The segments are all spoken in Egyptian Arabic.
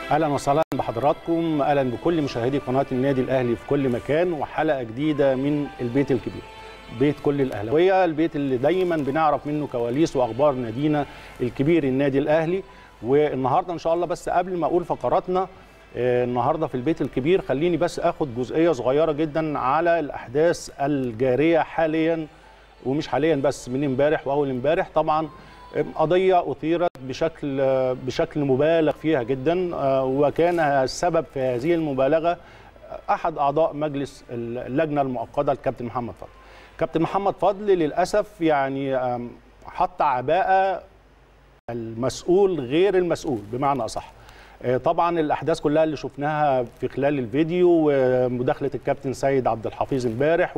اهلا وسهلا بحضراتكم اهلا بكل مشاهدي قناه النادي الاهلي في كل مكان وحلقه جديده من البيت الكبير بيت كل الاهلاويه البيت اللي دايما بنعرف منه كواليس واخبار نادينا الكبير النادي الاهلي والنهارده ان شاء الله بس قبل ما اقول فقراتنا آه، النهارده في البيت الكبير خليني بس اخد جزئيه صغيره جدا على الاحداث الجاريه حاليا ومش حاليا بس من امبارح واول امبارح طبعا قضيه اثيرت بشكل بشكل مبالغ فيها جدا آه، وكان السبب في هذه المبالغه احد اعضاء مجلس اللجنه المؤقته الكابتن محمد فضل. كابتن محمد فضل للاسف يعني آم، حط عباءه المسؤول غير المسؤول بمعنى اصح. آه، طبعا الاحداث كلها اللي شفناها في خلال الفيديو ومداخله الكابتن سيد عبد الحفيظ امبارح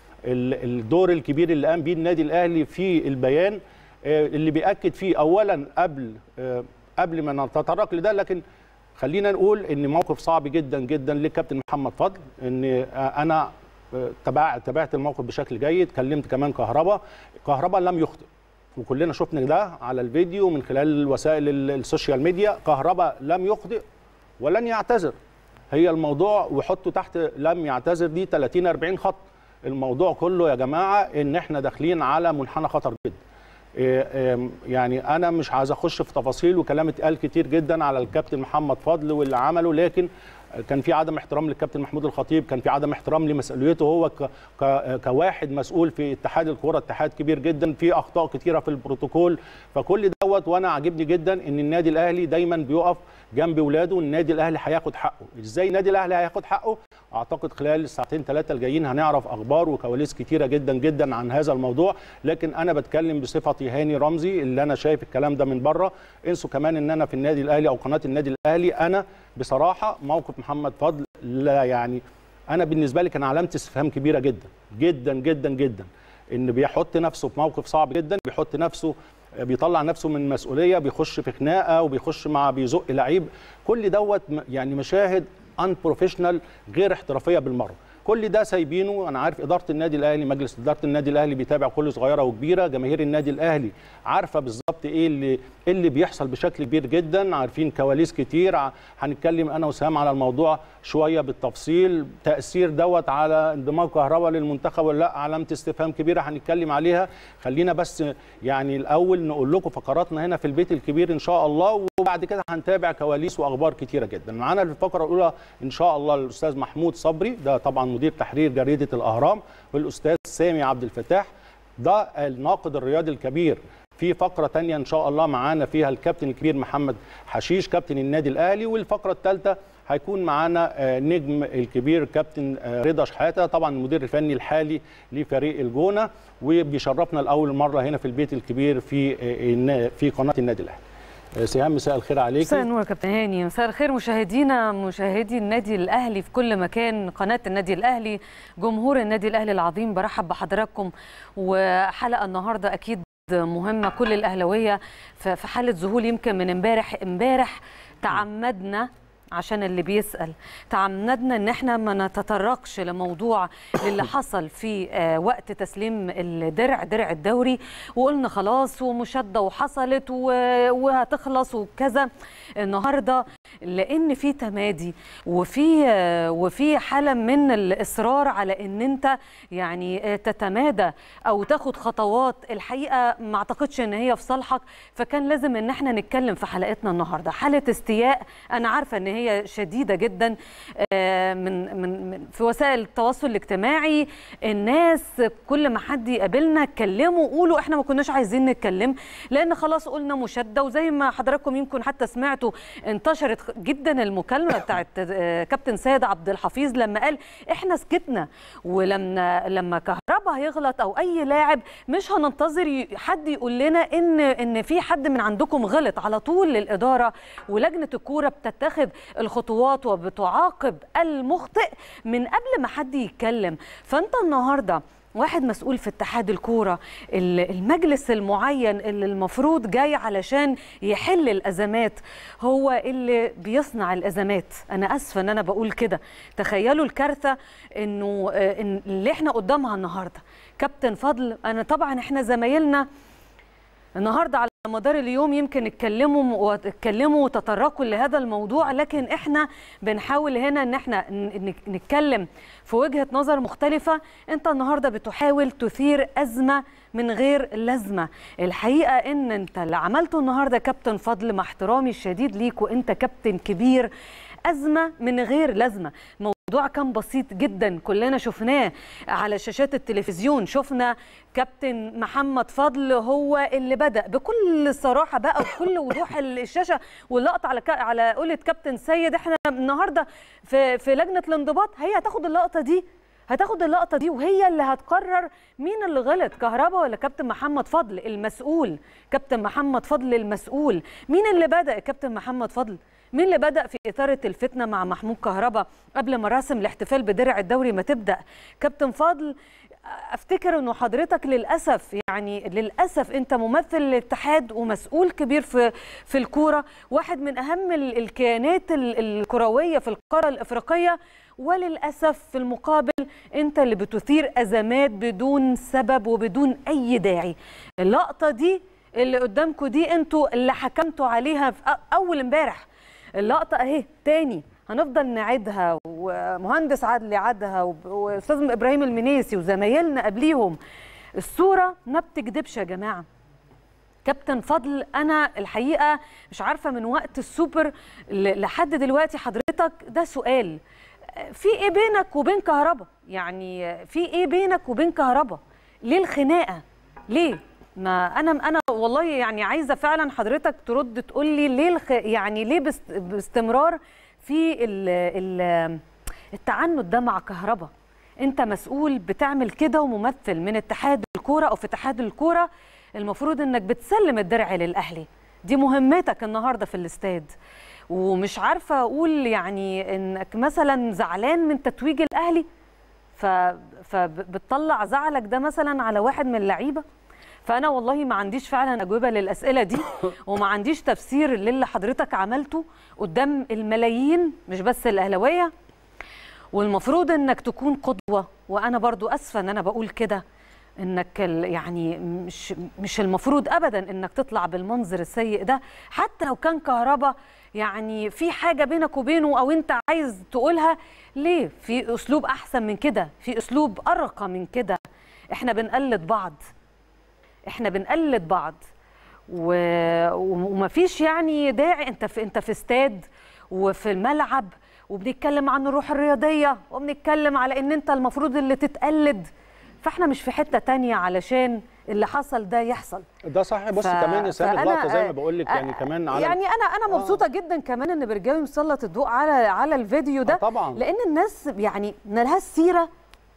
والدور الكبير اللي قام بيه النادي الاهلي في البيان آه، اللي بياكد فيه اولا قبل آه، قبل ما نتطرق لده لكن خلينا نقول ان موقف صعب جدا جدا للكابتن محمد فضل ان آه، انا آه، تبع تابعت الموقف بشكل جيد كلمت كمان كهربا كهربا لم يخطئ وكلنا شفنا ده على الفيديو من خلال وسائل ال- السوشيال ميديا كهربا لم يخطئ ولن يعتذر هي الموضوع وحطوا تحت لم يعتذر دي 30 40 خط الموضوع كله يا جماعه ان احنا داخلين على منحنى خطر جدا إيه، إيه، يعني انا مش عايز اخش في تفاصيل وكلام اتقال كتير جدا على الكابتن محمد فضل واللي عمله لكن كان في عدم احترام للكابتن محمود الخطيب كان في عدم احترام لمسؤوليته هو ك ك كواحد مسؤول في اتحاد الكوره اتحاد كبير جدا في اخطاء كتيره في البروتوكول فكل دوت وانا عاجبني جدا ان النادي الاهلي دايما بيقف جنب ولاده النادي الاهلي هياخد حقه ازاي النادي الاهلي هياخد حقه اعتقد خلال الساعتين ثلاثه الجايين هنعرف اخبار وكواليس كتيره جدا جدا عن هذا الموضوع لكن انا بتكلم بصفتي هاني رمزي اللي انا شايف الكلام ده من بره انسوا كمان ان انا في النادي الاهلي او قناه النادي الاهلي انا بصراحه موقف محمد فضل لا يعني انا بالنسبه لي كان علامه استفهام كبيره جدا جدا جدا جدا ان بيحط نفسه في موقف صعب جدا بيحط نفسه بيطلع نفسه من مسؤوليه بيخش في خناقه وبيخش مع بيزق لعيب كل دوت م- يعني مشاهد ان بروفيشنال غير احترافيه بالمره كل ده سايبينه انا عارف اداره النادي الاهلي مجلس اداره النادي الاهلي بيتابع كل صغيره وكبيره جماهير النادي الاهلي عارفه بالظبط ايه اللي إيه اللي بيحصل بشكل كبير جدا عارفين كواليس كتير ع- هنتكلم انا وسام على الموضوع شويه بالتفصيل تاثير دوت على انضمام كهرباء للمنتخب ولا لا علامه استفهام كبيره هنتكلم عليها خلينا بس يعني الاول نقول لكم فقراتنا هنا في البيت الكبير ان شاء الله وبعد كده هنتابع كواليس واخبار كتيره جدا معانا في الفقره الاولى ان شاء الله الاستاذ محمود صبري ده طبعا مدير تحرير جريده الاهرام والاستاذ سامي عبد الفتاح ده الناقد الرياضي الكبير في فقرة تانية إن شاء الله معانا فيها الكابتن الكبير محمد حشيش كابتن النادي الأهلي والفقرة الثالثة هيكون معانا آه، نجم الكبير كابتن آه، رضا شحاتة طبعا المدير الفني الحالي لفريق الجونة وبيشرفنا لأول مرة هنا في البيت الكبير في آه، النا- في قناة النادي الأهلي آه، سهام مساء الخير عليك مساء النور يا كابتن هاني مساء الخير مشاهدينا مشاهدي النادي الاهلي في كل مكان قناه النادي الاهلي جمهور النادي الاهلي العظيم برحب بحضراتكم وحلقه النهارده اكيد مهمه كل الاهلاويه ف- في حاله ذهول يمكن من امبارح امبارح تعمدنا عشان اللي بيسأل تعمدنا ان احنا ما نتطرقش لموضوع اللي حصل في آه، وقت تسليم الدرع درع الدوري وقلنا خلاص ومشادة وحصلت و- وهتخلص وكذا النهارده لان في تمادي وفي آه، وفي حاله من الاصرار على ان انت يعني آه، تتمادى او تاخد خطوات الحقيقه ما اعتقدش ان هي في صالحك فكان لازم ان احنا نتكلم في حلقتنا النهارده حاله استياء انا عارفه ان هي شديده جدا آه، من من من- في وسائل التواصل الاجتماعي الناس كل ما حد يقابلنا اتكلموا قولوا احنا ما كناش عايزين نتكلم لان خلاص قلنا مشاده وزي ما حضراتكم يمكن حتى سمعتوا انتشرت جدا المكالمه بتاعت آه، كابتن سيد عبد الحفيظ لما قال احنا سكتنا ولما لما كهربا هيغلط او اي لاعب مش هننتظر ي- حد يقول لنا ان ان في حد من عندكم غلط على طول الاداره ولجنه الكوره بتتخذ الخطوات وبتعاقب المخطئ من قبل ما حد يتكلم فانت النهارده واحد مسؤول في اتحاد الكوره ال- المجلس المعين اللي المفروض جاي علشان يحل الازمات هو اللي بيصنع الازمات انا اسفه ان انا بقول كده تخيلوا الكارثه انه آه، إن اللي احنا قدامها النهارده كابتن فضل انا طبعا احنا زمايلنا النهارده على مدار اليوم يمكن اتكلموا واتكلموا وتطرقوا لهذا الموضوع لكن احنا بنحاول هنا ان احنا ن- ن- نتكلم في وجهة نظر مختلفة انت النهاردة بتحاول تثير أزمة من غير لازمة الحقيقة ان انت اللي عملته النهاردة كابتن فضل مع احترامي الشديد ليك وانت كابتن كبير أزمة من غير لازمة الموضوع كان بسيط جدا كلنا شفناه على شاشات التلفزيون شفنا كابتن محمد فضل هو اللي بدأ بكل صراحة بقى وبكل وضوح الشاشة واللقطة على كا على قولة كابتن سيد احنا النهاردة في, في لجنة الانضباط هي هتاخد اللقطة دي هتاخد اللقطة دي وهي اللي هتقرر مين اللي غلط كهربا ولا كابتن محمد فضل المسؤول كابتن محمد فضل المسؤول مين اللي بدأ كابتن محمد فضل مين اللي بدأ في إثارة الفتنة مع محمود كهربا قبل مراسم الاحتفال بدرع الدوري ما تبدأ كابتن فضل افتكر انه حضرتك للاسف يعني للاسف انت ممثل الاتحاد ومسؤول كبير في في الكوره واحد من اهم ال- الكيانات ال- الكرويه في القاره الافريقيه وللاسف في المقابل انت اللي بتثير ازمات بدون سبب وبدون اي داعي اللقطه دي اللي قدامكم دي انتوا اللي حكمتوا عليها في أ- اول امبارح اللقطه اهي تاني هنفضل نعيدها ومهندس عدلي عادها وب- واستاذ ابراهيم المنيسي وزمايلنا قبليهم الصوره ما بتكذبش يا جماعه كابتن فضل انا الحقيقه مش عارفه من وقت السوبر ل- لحد دلوقتي حضرتك ده سؤال في ايه بينك وبين كهربا يعني في ايه بينك وبين كهربا ليه الخناقه ليه ما انا انا والله يعني عايزه فعلا حضرتك ترد تقول لي ليه الخ... يعني ليه باست... باستمرار في ال... ال... التعنت ده مع كهربا انت مسؤول بتعمل كده وممثل من اتحاد الكوره او في اتحاد الكوره المفروض انك بتسلم الدرع للاهلي دي مهمتك النهارده في الاستاد ومش عارفه اقول يعني انك مثلا زعلان من تتويج الاهلي ف... فبتطلع زعلك ده مثلا على واحد من اللعيبه فانا والله ما عنديش فعلا اجوبه للاسئله دي وما عنديش تفسير للي حضرتك عملته قدام الملايين مش بس الاهلاويه والمفروض انك تكون قدوه وانا برضو اسفه ان انا بقول كده انك ال- يعني مش مش المفروض ابدا انك تطلع بالمنظر السيء ده حتى لو كان كهربا يعني في حاجه بينك وبينه او انت عايز تقولها ليه في اسلوب احسن من كده في اسلوب ارقى من كده احنا بنقلد بعض احنا بنقلد بعض و... ومفيش يعني داعي انت في انت في استاد وفي الملعب وبنتكلم عن الروح الرياضيه وبنتكلم على ان انت المفروض اللي تتقلد فاحنا مش في حته تانية علشان اللي حصل ده يحصل ده صح بص ف- كمان يا سامي فأنا- اللقطه زي ما بقول لك يعني آه، كمان على يعني انا انا مبسوطه آه. جدا كمان ان برجاوي مسلط الضوء على على الفيديو ده آه طبعاً. لان الناس يعني ملهاش سيره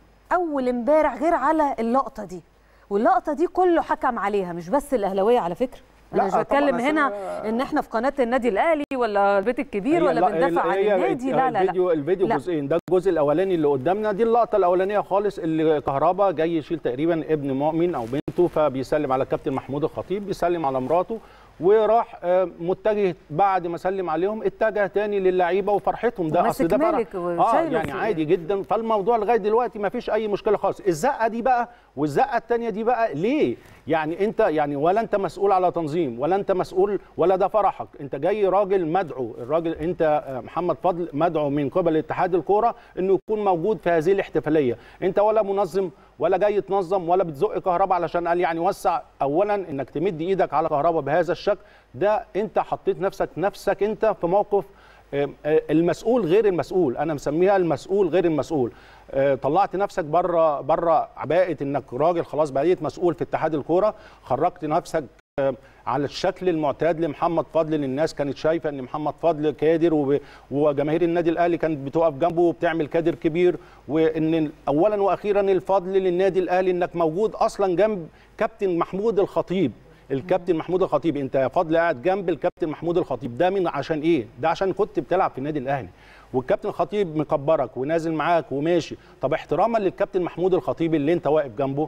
اول امبارح غير على اللقطه دي واللقطه دي كله حكم عليها مش بس الاهلاويه على فكره انا لا، مش طبعاً، بتكلم أصل هنا أنا- ان احنا في قناه النادي الاهلي ولا البيت الكبير هي ولا لا- بندافع عن هي النادي لا لا لا الفيديو الفيديو لا. جزئين ده الجزء الاولاني اللي قدامنا دي اللقطه الاولانيه خالص اللي كهربا جاي يشيل تقريبا ابن مؤمن او بنته فبيسلم على الكابتن محمود الخطيب بيسلم على مراته وراح آه، متجه بعد ما سلم عليهم اتجه تاني للعيبه وفرحتهم ده وماسك اصل ده فرح مالك اه وشايله يعني في- عادي جدا فالموضوع لغايه دلوقتي ما فيش اي مشكله خالص الزقه دي بقى والزقه الثانيه دي بقى ليه يعني انت يعني ولا انت مسؤول على تنظيم ولا انت مسؤول ولا ده فرحك انت جاي راجل مدعو الراجل انت آه، محمد فضل مدعو من قبل اتحاد الكوره انه يكون موجود في هذه الاحتفاليه انت ولا منظم ولا جاي تنظم ولا بتزق كهرباء علشان قال يعني وسع اولا انك تمد ايدك على كهرباء بهذا الشكل ده انت حطيت نفسك نفسك انت في موقف آه، آه، المسؤول غير المسؤول انا مسميها المسؤول غير المسؤول آه، طلعت نفسك بره بره عباءه انك راجل خلاص بقيت مسؤول في اتحاد الكوره خرجت نفسك آه، على الشكل المعتاد لمحمد فضل للناس كانت شايفه ان محمد فضل كادر وب- وجماهير النادي الاهلي كانت بتقف جنبه وبتعمل كادر كبير وان اولا واخيرا الفضل للنادي الاهلي انك موجود اصلا جنب كابتن محمود الخطيب الكابتن محمود الخطيب انت يا فضل قاعد جنب الكابتن محمود الخطيب ده من عشان ايه ده عشان كنت بتلعب في النادي الاهلي والكابتن الخطيب مكبرك ونازل معاك وماشي طب احتراما للكابتن محمود الخطيب اللي انت واقف جنبه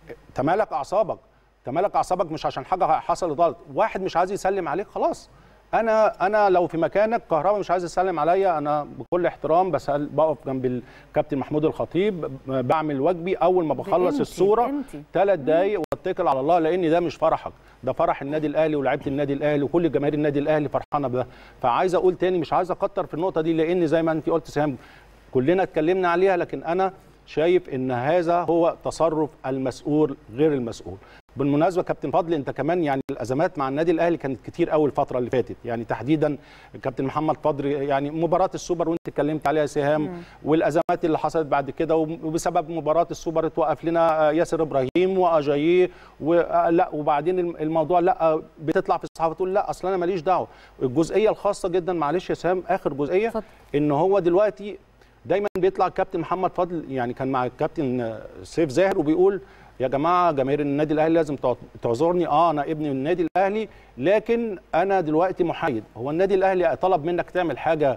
تمالك اعصابك تمالك اعصابك مش عشان حاجه حصلت غلط واحد مش عايز يسلم عليك خلاص انا انا لو في مكانك كهربا مش عايز يسلم عليا انا بكل احترام بس بقف جنب الكابتن محمود الخطيب بعمل واجبي اول ما بخلص بقيمتي- الصوره بقيمتي. ثلاث دقايق واتكل على الله لان ده مش فرحك ده فرح النادي الاهلي ولاعيبه النادي الاهلي وكل جماهير النادي الاهلي فرحانه بده فعايز اقول تاني مش عايز اكتر في النقطه دي لان زي ما انت قلت سهام كلنا اتكلمنا عليها لكن انا شايف ان هذا هو تصرف المسؤول غير المسؤول بالمناسبه كابتن فضل انت كمان يعني الازمات مع النادي الاهلي كانت كتير قوي الفتره اللي فاتت يعني تحديدا كابتن محمد فضل يعني مباراه السوبر وانت اتكلمت عليها سهام والازمات اللي حصلت بعد كده وبسبب مباراه السوبر اتوقف لنا ياسر ابراهيم واجاييه ولا وبعدين الموضوع لا بتطلع في الصحافه تقول لا اصل انا ماليش دعوه الجزئيه الخاصه جدا معلش يا سهام اخر جزئيه اتفضل. ان هو دلوقتي دايما بيطلع الكابتن محمد فضل يعني كان مع الكابتن سيف زاهر وبيقول يا جماعه جماهير النادي الاهلي لازم تع- تعذرني اه انا ابن النادي الاهلي لكن انا دلوقتي محايد هو النادي الاهلي طلب منك تعمل حاجه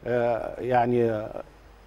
آه يعني آه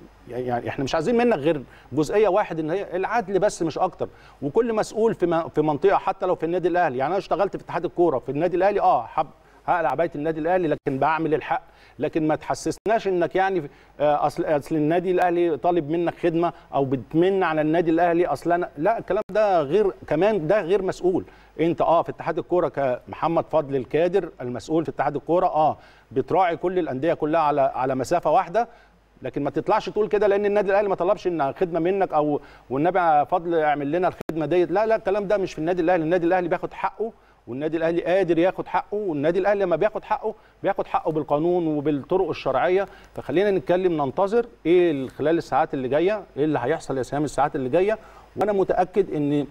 يعني احنا مش عايزين منك غير جزئيه واحد ان هي العدل بس مش اكتر وكل مسؤول في م- في منطقه حتى لو في النادي الاهلي يعني انا اشتغلت في اتحاد الكوره في النادي الاهلي اه حب هقلع عبايه النادي الاهلي لكن بعمل الحق لكن ما تحسسناش انك يعني آه، اصل اصل النادي الاهلي طالب منك خدمه او بتمن على النادي الاهلي اصل انا لا الكلام ده غير كمان ده غير مسؤول انت اه في اتحاد الكوره كمحمد فضل الكادر المسؤول في اتحاد الكوره اه بتراعي كل الانديه كلها على على مسافه واحده لكن ما تطلعش تقول كده لان النادي الاهلي ما طلبش ان خدمه منك او والنبي يا فضل اعمل لنا الخدمه ديت لا لا الكلام ده مش في النادي الاهلي النادي الاهلي بياخد حقه والنادي الاهلي قادر ياخد حقه والنادي الاهلي لما بياخد حقه بياخد حقه بالقانون وبالطرق الشرعيه فخلينا نتكلم ننتظر ايه خلال الساعات اللي جايه ايه اللي هيحصل يا سهام الساعات اللي جايه وانا متاكد ان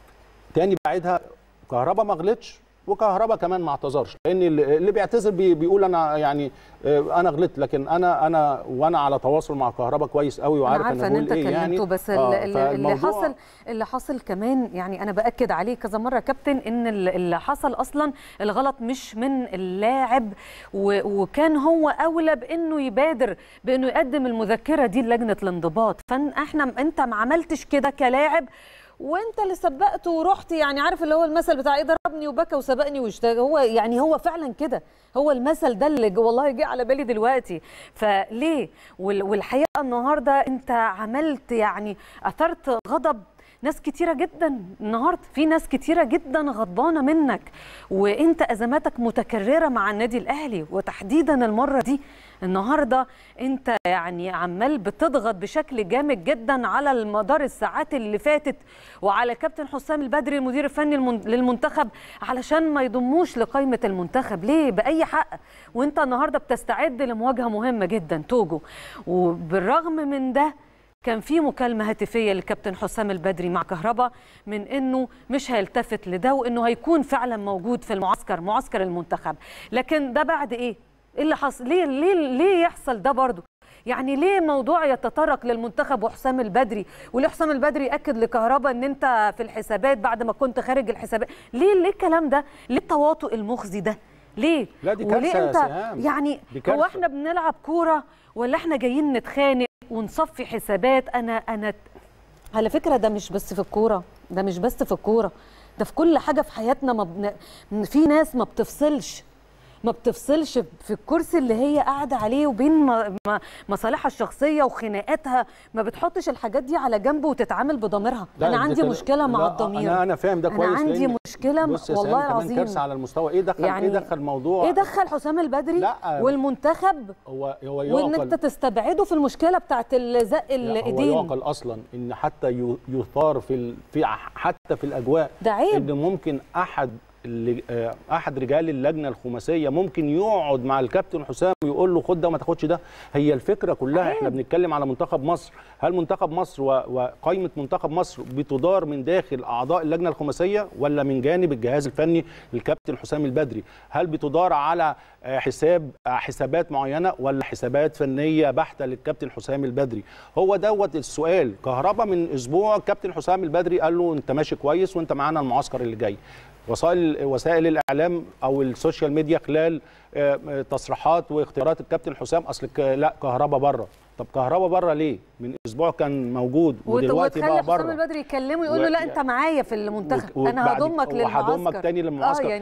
تاني بعيدها كهربا ما غلطش وكهربا كمان ما اعتذرش لان اللي اللي بيعتذر بي بيقول انا يعني آه، انا غلطت لكن انا انا وانا على تواصل مع كهربا كويس قوي وعارف انا عارفه ان بقول انت ايه كلمته يعني بس آه، اللي, اللي فالموضوع- حصل اللي حصل كمان يعني انا باكد عليه كذا مره يا كابتن ان اللي اللي حصل اصلا الغلط مش من اللاعب و- وكان هو اولى بانه يبادر بانه يقدم المذكره دي للجنه الانضباط فاحنا انت ما عملتش كده كلاعب وانت اللي سبقته ورحت يعني عارف اللي هو المثل بتاع ايه ضربني وبكى وسبقني واشتاق هو يعني هو فعلا كده هو المثل ده اللي جو- والله جه على بالي دلوقتي فليه وال- والحقيقه النهارده انت عملت يعني اثرت غضب ناس كتيرة جدا النهارده في ناس كتيرة جدا غضبانة منك وانت ازماتك متكررة مع النادي الاهلي وتحديدا المرة دي النهارده انت يعني عمال بتضغط بشكل جامد جدا على المدار الساعات اللي فاتت وعلى كابتن حسام البدري المدير الفني المن- للمنتخب علشان ما يضموش لقائمة المنتخب ليه بأي حق وانت النهارده بتستعد لمواجهة مهمة جدا توجو وبالرغم من ده كان في مكالمة هاتفية للكابتن حسام البدري مع كهربا من انه مش هيلتفت لده وانه هيكون فعلا موجود في المعسكر معسكر المنتخب لكن ده بعد ايه؟ ايه اللي حصل؟ ليه ليه ليه يحصل ده برضه؟ يعني ليه موضوع يتطرق للمنتخب وحسام البدري وليه حسام البدري ياكد لكهربا ان انت في الحسابات بعد ما كنت خارج الحسابات ليه ليه الكلام ده ليه التواطؤ المخزي ده ليه لا دي وليه كارثة يا انت سهام. يعني دي هو كارثة. احنا بنلعب كوره ولا احنا جايين نتخانق ونصفي حسابات انا انا على فكره ده مش بس في الكوره ده مش بس في الكوره ده في كل حاجه في حياتنا ما بن... في ناس ما بتفصلش ما بتفصلش في الكرسي اللي هي قاعده عليه وبين ما- ما- مصالحها الشخصيه وخناقاتها ما بتحطش الحاجات دي على جنب وتتعامل بضميرها لا، انا ده عندي كده- مشكله مع لا، الضمير انا انا فاهم ده أنا كويس عندي لأن- مشكلة بص يا والله سهام كمان العظيم. كارثه على المستوى ايه دخل يعني ايه دخل موضوع ايه دخل حسام البدري لا. والمنتخب هو هو وان يعقل انت تستبعده في المشكله بتاعت الزق لا، هو الايدين يعقل اصلا ان حتى ي- يثار في ال... في ع- حتى في الاجواء ده عيب. ان ممكن احد اللي آه، احد رجال اللجنه الخماسيه ممكن يقعد مع الكابتن حسام ويقول له خد ده وما تاخدش ده هي الفكره كلها عيب. احنا بنتكلم على منتخب مصر هل منتخب مصر و- وقائمه منتخب مصر بتدار من داخل اعضاء اللجنه الخماسيه ولا من جانب الجهاز الفني للكابتن حسام البدري هل بتدار على آه، حساب آه، حسابات معينه ولا حسابات فنيه بحته للكابتن حسام البدري هو دوت السؤال كهربا من اسبوع الكابتن حسام البدري قال له انت ماشي كويس وانت معانا المعسكر اللي جاي وسائل وسائل الاعلام او السوشيال ميديا خلال آه، آه، تصريحات واختيارات الكابتن حسام اصل ك- لا كهربا بره طب كهربا بره ليه من اسبوع كان موجود وت- ودلوقتي وتخلي بقى حسام بره البدري يكلمه يقول له و- لا انت معايا في المنتخب وت- انا وبعد- هضمك للمعسكر وهضمك تاني للمعسكر. اه يعني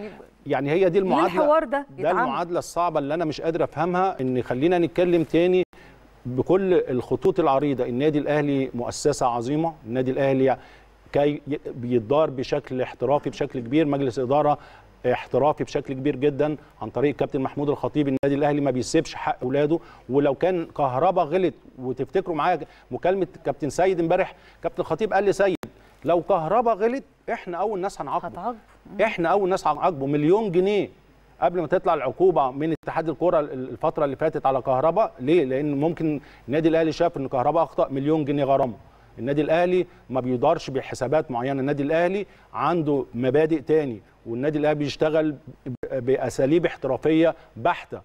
يعني هي دي ليه المعادله الحوار ده ده يتعمل؟ المعادله الصعبه اللي انا مش قادر افهمها ان خلينا نتكلم تاني بكل الخطوط العريضه النادي الاهلي مؤسسه عظيمه النادي الاهلي كي ي- بيدار بشكل احترافي بشكل كبير مجلس اداره احترافي بشكل كبير جدا عن طريق كابتن محمود الخطيب النادي الاهلي ما بيسيبش حق اولاده ولو كان كهربا غلط وتفتكروا معايا مكالمه كابتن سيد امبارح كابتن الخطيب قال لي سيد لو كهربا غلط احنا اول ناس هنعاقبه هتعاقب احنا اول ناس هنعاقبه مليون جنيه قبل ما تطلع العقوبه من اتحاد الكره الفتره اللي فاتت على كهربا ليه لان ممكن النادي الاهلي شاف ان كهربا اخطا مليون جنيه غرامه النادي الاهلي ما بيدارش بحسابات معينه النادي الاهلي عنده مبادئ تاني والنادي الاهلي بيشتغل ب- باساليب احترافيه بحته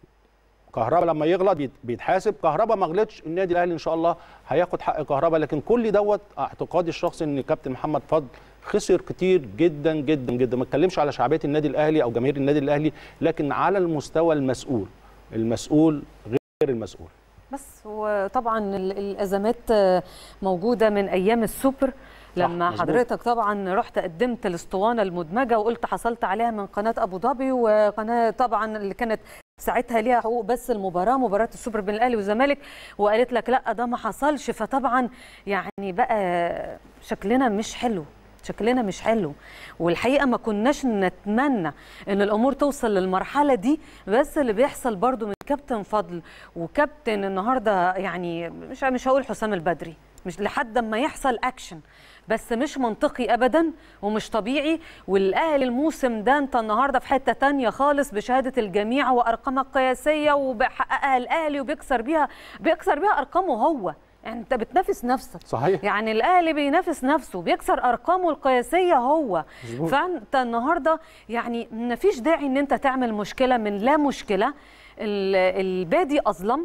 كهربا لما يغلط بيت- بيتحاسب كهربا ما غلطش النادي الاهلي ان شاء الله هياخد حق كهربا لكن كل دوت اعتقادي الشخصي ان كابتن محمد فضل خسر كتير جدا جدا جدا ما اتكلمش على شعبيه النادي الاهلي او جماهير النادي الاهلي لكن على المستوى المسؤول المسؤول غير المسؤول بس وطبعا ال- الازمات آه، موجوده من ايام السوبر لما مظبوط. حضرتك طبعا رحت قدمت الاسطوانه المدمجه وقلت حصلت عليها من قناه ابو ظبي وقناه طبعا اللي كانت ساعتها ليها حقوق بس المباراه مباراه السوبر بين الاهلي والزمالك وقالت لك لا ده ما حصلش فطبعا يعني بقى شكلنا مش حلو شكلنا مش حلو والحقيقه ما كناش نتمنى ان الامور توصل للمرحله دي بس اللي بيحصل برضو من كابتن فضل وكابتن النهارده يعني مش مش هقول حسام البدري مش لحد ما يحصل اكشن بس مش منطقي ابدا ومش طبيعي والاهلي الموسم ده انت النهارده في حته تانية خالص بشهاده الجميع وارقامها القياسيه وبيحققها الاهلي وبيكسر بيها بيكسر بيها ارقامه هو يعني انت بتنافس نفسك صحيح يعني الاهلي بينافس نفسه بيكسر ارقامه القياسيه هو مظبوط. فانت النهارده يعني مفيش داعي ان انت تعمل مشكله من لا مشكله ال- البادي اظلم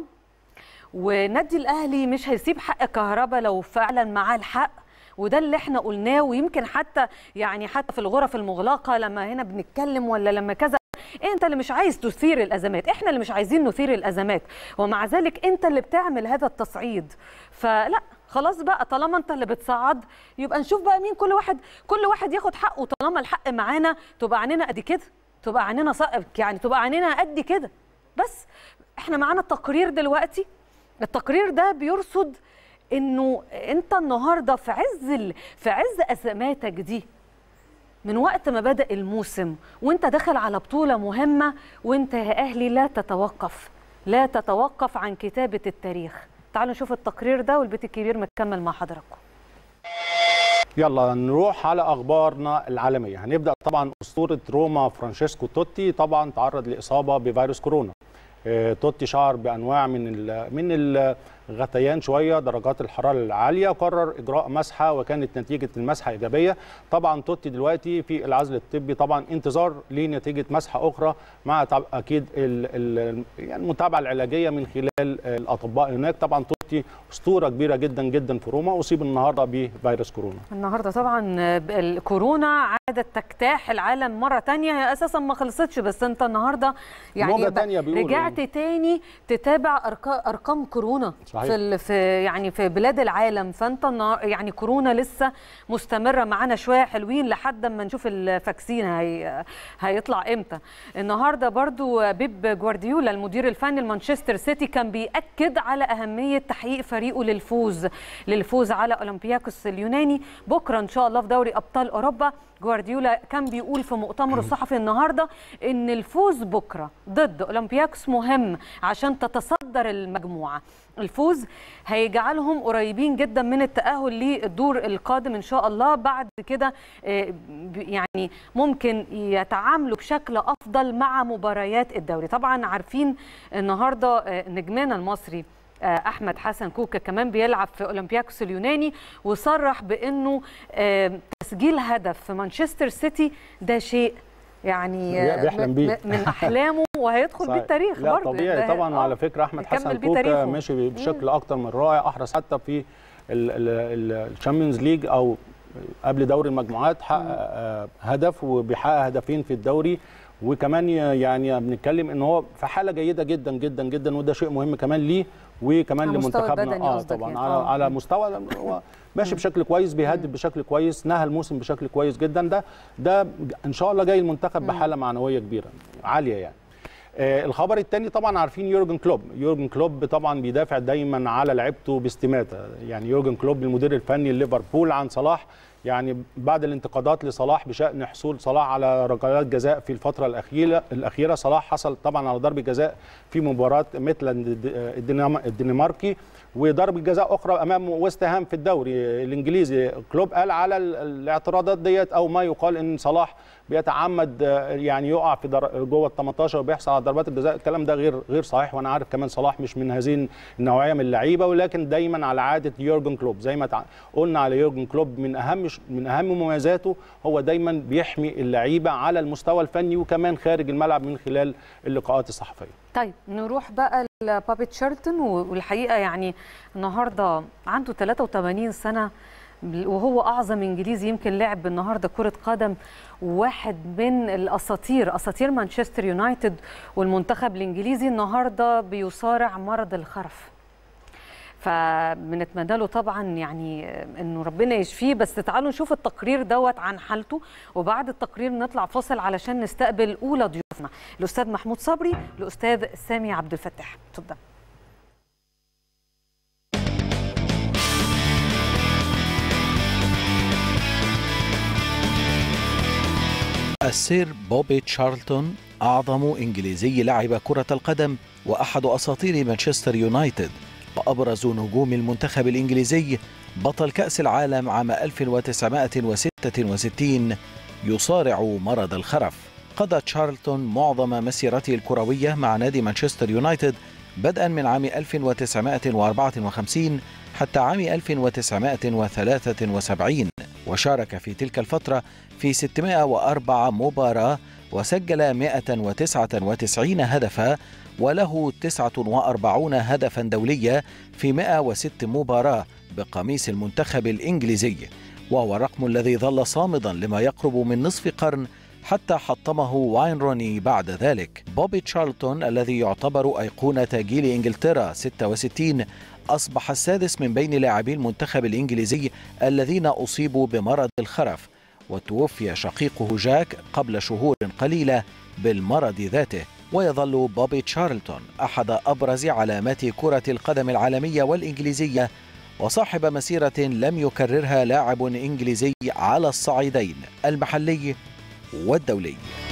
ونادي الاهلي مش هيسيب حق كهربا لو فعلا معاه الحق وده اللي احنا قلناه ويمكن حتى يعني حتى في الغرف المغلقه لما هنا بنتكلم ولا لما كذا انت اللي مش عايز تثير الازمات احنا اللي مش عايزين نثير الازمات ومع ذلك انت اللي بتعمل هذا التصعيد فلا خلاص بقى طالما انت اللي بتصعد يبقى نشوف بقى مين كل واحد كل واحد ياخد حقه طالما الحق معانا تبقى عينينا قد كده تبقى عينينا صائب يعني تبقى عينينا قد كده بس احنا معانا التقرير دلوقتي التقرير ده بيرصد انه انت النهارده في عز ال... في عز ازماتك دي من وقت ما بدأ الموسم وانت داخل على بطولة مهمة وانت يا أهلي لا تتوقف لا تتوقف عن كتابة التاريخ تعالوا نشوف التقرير ده والبيت الكبير مكمل مع حضراتكم يلا نروح على اخبارنا العالميه هنبدا طبعا اسطوره روما فرانشيسكو توتي طبعا تعرض لاصابه بفيروس كورونا آه، توتي شعر بانواع من ال من الغثيان شويه درجات الحراره العاليه وقرر اجراء مسحه وكانت نتيجه المسحه ايجابيه طبعا توتي دلوقتي في العزل الطبي طبعا انتظار لنتيجه مسحه اخرى مع طب اكيد ال ال يعني المتابعه العلاجيه من خلال الاطباء هناك طبعا توتي اسطوره كبيره جدا جدا في روما اصيب النهارده بفيروس كورونا النهارده طبعا الكورونا عادت تجتاح العالم مره تانية هي اساسا ما خلصتش بس انت النهارده يعني موجة ب- تانية بيقولوا رجعت تاني تتابع أرقا- ارقام كورونا صحيح. في ال- في يعني في بلاد العالم فانت النهار- يعني كورونا لسه مستمره معانا شويه حلوين لحد ما نشوف الفاكسين هي هيطلع امتى النهارده برضو بيب جوارديولا المدير الفني لمانشستر سيتي كان بيأكد على اهميه تحقيق فريقه للفوز للفوز على اولمبياكوس اليوناني بكره ان شاء الله في دوري ابطال اوروبا جوارديولا كان بيقول في مؤتمره الصحفي النهارده ان الفوز بكره ضد اولمبياكوس مهم عشان تتصدر المجموعه الفوز هيجعلهم قريبين جدا من التأهل للدور القادم إن شاء الله بعد كده آه، ب- يعني ممكن يتعاملوا بشكل أفضل مع مباريات الدوري طبعا عارفين النهاردة آه، نجمنا المصري آه، احمد حسن كوكا كمان بيلعب في اولمبياكوس اليوناني وصرح بانه آه، تسجيل هدف في مانشستر سيتي ده شيء يعني آه، بيحلم م- بيه. م- من احلامه وهيدخل بيه صحيح. التاريخ لا برضه طبيعي ده- طبعا آه. وعلى فكره احمد يكمل حسن بيه كوكا تاريخه. ماشي بشكل اكتر من رائع احرز حتى في الشامبيونز ليج او قبل دوري المجموعات حقق آه، هدف وبيحقق هدفين في الدوري وكمان ي- يعني بنتكلم ان هو في حاله جيده جدا جدا جدا وده شيء مهم كمان ليه وكمان على مستوى لمنتخبنا البدني اه قصدك طبعا يعني. على آه. على مستوى هو ماشي بشكل كويس بيهدد بشكل كويس نهى الموسم بشكل كويس جدا ده ده ان شاء الله جاي المنتخب بحاله معنويه كبيره عاليه يعني آه، الخبر الثاني طبعا عارفين يورجن كلوب يورجن كلوب طبعا بيدافع دايما على لعيبته باستماته يعني يورجن كلوب المدير الفني لليفربول عن صلاح يعني بعد الانتقادات لصلاح بشان حصول صلاح على ركلات جزاء في الفتره الاخيره الاخيره صلاح حصل طبعا على ضربه جزاء في مباراه ميتلاند الدنما- الدنماركي وضربه جزاء اخرى امام ويست هام في الدوري الانجليزي كلوب قال على ال- الاعتراضات ديت او ما يقال ان صلاح بيتعمد آه، يعني يقع في در... جوه ال 18 وبيحصل على ضربات الجزاء الكلام ده غير غير صحيح وانا عارف كمان صلاح مش من هذه النوعيه من اللعيبه ولكن دايما على عاده يورجن كلوب زي ما تع... قلنا على يورجن كلوب من اهم ش- من اهم مميزاته هو دايما بيحمي اللعيبه على المستوى الفني وكمان خارج الملعب من خلال اللقاءات الصحفيه طيب نروح بقى لبابي تشيرلتون والحقيقه يعني النهارده عنده 83 سنه وهو اعظم انجليزي يمكن لعب النهارده كره قدم واحد من الاساطير اساطير مانشستر يونايتد والمنتخب الانجليزي النهارده بيصارع مرض الخرف فبنتمنى له طبعا يعني انه ربنا يشفيه بس تعالوا نشوف التقرير دوت عن حالته وبعد التقرير نطلع فاصل علشان نستقبل اولى ضيوفنا الاستاذ محمود صبري الاستاذ سامي عبد الفتاح اتفضل السير بوبي تشارلتون أعظم إنجليزي لعب كرة القدم وأحد أساطير مانشستر يونايتد وأبرز نجوم المنتخب الإنجليزي بطل كأس العالم عام 1966 يصارع مرض الخرف قضى تشارلتون معظم مسيرته الكروية مع نادي مانشستر يونايتد بدءا من عام 1954 حتى عام 1973 وشارك في تلك الفترة في 604 مباراة وسجل 199 هدفا وله 49 هدفا دوليا في 106 مباراة بقميص المنتخب الإنجليزي وهو الرقم الذي ظل صامدا لما يقرب من نصف قرن حتى حطمه واين روني بعد ذلك بوبي تشارلتون الذي يعتبر أيقونة جيل إنجلترا 66 أصبح السادس من بين لاعبي المنتخب الإنجليزي الذين أصيبوا بمرض الخرف وتوفي شقيقه جاك قبل شهور قليلة بالمرض ذاته ويظل بوبي تشارلتون أحد أبرز علامات كرة القدم العالمية والإنجليزية وصاحب مسيرة لم يكررها لاعب إنجليزي على الصعيدين المحلي والدولي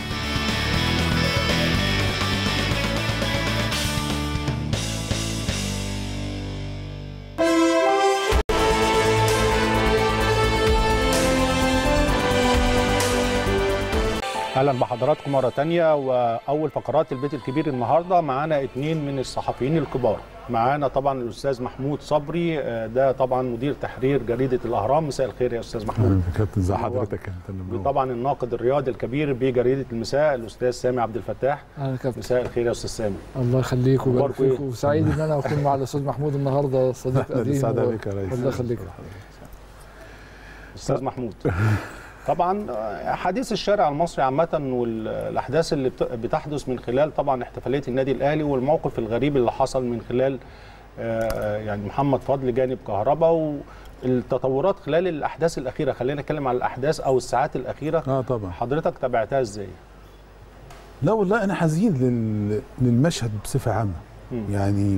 اهلا بحضراتكم مره تانية واول فقرات البيت الكبير النهارده معانا اتنين من الصحفيين الكبار معانا طبعا الاستاذ محمود صبري آه، ده طبعا مدير تحرير جريده الاهرام مساء الخير يا استاذ محمود اهلا يا كابتن ازي حضرتك انت اللي منور. وطبعا الناقد الرياضي الكبير بجريده المساء الاستاذ سامي عبد الفتاح اهلا كابتن مساء الخير يا استاذ سامي الله يخليك ويبارك أخباركم إيه؟ فيك وسعيد ان انا اكون مع الاستاذ محمود النهارده صديق اهلا قديم سعد و- بك يا ريس الله يخليك استاذ محمود طبعا آه، حديث الشارع المصري عامه والاحداث اللي بت- بتحدث من خلال طبعا احتفاليه النادي الاهلي والموقف الغريب اللي حصل من خلال آه، يعني محمد فضل جانب كهرباء والتطورات خلال الاحداث الاخيره خلينا نتكلم على الاحداث او الساعات الاخيره اه طبعا حضرتك تابعتها ازاي لا والله انا حزين لل... للمشهد بصفه عامه مم. يعني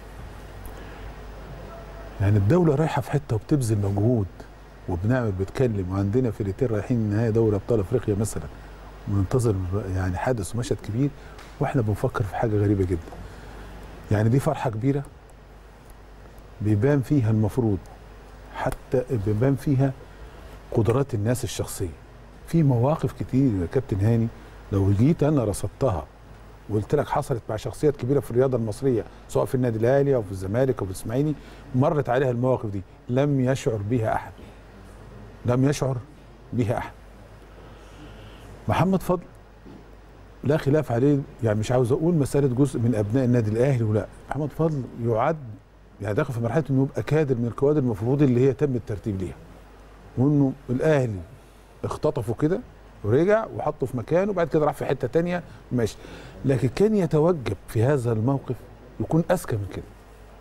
يعني الدوله رايحه في حته وبتبذل مجهود وبنعمل بتكلم وعندنا فرقتين رايحين نهائي دوري ابطال افريقيا مثلا وننتظر يعني حادث ومشهد كبير واحنا بنفكر في حاجه غريبه جدا يعني دي فرحه كبيره بيبان فيها المفروض حتى بيبان فيها قدرات الناس الشخصيه في مواقف كتير يا كابتن هاني لو جيت انا رصدتها وقلت لك حصلت مع شخصيات كبيره في الرياضه المصريه سواء في النادي الاهلي او في الزمالك او في الاسماعيلي مرت عليها المواقف دي لم يشعر بها احد لم يشعر بها احد محمد فضل لا خلاف عليه يعني مش عاوز اقول مساله جزء من ابناء النادي الاهلي ولا محمد فضل يعد يعني داخل في مرحله انه يبقى كادر من الكوادر المفروض اللي هي تم الترتيب ليها وانه الاهلي اختطفوا كده ورجع وحطه في مكانه وبعد كده راح في حته تانية ماشي لكن كان يتوجب في هذا الموقف يكون اذكى من كده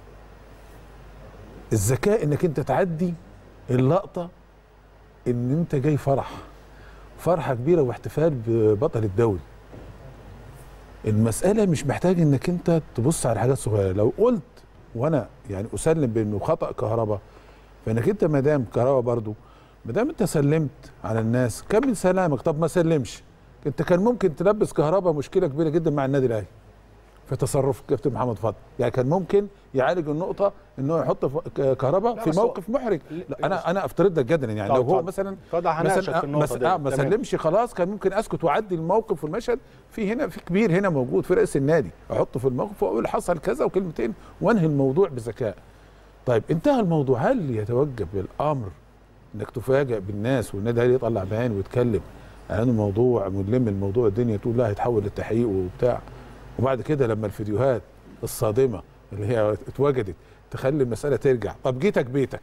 الذكاء انك انت تعدي اللقطه ان انت جاي فرح فرحه كبيره واحتفال ببطل الدوري المساله مش محتاج انك انت تبص على حاجات صغيره لو قلت وانا يعني اسلم بانه خطا كهرباء فانك انت ما دام كهرباء برضو ما دام انت سلمت على الناس كمل سلامك طب ما سلمش انت كان ممكن تلبس كهرباء مشكله كبيره جدا مع النادي الاهلي في تصرف كابتن محمد فضل يعني كان ممكن يعالج النقطه ان هو يحط ف- ك- كهرباء لا في بس هو- موقف محرج لا انا انا افترض لك جدا يعني طب لو هو اتفضل. مثلا اتفضل هناقشك مثلا في النقطة مس- دي. آه ما تمام. سلمش خلاص كان ممكن اسكت واعدي الموقف والمشهد في هنا في كبير هنا موجود في رئيس النادي احطه في الموقف واقول حصل كذا وكلمتين وانهي الموضوع بذكاء طيب انتهى الموضوع هل يتوجب الامر انك تفاجئ بالناس والنادي الاهلي يطلع بيان ويتكلم عن الموضوع ونلم الموضوع الدنيا تقول لا هيتحول للتحقيق وبتاع وبعد كده لما الفيديوهات الصادمه اللي هي اتوجدت تخلي المساله ترجع طب جيتك بيتك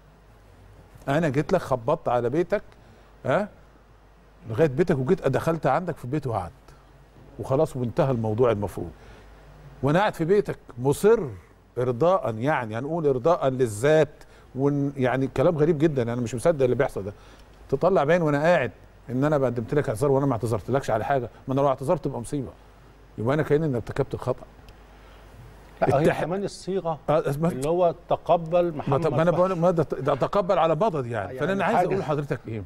انا جيت لك خبطت على بيتك ها لغايه بيتك وجيت دخلت عندك في البيت وقعدت وخلاص وانتهى الموضوع المفروض وانا قاعد في بيتك مصر ارضاء يعني هنقول ارضاء للذات ون يعني كلام غريب جدا انا مش مصدق اللي بيحصل ده تطلع باين وانا قاعد ان انا قدمت لك اعتذار وانا ما اعتذرتلكش على حاجه ما انا لو اعتذرت تبقى مصيبه يبقى انا كاني ارتكبت الخطا لا هي التح- كمان الصيغه آه، اسمها اللي هو تقبل ما محمد طب ما انا فخر. بقول ما ده ده اتقبل على مضض يعني, يعني فانا عايز حاجة- اقول لحضرتك ايه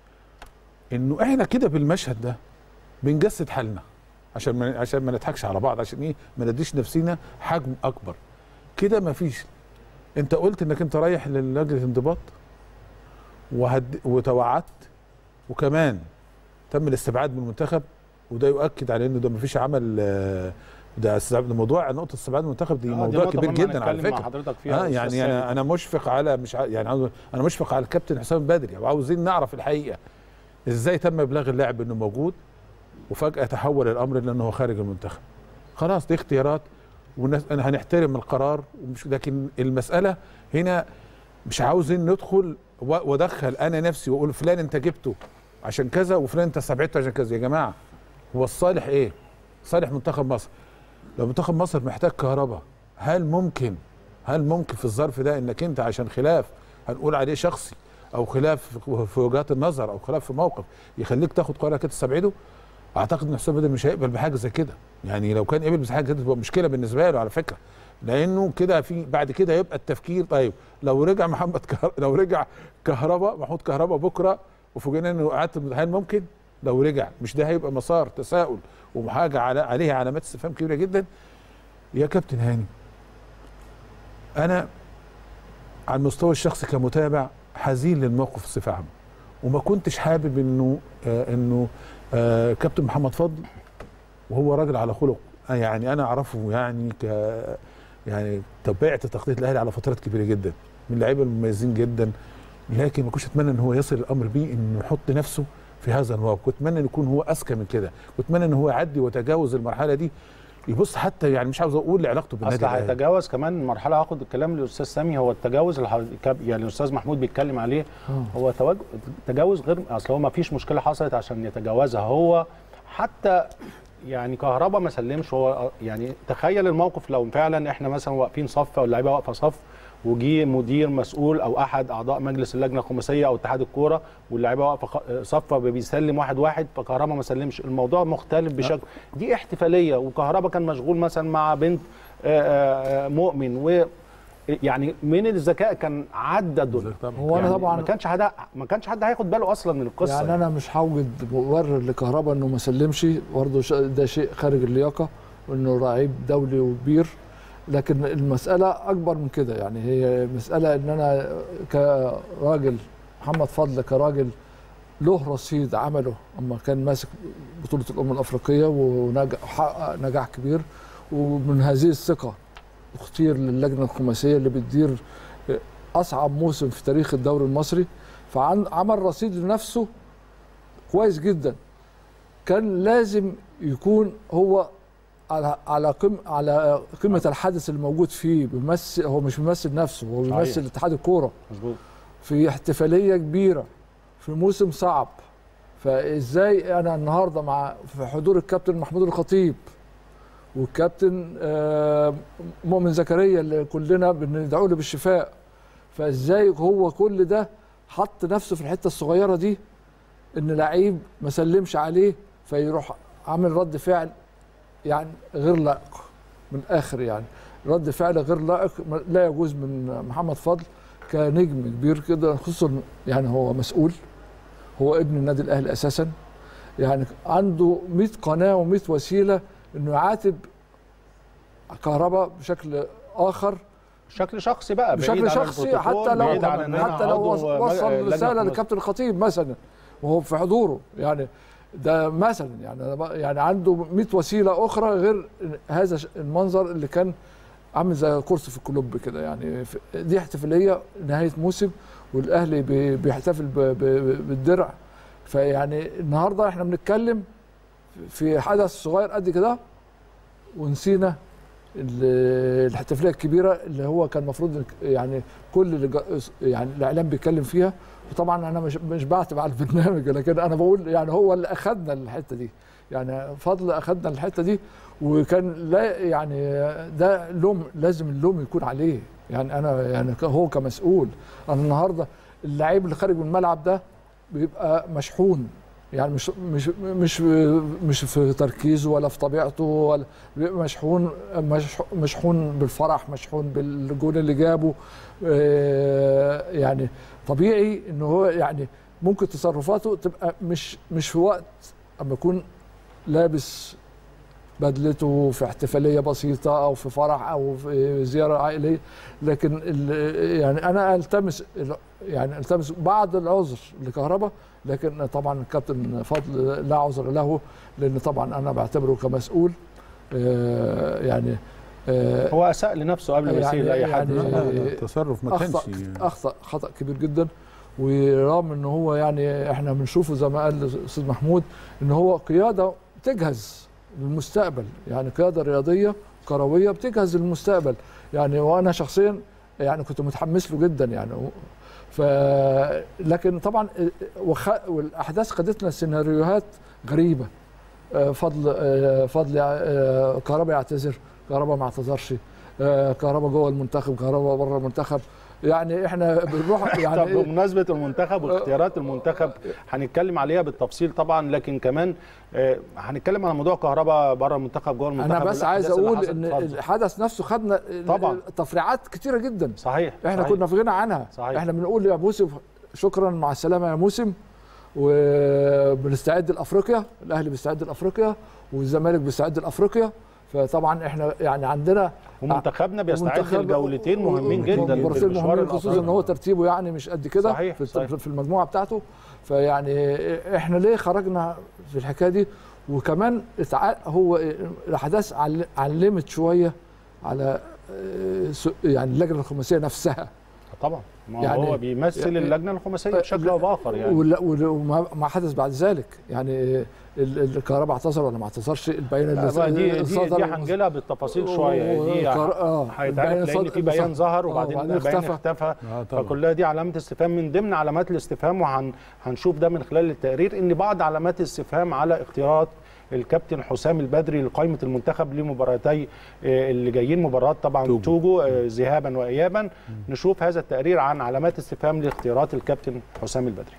انه احنا كده بالمشهد ده بنجسد حالنا عشان ما عشان ما نضحكش على بعض عشان ايه ما نديش نفسينا حجم اكبر كده ما فيش انت قلت انك انت رايح للجنه انضباط وهد وتوعدت وكمان تم الاستبعاد من المنتخب وده يؤكد على انه ده ما فيش عمل آه، ده استبعاد- ده موضوع نقطه استبعاد المنتخب دي آه، موضوع نقطة كبير مهمة جدا على هنتكلم مع فكره حضرتك فيها اه يا يعني أستاذ انا سامي. انا مشفق على مش ع- يعني عاوز انا مشفق على الكابتن حسام بدري وعاوزين نعرف الحقيقه ازاي تم ابلاغ اللاعب انه موجود وفجاه تحول الامر لانه هو خارج المنتخب خلاص دي اختيارات والناس انا هنحترم القرار ومش لكن المساله هنا مش عاوزين ندخل و- وادخل انا نفسي واقول فلان انت جبته عشان كذا وفلان انت استبعدته عشان كذا يا جماعه هو الصالح ايه؟ صالح منتخب مصر لو منتخب مصر محتاج كهرباء هل ممكن هل ممكن في الظرف ده انك انت عشان خلاف هنقول عليه شخصي او خلاف في- في وجهات النظر او خلاف في موقف يخليك تاخد قرار كده تستبعده اعتقد ان حسام بدر مش هيقبل بحاجه زي كده يعني لو كان قبل بحاجه كده تبقى مشكله بالنسبه له على فكره لانه كده في بعد كده يبقى التفكير طيب لو رجع محمد كهر... لو رجع كهرباء محمود كهرباء بكره وفوجئنا انه قعدت هل ممكن لو رجع مش ده هيبقى مسار تساؤل وحاجه على عليه علامات استفهام كبيره جدا يا كابتن هاني انا على المستوى الشخصي كمتابع حزين للموقف بصفه عامه وما كنتش حابب انه آه انه آه كابتن محمد فضل وهو راجل على خلق آه يعني انا اعرفه يعني ك يعني تابعت تغطيه الاهلي على فترات كبيره جدا من اللعيبه المميزين جدا لكن ما كنتش اتمنى ان هو يصل الامر بيه انه يحط نفسه في هذا الموقف كنت اتمنى ان يكون هو اذكى من كده كنت اتمنى ان هو يعدي ويتجاوز المرحله دي يبص حتى يعني مش عاوز اقول لعلاقته بالنادي اصل الاهلي هيتجاوز كمان مرحله هاخد الكلام للاستاذ سامي هو التجاوز اللي حضرتك- كاب- يعني الاستاذ محمود بيتكلم عليه هو تواج- تجاوز غير اصل هو ما فيش مشكله حصلت عشان يتجاوزها هو حتى يعني كهربا ما سلمش هو يعني تخيل الموقف لو فعلا احنا مثلا واقفين صف او اللعيبه واقفه صف وجي مدير مسؤول او احد اعضاء مجلس اللجنه الخماسيه او اتحاد الكوره واللعيبه واقفه خ- صف بيسلم واحد واحد فكهربا ما سلمش الموضوع مختلف بشكل دي احتفاليه وكهربا كان مشغول مثلا مع بنت آه، آه، مؤمن و يعني من الذكاء كان عدى الدنيا هو انا يعني طبعا ما كانش حد ما كانش حد هياخد باله اصلا من القصه يعني انا مش هوجد مبرر لكهربا انه ما سلمش برضه ش- ده شيء خارج اللياقه وانه لعيب دولي وكبير لكن المساله اكبر من كده يعني هي مساله ان انا كراجل محمد فضل كراجل له رصيد عمله اما كان ماسك بطوله الامم الافريقيه ونجح وحقق نجاح كبير ومن هذه الثقه اختير للجنه الخماسيه اللي بتدير اصعب موسم في تاريخ الدوري المصري فعمل رصيد لنفسه كويس جدا كان لازم يكون هو على على قم على قمه الحدث الموجود فيه بيمثل هو مش بيمثل نفسه هو صحيح. بيمثل اتحاد الكوره مظبوط في احتفاليه كبيره في موسم صعب فازاي انا النهارده مع في حضور الكابتن محمود الخطيب والكابتن آه، مؤمن زكريا اللي كلنا بندعو له بالشفاء فازاي هو كل ده حط نفسه في الحته الصغيره دي ان لعيب ما سلمش عليه فيروح عامل رد فعل يعني غير لائق من الاخر يعني رد فعل غير لائق لا يجوز من محمد فضل كنجم كبير كده خصوصا يعني هو مسؤول هو ابن النادي الاهلي اساسا يعني عنده 100 قناه و100 وسيله انه يعاتب كهرباء بشكل اخر بشكل شخصي بقى بعيد بشكل عن شخصي البروتوكول، حتى لو بعيد عن إن أنا حتى لو عضو وصل لجنة رساله خماسية. لكابتن الخطيب مثلا وهو في حضوره يعني ده مثلا يعني أنا بق- يعني عنده 100 وسيله اخرى غير هذا ش- المنظر اللي كان عامل زي كرسي في الكلوب كده يعني في- دي احتفاليه نهايه موسم والاهلي بي- بيحتفل ب- ب- بالدرع فيعني النهارده احنا بنتكلم في حدث صغير قد كده ونسينا ال- الاحتفاليه الكبيره اللي هو كان المفروض يعني كل اللي جا- يعني الاعلام بيتكلم فيها وطبعا انا مش مش بعتب على البرنامج لكن انا بقول يعني هو اللي اخذنا الحته دي يعني فضل اخذنا الحته دي وكان لا يعني ده لوم لازم اللوم يكون عليه يعني انا يعني ك- هو كمسؤول انا النهارده اللعيب اللي خارج من الملعب ده بيبقى مشحون يعني مش مش مش مش في تركيزه ولا في طبيعته ولا بيبقى مشحون مش- مشحون بالفرح مشحون بالجول اللي جابه آه، يعني طبيعي ان هو يعني ممكن تصرفاته تبقى مش مش في وقت اما يكون لابس بدلته في احتفاليه بسيطه او في فرح او في زياره عائليه لكن ال- يعني انا التمس يعني التمس بعض العذر لكهرباء لكن طبعا الكابتن فضل لا عذر له لان طبعا انا بعتبره كمسؤول آه، يعني آه، هو اساء لنفسه قبل ما يعني- يسيء لاي حد يعني- لا، لا، لا، التصرف ما كانش اخطا اخطا خطا كبير جدا ورغم ان هو يعني احنا بنشوفه زي ما قال الاستاذ محمود ان هو قياده بتجهز للمستقبل يعني قياده رياضيه كرويه بتجهز للمستقبل يعني وانا شخصيا يعني كنت متحمس له جدا يعني ف لكن طبعا وخ... والاحداث خدتنا سيناريوهات غريبه آه، فضل آه، فضل آه، كهربا يعتذر كهربا ما اعتذرش آه، كهربا جوه المنتخب كهربا بره المنتخب يعني احنا بنروح طب يعني إيه؟ بمناسبه المنتخب واختيارات المنتخب هنتكلم عليها بالتفصيل طبعا لكن كمان آه، هنتكلم على موضوع كهرباء بره المنتخب جوه المنتخب انا بس عايز والأحداث اللي اقول حصلت. ان اتفضل. الحدث نفسه خدنا طبعاً. تفريعات كتيره جدا صحيح احنا صحيح. كنا في غنى عنها صحيح. احنا بنقول يا موسم شكرا مع السلامه يا موسم وبنستعد لافريقيا الاهلي بيستعد لافريقيا والزمالك بيستعد لافريقيا فطبعا احنا يعني عندنا ومنتخبنا بيستعد ومنتخب- لجولتين مهمين و- جدا مباراتين بالمشوار مهمين خصوصا ان هو الأفريقي. ترتيبه يعني مش قد كده صحيح، في, صحيح. في المجموعه بتاعته فيعني احنا ليه خرجنا في الحكايه دي وكمان اتع- هو الاحداث عل- علمت شويه على آه، س- يعني اللجنه الخماسيه نفسها طبعا ما يعني- هو بيمثل يعني- اللجنه الخماسيه بشكل او باخر يعني ولا- ولا- وما ما حدث بعد ذلك يعني ال- الكهرباء اعتذر ولا ما اعتذرش البيان لا بقى دي دي صدر- دي هنجيلها بالتفاصيل شويه دي وكهر- آه، هيتعرف البيان لان صدر- في بيان ظهر آه، وبعدين وبعدين بيان اختفى. اختفى آه، طبعا. فكلها دي علامات استفهام من ضمن علامات الاستفهام وهنشوف ده من خلال التقرير ان بعض علامات الاستفهام على اختيارات الكابتن حسام البدري لقائمه المنتخب لمباراتي آه، اللي جايين مباراه طبعا توجو. توجو آه، ذهابا وايابا نشوف هذا التقرير عن علامات استفهام لاختيارات الكابتن حسام البدري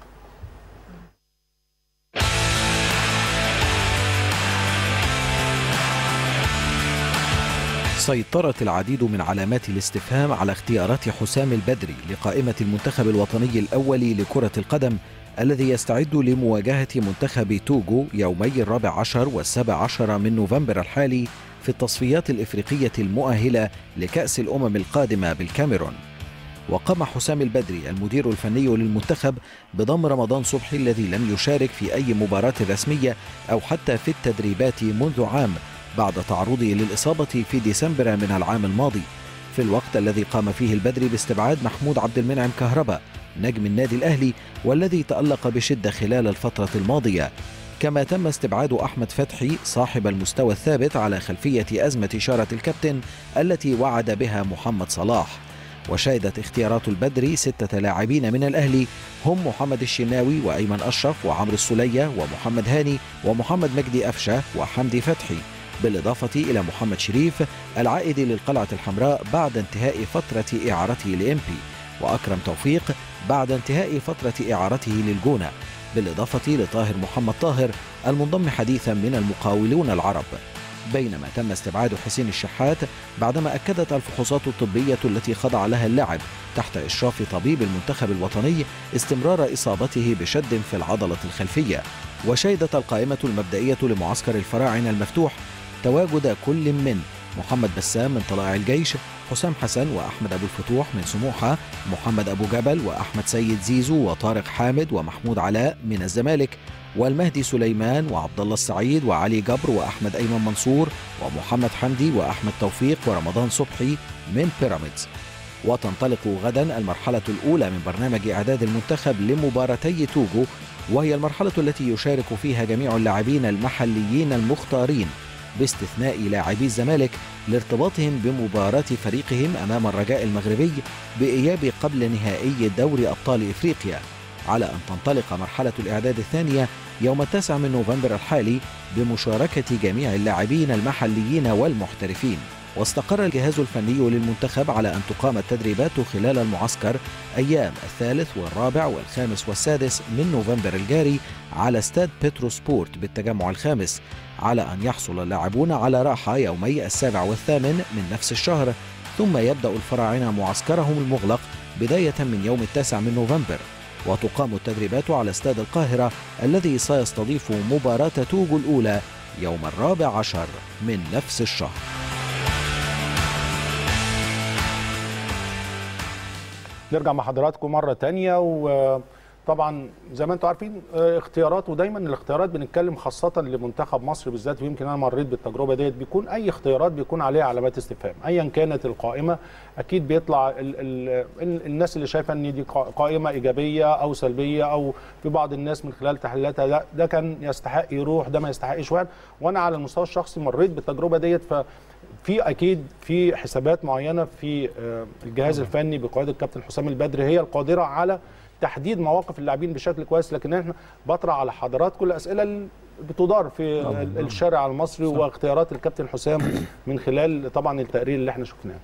سيطرت العديد من علامات الاستفهام على اختيارات حسام البدري لقائمة المنتخب الوطني الأول لكرة القدم الذي يستعد لمواجهة منتخب توغو يومي الرابع عشر والسابع عشر من نوفمبر الحالي في التصفيات الإفريقية المؤهلة لكأس الأمم القادمة بالكاميرون وقام حسام البدري المدير الفني للمنتخب بضم رمضان صبحي الذي لم يشارك في أي مباراة رسمية أو حتى في التدريبات منذ عام بعد تعرضه للإصابة في ديسمبر من العام الماضي في الوقت الذي قام فيه البدري باستبعاد محمود عبد المنعم كهربا نجم النادي الأهلي والذي تألق بشدة خلال الفترة الماضية كما تم استبعاد أحمد فتحي صاحب المستوى الثابت على خلفية أزمة إشارة الكابتن التي وعد بها محمد صلاح وشهدت اختيارات البدري ستة لاعبين من الأهلي هم محمد الشناوي وأيمن أشرف وعمرو السولية ومحمد هاني ومحمد مجدي أفشة وحمدي فتحي بالإضافة إلى محمد شريف العائد للقلعة الحمراء بعد انتهاء فترة إعارته لإمبي وأكرم توفيق بعد انتهاء فترة إعارته للجونة بالإضافة لطاهر محمد طاهر المنضم حديثا من المقاولون العرب بينما تم استبعاد حسين الشحات بعدما أكدت الفحوصات الطبية التي خضع لها اللاعب تحت إشراف طبيب المنتخب الوطني استمرار إصابته بشد في العضلة الخلفية وشهدت القائمة المبدئية لمعسكر الفراعنة المفتوح تواجد كل من محمد بسام من طلائع الجيش حسام حسن وأحمد أبو الفتوح من سموحة محمد أبو جبل وأحمد سيد زيزو وطارق حامد ومحمود علاء من الزمالك والمهدي سليمان وعبد الله السعيد وعلي جبر واحمد ايمن منصور ومحمد حمدي واحمد توفيق ورمضان صبحي من بيراميدز وتنطلق غدا المرحله الاولى من برنامج اعداد المنتخب لمباراتي توجو وهي المرحله التي يشارك فيها جميع اللاعبين المحليين المختارين باستثناء لاعبي الزمالك لارتباطهم بمباراه فريقهم امام الرجاء المغربي باياب قبل نهائي دوري ابطال افريقيا على أن تنطلق مرحلة الإعداد الثانية يوم التاسع من نوفمبر الحالي بمشاركة جميع اللاعبين المحليين والمحترفين واستقر الجهاز الفني للمنتخب على أن تقام التدريبات خلال المعسكر أيام الثالث والرابع والخامس والسادس من نوفمبر الجاري على استاد بيترو سبورت بالتجمع الخامس على أن يحصل اللاعبون على راحة يومي السابع والثامن من نفس الشهر ثم يبدأ الفراعنة معسكرهم المغلق بداية من يوم التاسع من نوفمبر وتقام التدريبات على استاد القاهرة الذي سيستضيف مباراة توجو الأولى يوم الرابع عشر من نفس الشهر نرجع مع حضراتكم مرة تانية وطبعا زي ما انتم عارفين اه، اختيارات ودايما الاختيارات بنتكلم خاصة لمنتخب مصر بالذات ويمكن انا مريت بالتجربة ديت بيكون اي اختيارات بيكون عليها علامات استفهام ايا كانت القائمة اكيد بيطلع ال ال ال الناس اللي شايفة ان دي قا- قائمة ايجابية او سلبية او في بعض الناس من خلال تحليلاتها ده, ده كان يستحق يروح ده ما يستحقش واحد وانا على المستوى الشخصي مريت بالتجربة ديت ف في اكيد في حسابات معينه في آه، الجهاز الفني بقياده الكابتن حسام البدري هي القادره على تحديد مواقف اللاعبين بشكل كويس لكن احنا بطرح على حضراتكم الاسئله اللي بتدار في طبعاً. ال- الشارع المصري صح. واختيارات الكابتن حسام من خلال طبعا التقرير اللي احنا شفناه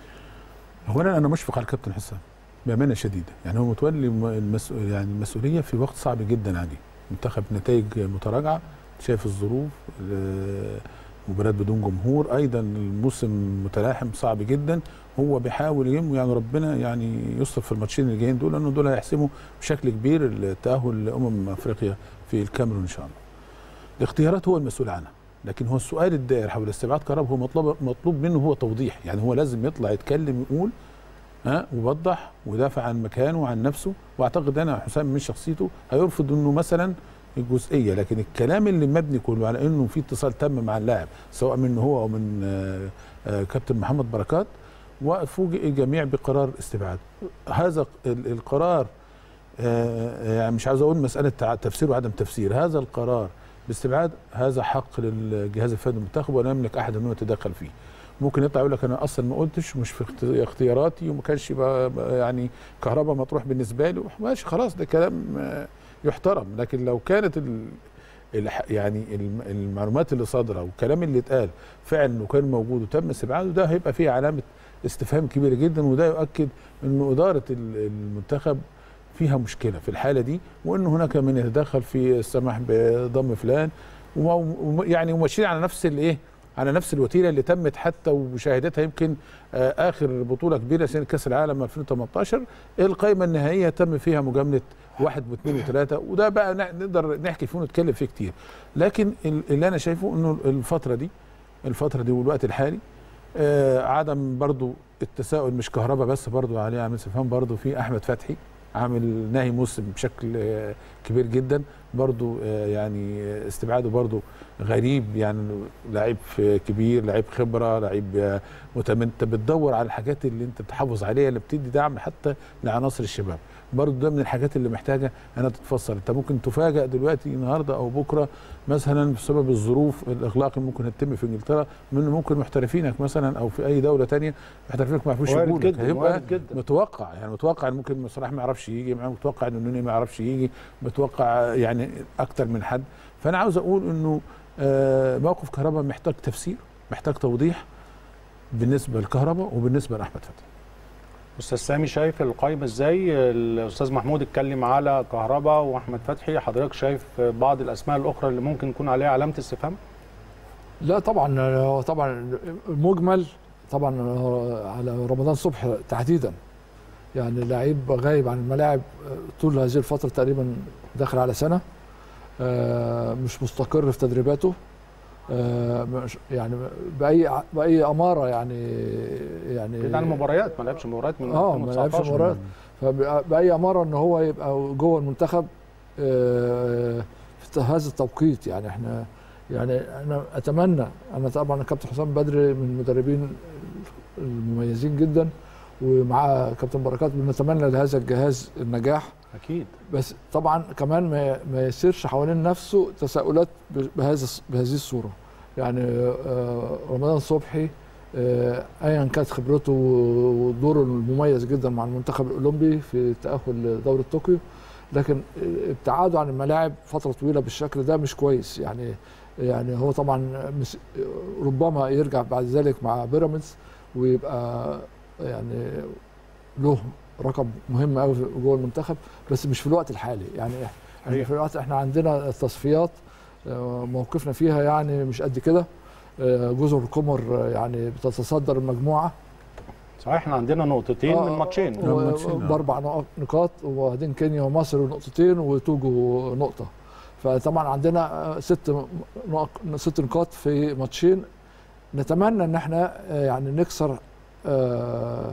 اولا انا مشفق على الكابتن حسام بامانه شديده يعني هو متولي م- المسؤول يعني المسؤوليه في وقت صعب جدا عليه منتخب نتائج متراجعه شايف الظروف ال- مباريات بدون جمهور ايضا الموسم متلاحم صعب جدا هو بيحاول يم يعني ربنا يعني يستر في الماتشين اللي جايين دول لانه دول هيحسموا بشكل كبير التاهل لامم افريقيا في الكاميرون ان شاء الله. الاختيارات هو المسؤول عنها لكن هو السؤال الدائر حول استبعاد كهربا هو مطلوب مطلوب منه هو توضيح يعني هو لازم يطلع يتكلم يقول ها ويوضح ويدافع عن مكانه وعن نفسه واعتقد انا حسام من شخصيته هيرفض انه مثلا الجزئيه لكن الكلام اللي مبني كله على انه في اتصال تم مع اللاعب سواء منه هو او من آه، آه، كابتن محمد بركات وفوجئ الجميع بقرار استبعاده هذا ال- القرار آه، يعني مش عاوز اقول مساله تع- تفسير وعدم تفسير هذا القرار باستبعاد هذا حق للجهاز الفني المنتخب ولا يملك احد انه يتدخل فيه ممكن يطلع يقول لك انا اصلا ما قلتش مش في اخت- اختياراتي وما كانش بقى- بقى يعني كهرباء مطروح بالنسبه لي ماشي خلاص ده كلام آه، يحترم لكن لو كانت ال الح- يعني الم- المعلومات اللي صادره والكلام اللي اتقال فعلا انه كان موجود وتم استبعاده ده هيبقى فيه علامه استفهام كبيره جدا وده يؤكد انه اداره ال- المنتخب فيها مشكله في الحاله دي وان هناك من يتدخل في السماح بضم فلان ويعني وماشيين على نفس الايه على نفس الوتيره اللي تمت حتى ومشاهدتها يمكن آه، اخر بطوله كبيره سنه كاس العالم 2018 القائمه النهائيه تم فيها مجامله واحد واثنين وثلاثه وده بقى نع- نقدر نحكي فيه ونتكلم فيه كتير لكن ال- اللي انا شايفه انه الفتره دي الفتره دي والوقت الحالي آه عدم برضو التساؤل مش كهرباء بس برضو عليه عامل استفهام برضو في احمد فتحي عامل ناهي موسم بشكل آه كبير جدا برضو آه، يعني استبعاده برضو غريب يعني لعيب في- كبير لعيب خبره لعيب آه، متمن انت بتدور على الحاجات اللي انت بتحافظ عليها اللي بتدي دعم حتى لعناصر الشباب برضو ده من الحاجات اللي محتاجه انها تتفصل انت ممكن تفاجئ دلوقتي النهارده او بكره مثلا بسبب الظروف الاغلاق اللي ممكن هتتم في انجلترا من ممكن محترفينك مثلا او في اي دوله تانية محترفينك ما يعرفوش وارد يجوا لك. جدا هيبقى وارد جدا متوقع يعني متوقع ان ممكن صلاح ما يعرفش يجي متوقع ان النوني ما يعرفش يجي متوقع يعني اكتر من حد فانا عاوز اقول انه آه، موقف كهرباء محتاج تفسير محتاج توضيح بالنسبه لكهرباء وبالنسبه لاحمد فتحي استاذ سامي شايف القائمه ازاي الاستاذ محمود اتكلم على كهربا واحمد فتحي حضرتك شايف بعض الاسماء الاخرى اللي ممكن يكون عليها علامه استفهام لا طبعا هو طبعا المجمل طبعا هو على رمضان صبحي تحديدا يعني لعيب غايب عن الملاعب طول هذه الفتره تقريبا داخل على سنه آه، مش مستقر في تدريباته آه، مش- يعني باي باي اماره يعني يعني بعيد عن المباريات ما لعبش مباريات من اه ما لعبش 2019. مباريات فباي اماره ان هو يبقى جوه المنتخب آه، في هذا التوقيت يعني احنا يعني انا اتمنى انا طبعا كابتن حسام بدري من المدربين المميزين جدا ومع كابتن بركات بنتمنى لهذا الجهاز النجاح اكيد بس طبعا كمان ما ما يصيرش حوالين نفسه تساؤلات ب- بهذا بهذه الصوره يعني آه، رمضان صبحي آه، ايا كانت خبرته ودوره المميز جدا مع المنتخب الاولمبي في تاهل لدوره طوكيو لكن ابتعاده عن الملاعب فتره طويله بالشكل ده مش كويس يعني يعني هو طبعا مس- ربما يرجع بعد ذلك مع بيراميدز ويبقى يعني له رقم مهم قوي جوه المنتخب بس مش في الوقت الحالي يعني يعني أيوة. في الوقت احنا عندنا التصفيات آه، موقفنا فيها يعني مش قد كده آه، جزر القمر آه، يعني بتتصدر المجموعه صحيح احنا عندنا نقطتين من ماتشين آه. ماتشين، آه. باربع نقط- نقاط وبعدين كينيا ومصر نقطتين وتوجو نقطه فطبعا عندنا آه، ست نق- ست نقاط في ماتشين نتمنى ان احنا آه، يعني نكسر آه،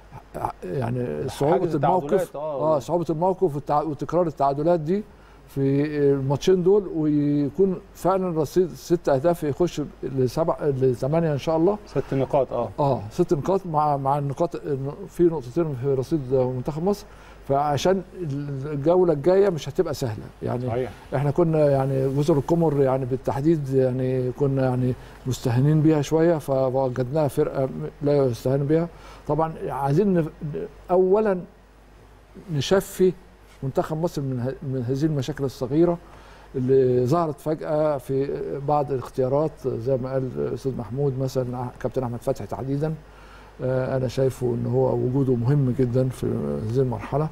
يعني صعوبه حاجز الموقف التعادلات، آه. اه صعوبه الموقف والتع- وتكرار التعادلات دي في الماتشين دول ويكون فعلا رصيد ست اهداف يخش لسبع لثمانيه ان شاء الله ست نقاط اه اه ست نقاط مع مع النقاط في نقطتين في رصيد منتخب مصر فعشان الجوله الجايه مش هتبقى سهله يعني صحيح احنا كنا يعني جزر القمر يعني بالتحديد يعني كنا يعني مستهينين بيها شويه فوجدناها فرقه لا يستهان بها طبعا عايزين نف- اولا نشفي منتخب مصر من ه- من هذه المشاكل الصغيره اللي ظهرت فجاه في بعض الاختيارات زي ما قال الاستاذ محمود مثلا كابتن احمد فتحي تحديدا آه، انا شايفه ان هو وجوده مهم جدا في هذه المرحله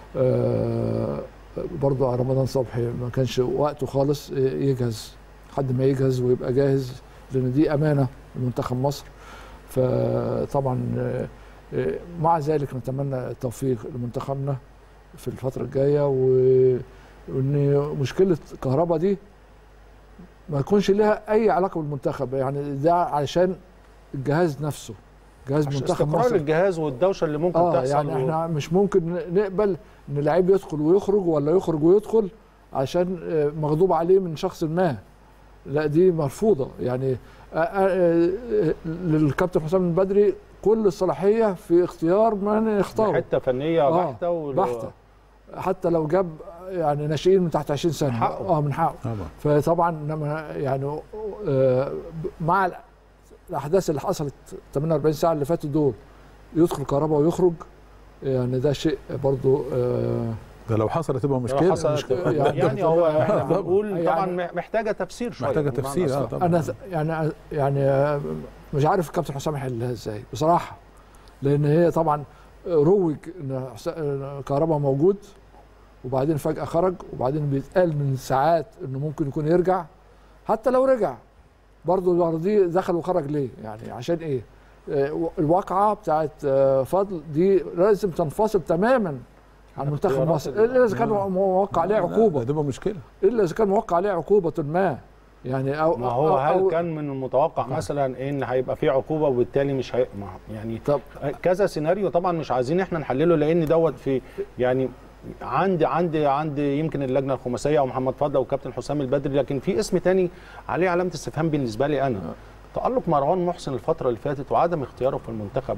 آه، برضه رمضان صبحي ما كانش وقته خالص يجهز حد ما يجهز ويبقى جاهز لان دي امانه لمنتخب مصر فطبعا آه، آه، مع ذلك نتمنى التوفيق لمنتخبنا في الفتره الجايه و- وان مشكله كهربا دي ما يكونش لها اي علاقه بالمنتخب يعني ده علشان الجهاز نفسه جهاز عشان منتخب استقرار مصر الجهاز والدوشه اللي ممكن اه تحصل يعني و- احنا مش ممكن ن- نقبل ان لعيب يدخل ويخرج ولا يخرج ويدخل عشان آه، مغضوب عليه من شخص ما لا دي مرفوضه يعني آه، آه، آه، للكابتن حسام البدري كل الصلاحيه في اختيار من يختاره حته فنيه آه، بحته و... بحته حتى لو جاب يعني ناشئين من تحت 20 سنه من حقه. اه من حقه طبعا فطبعا انما يعني آه، مع الاحداث اللي حصلت 48 ساعه اللي فاتوا دول يدخل كهرباء ويخرج يعني ده شيء برضو آه، ده لو حصل هتبقى لو مشكله حصل- مشكلة. يعني, يعني هو احنا طبعاً. بنقول طبعا يعني- محتاجه تفسير شويه محتاجه بمعنى تفسير اه أصح. طبعا انا يعني يعني آه، مش عارف الكابتن حسام يحلها ازاي بصراحه لان هي طبعا روج ان حس- إن كهرباء موجود وبعدين فجاه خرج وبعدين بيتقال من ساعات انه ممكن يكون يرجع حتى لو رجع برضه الورد دي دخل وخرج ليه يعني عشان ايه آه، الواقعه بتاعت آه، فضل دي لازم تنفصل تماما عن منتخب اختيارات مصر ال- الا اذا كان موقع عليه لا، عقوبه هتبقى مشكله الا اذا كان موقع عليه عقوبه ما يعني او ما هو أو- هل أو كان من المتوقع مثلا ان هيبقى في عقوبه وبالتالي مش هي... ما- يعني طب كذا سيناريو طبعا مش عايزين احنا نحلله لان دوت في يعني عندي عندي عندي يمكن اللجنه الخماسيه او محمد فضل او كابتن حسام البدري لكن في اسم تاني عليه علامه استفهام بالنسبه لي انا تالق مروان محسن الفتره اللي فاتت وعدم اختياره في المنتخب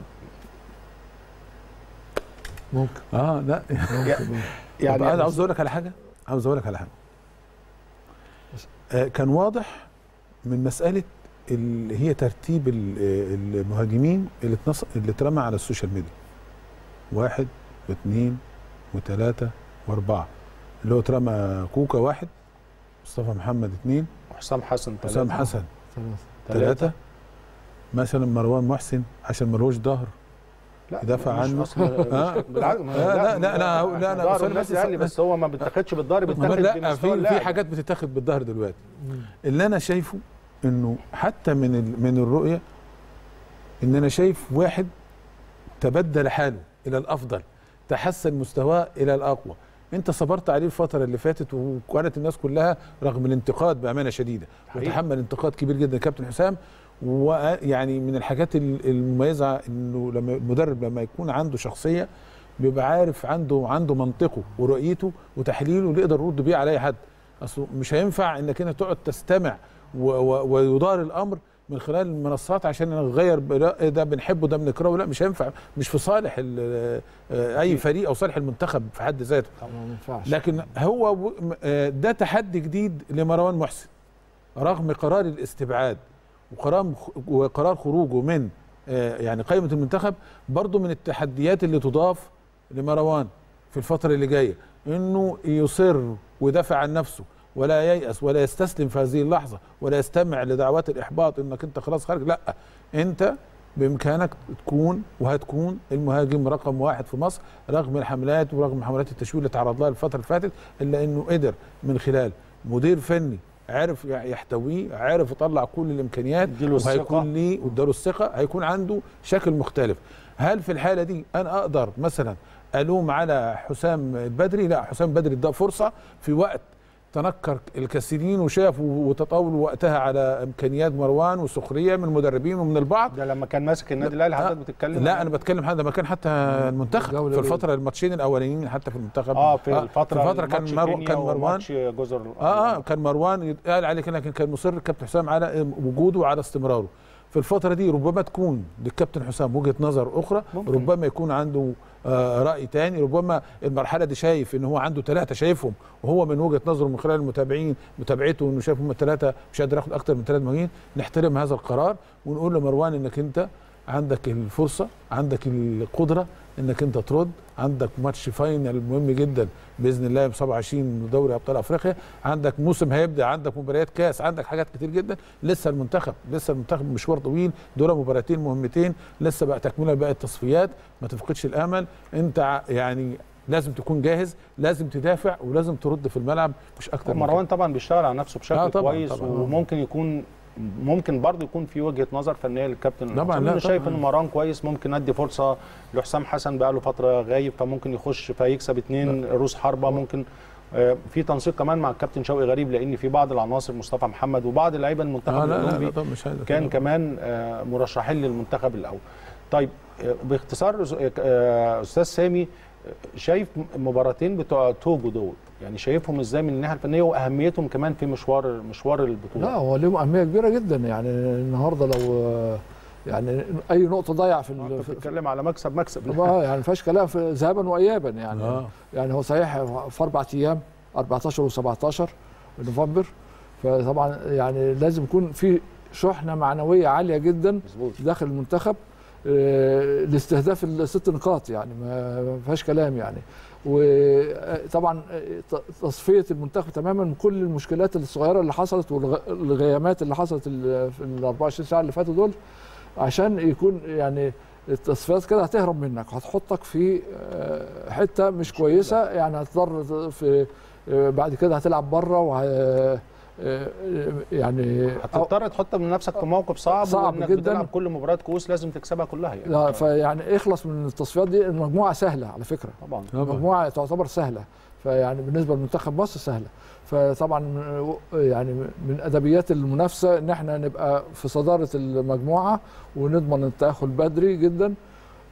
ممكن اه لا يعني يعني انا عاوز اقول لك على حاجه عاوز اقول لك على حاجه آه كان واضح من مساله اللي هي ترتيب ال- آه، المهاجمين اللي اتنص... اللي اترمى على السوشيال ميديا واحد واثنين وثلاثه واربعه اللي هو اترمى كوكا واحد مصطفى محمد اثنين حسام حسن حسام ثلاثة. حسن ثلاثة ثلاثه مثلا مروان محسن عشان ملوش ظهر لا يدافع مش عنه. أصل- مش- آه. بالعكس ما- لا، لا، لا، أنا هقول- لا، أنا ضهر بس- الناس بس- يعني بس هو ما بيتاخدش بالضهر بيتاخد لا بمستوى في في اللاعب. حاجات بتتاخد بالظهر دلوقتي اللي انا شايفه انه حتى من ال- من الرؤيه ان انا شايف واحد تبدل حاله الى الافضل تحسن مستواه الى الاقوى انت صبرت عليه الفتره اللي فاتت وكانت الناس كلها رغم الانتقاد بامانه شديده حقيقي. وتحمل انتقاد كبير جدا كابتن حسام ويعني من الحاجات ال- المميزه انه لما المدرب لما يكون عنده شخصيه بيبقى عارف عنده عنده منطقه ورؤيته وتحليله اللي يقدر يرد بيه على اي حد اصله مش هينفع انك انت تقعد تستمع و و ويدار الامر من خلال المنصات عشان نغير برأي ده بنحبه ده بنكرهه لا مش هينفع مش في صالح ال- آه، اي فريق او صالح المنتخب في حد ذاته طبعا ما ينفعش لكن هو و- م- آه، ده تحدي جديد لمروان محسن رغم قرار الاستبعاد وقرار وقرار خروجه من آه، يعني قائمه المنتخب برضه من التحديات اللي تضاف لمروان في الفتره اللي جايه انه يصر ويدافع عن نفسه ولا ييأس ولا يستسلم في هذه اللحظه ولا يستمع لدعوات الاحباط انك انت خلاص خارج لا انت بامكانك تكون وهتكون المهاجم رقم واحد في مصر رغم الحملات ورغم حملات التشويه اللي تعرض لها الفتره اللي فاتت الا انه قدر من خلال مدير فني عرف يحتويه عرف يطلع كل الامكانيات اديله الثقة. وهيكون ليه واداله الثقه هيكون عنده شكل مختلف هل في الحاله دي انا اقدر مثلا الوم على حسام البدري لا حسام البدري ده فرصه في وقت تنكر الكثيرين وشافوا وتطاولوا وقتها على امكانيات مروان وسخريه من المدربين ومن البعض ده لما كان ماسك النادي الاهلي آه. حضرتك بتتكلم لا عن- انا بتكلم حتى ما كان حتى المنتخب الجولة في الأولى. الفتره الماتشين الاولانيين حتى في المنتخب اه في الفتره في فتره كان ماتش مرو... كينيا كان مروان وماتش جزر اه اه كان مروان يتقال عليه كده لكن كان مصر الكابتن حسام على وجوده وعلى استمراره في الفتره دي ربما تكون للكابتن حسام وجهه نظر اخرى ممكن. ربما يكون عنده آه راي تاني ربما المرحله دي شايف ان هو عنده ثلاثه شايفهم وهو من وجهه نظره من خلال المتابعين متابعته انه شايف هم الثلاثه مش قادر ياخد اكتر من ثلاث مهاجمين نحترم هذا القرار ونقول لمروان انك انت عندك الفرصه عندك القدره انك انت ترد عندك ماتش فاينل مهم جدا باذن الله يوم 27 دوري ابطال افريقيا عندك موسم هيبدا عندك مباريات كاس عندك حاجات كتير جدا لسه المنتخب لسه المنتخب مشوار طويل دول مباراتين مهمتين لسه بقى تكمله باقي التصفيات ما تفقدش الامل انت ع- يعني لازم تكون جاهز لازم تدافع ولازم ترد في الملعب مش اكتر من مروان طبعا بيشتغل على نفسه بشكل آه طبعاً، كويس طبعاً. وممكن يكون ممكن برضه يكون في وجهه نظر فنيه للكابتن طبعاً، حسام. لا انا شايف طبعاً. ان مروان كويس ممكن ادي فرصه لحسام حسن بقى له فتره غايب فممكن يخش فيكسب اتنين روس حربه ممكن آه، في تنسيق كمان مع الكابتن شوقي غريب لان في بعض العناصر مصطفى محمد وبعض لعيبه المنتخب آه لا لا, الاولمبي لا طبعا مش هذا كان كمان آه، مرشحين للمنتخب الاول طيب آه، باختصار آه، استاذ سامي آه، شايف مباراتين بتوع توجو دول يعني شايفهم ازاي من الناحيه الفنيه واهميتهم كمان في مشوار مشوار البطوله لا هو ليهم اهميه كبيره جدا يعني النهارده لو آه، يعني اي نقطه ضايعه في, انت ال- في بتتكلم على مكسب مكسب اه يعني ما فيهاش كلام في ذهابا وايابا يعني آه. يعني هو صحيح في اربع ايام 14 و17 نوفمبر فطبعا يعني لازم يكون في شحنه معنويه عاليه جدا مظبوط داخل المنتخب آه، لاستهداف الست نقاط يعني ما ما فيهاش كلام يعني وطبعا تصفيه المنتخب تماما من كل المشكلات الصغيره اللي حصلت والغيامات اللي حصلت ال- في ال 24 ساعه اللي فاتوا دول عشان يكون يعني التصفيات كده هتهرب منك هتحطك في آه، حته مش كويسه يعني هتضطر في آه، بعد كده هتلعب بره وه آه، يعني هتضطر تحط من نفسك في موقف صعب صعب وانك جداً. بتلعب كل مباراه كؤوس لازم تكسبها كلها يعني لا فيعني اخلص من التصفيات دي المجموعه سهله على فكره طبعا طبعا مجموعه تعتبر سهله فيعني بالنسبه لمنتخب مصر سهله فطبعا من- يعني من ادبيات المنافسه ان احنا نبقى في صداره المجموعه ونضمن التاهل بدري جدا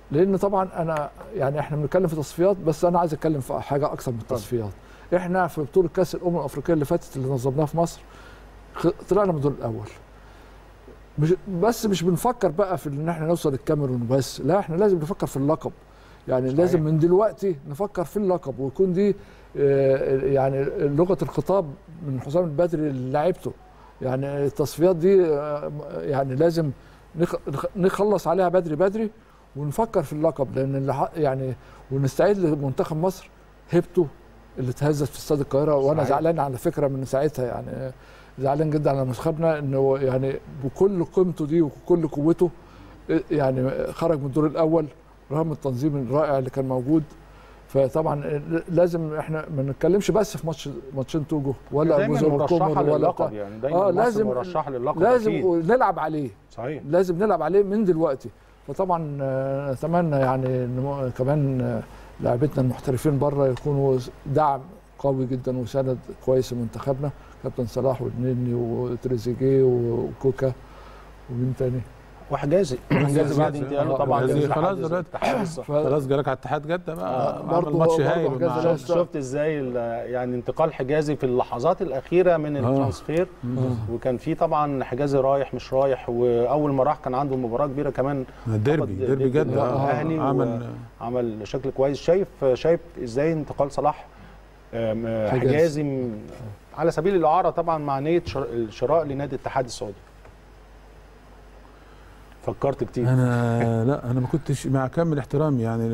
لان طبعا انا يعني احنا بنتكلم في تصفيات بس انا عايز اتكلم في حاجه اكثر من التصفيات احنا في بطوله كاس الامم الافريقيه اللي فاتت اللي نظمناها في مصر خ- طلعنا من الدور الاول مش بس مش بنفكر بقى في ان احنا نوصل الكاميرون بس لا احنا لازم نفكر في اللقب يعني صحيح. لازم من دلوقتي نفكر في اللقب ويكون دي آه، يعني لغه الخطاب من حسام البدري اللي لعبته يعني التصفيات دي آه، يعني لازم نخ- نخ- نخلص عليها بدري بدري ونفكر في اللقب لان اللي ح- يعني ونستعيد لمنتخب مصر هيبته اللي اتهزت في استاد القاهره وانا صحيح. زعلان على فكره من ساعتها يعني زعلان جدا على منتخبنا انه يعني بكل قيمته دي وكل قوته يعني خرج من الدور الاول رغم التنظيم الرائع اللي كان موجود فطبعا لازم احنا ما نتكلمش بس في ماتش ماتشين توجو ولا دايما جزر مرشحه القمر ولا للقب بتاع. يعني دايما آه، آه لازم- لازم مرشحه للقب لازم أكيد. نلعب عليه صحيح لازم نلعب عليه من دلوقتي فطبعا آه، نتمنى يعني ان م- كمان آه، لاعبتنا المحترفين بره يكونوا دعم قوي جدا وسند كويس لمنتخبنا كابتن صلاح والنني وتريزيجيه وكوكا ومين تاني وحجازي حجازي بعد انتقاله آه، طبعا حجازي جاب خلاص اتحاد- دلوقتي. اتحاد الصحة. ف- خلاص جالك على اتحاد جده آه، بقى عمل برضه- ماتش برضه هايل حجازي مع- لا- شفت شفت ازاي ال- يعني انتقال حجازي في اللحظات الاخيره من آه. الترانسفير وكان في طبعا حجازي رايح مش رايح واول ما راح كان عنده مباراه كبيره كمان ديربي فقد ديربي ضد جده آه، الأهلي و- عمل عمل شكل كويس شايف شايف ازاي انتقال صلاح آم، آه، حجازي. حجازي م- على سبيل الاعاره طبعا مع نيه شر- الشراء لنادي الاتحاد السعودي فكرت كتير انا لا انا ما كنتش مع كامل احترامي يعني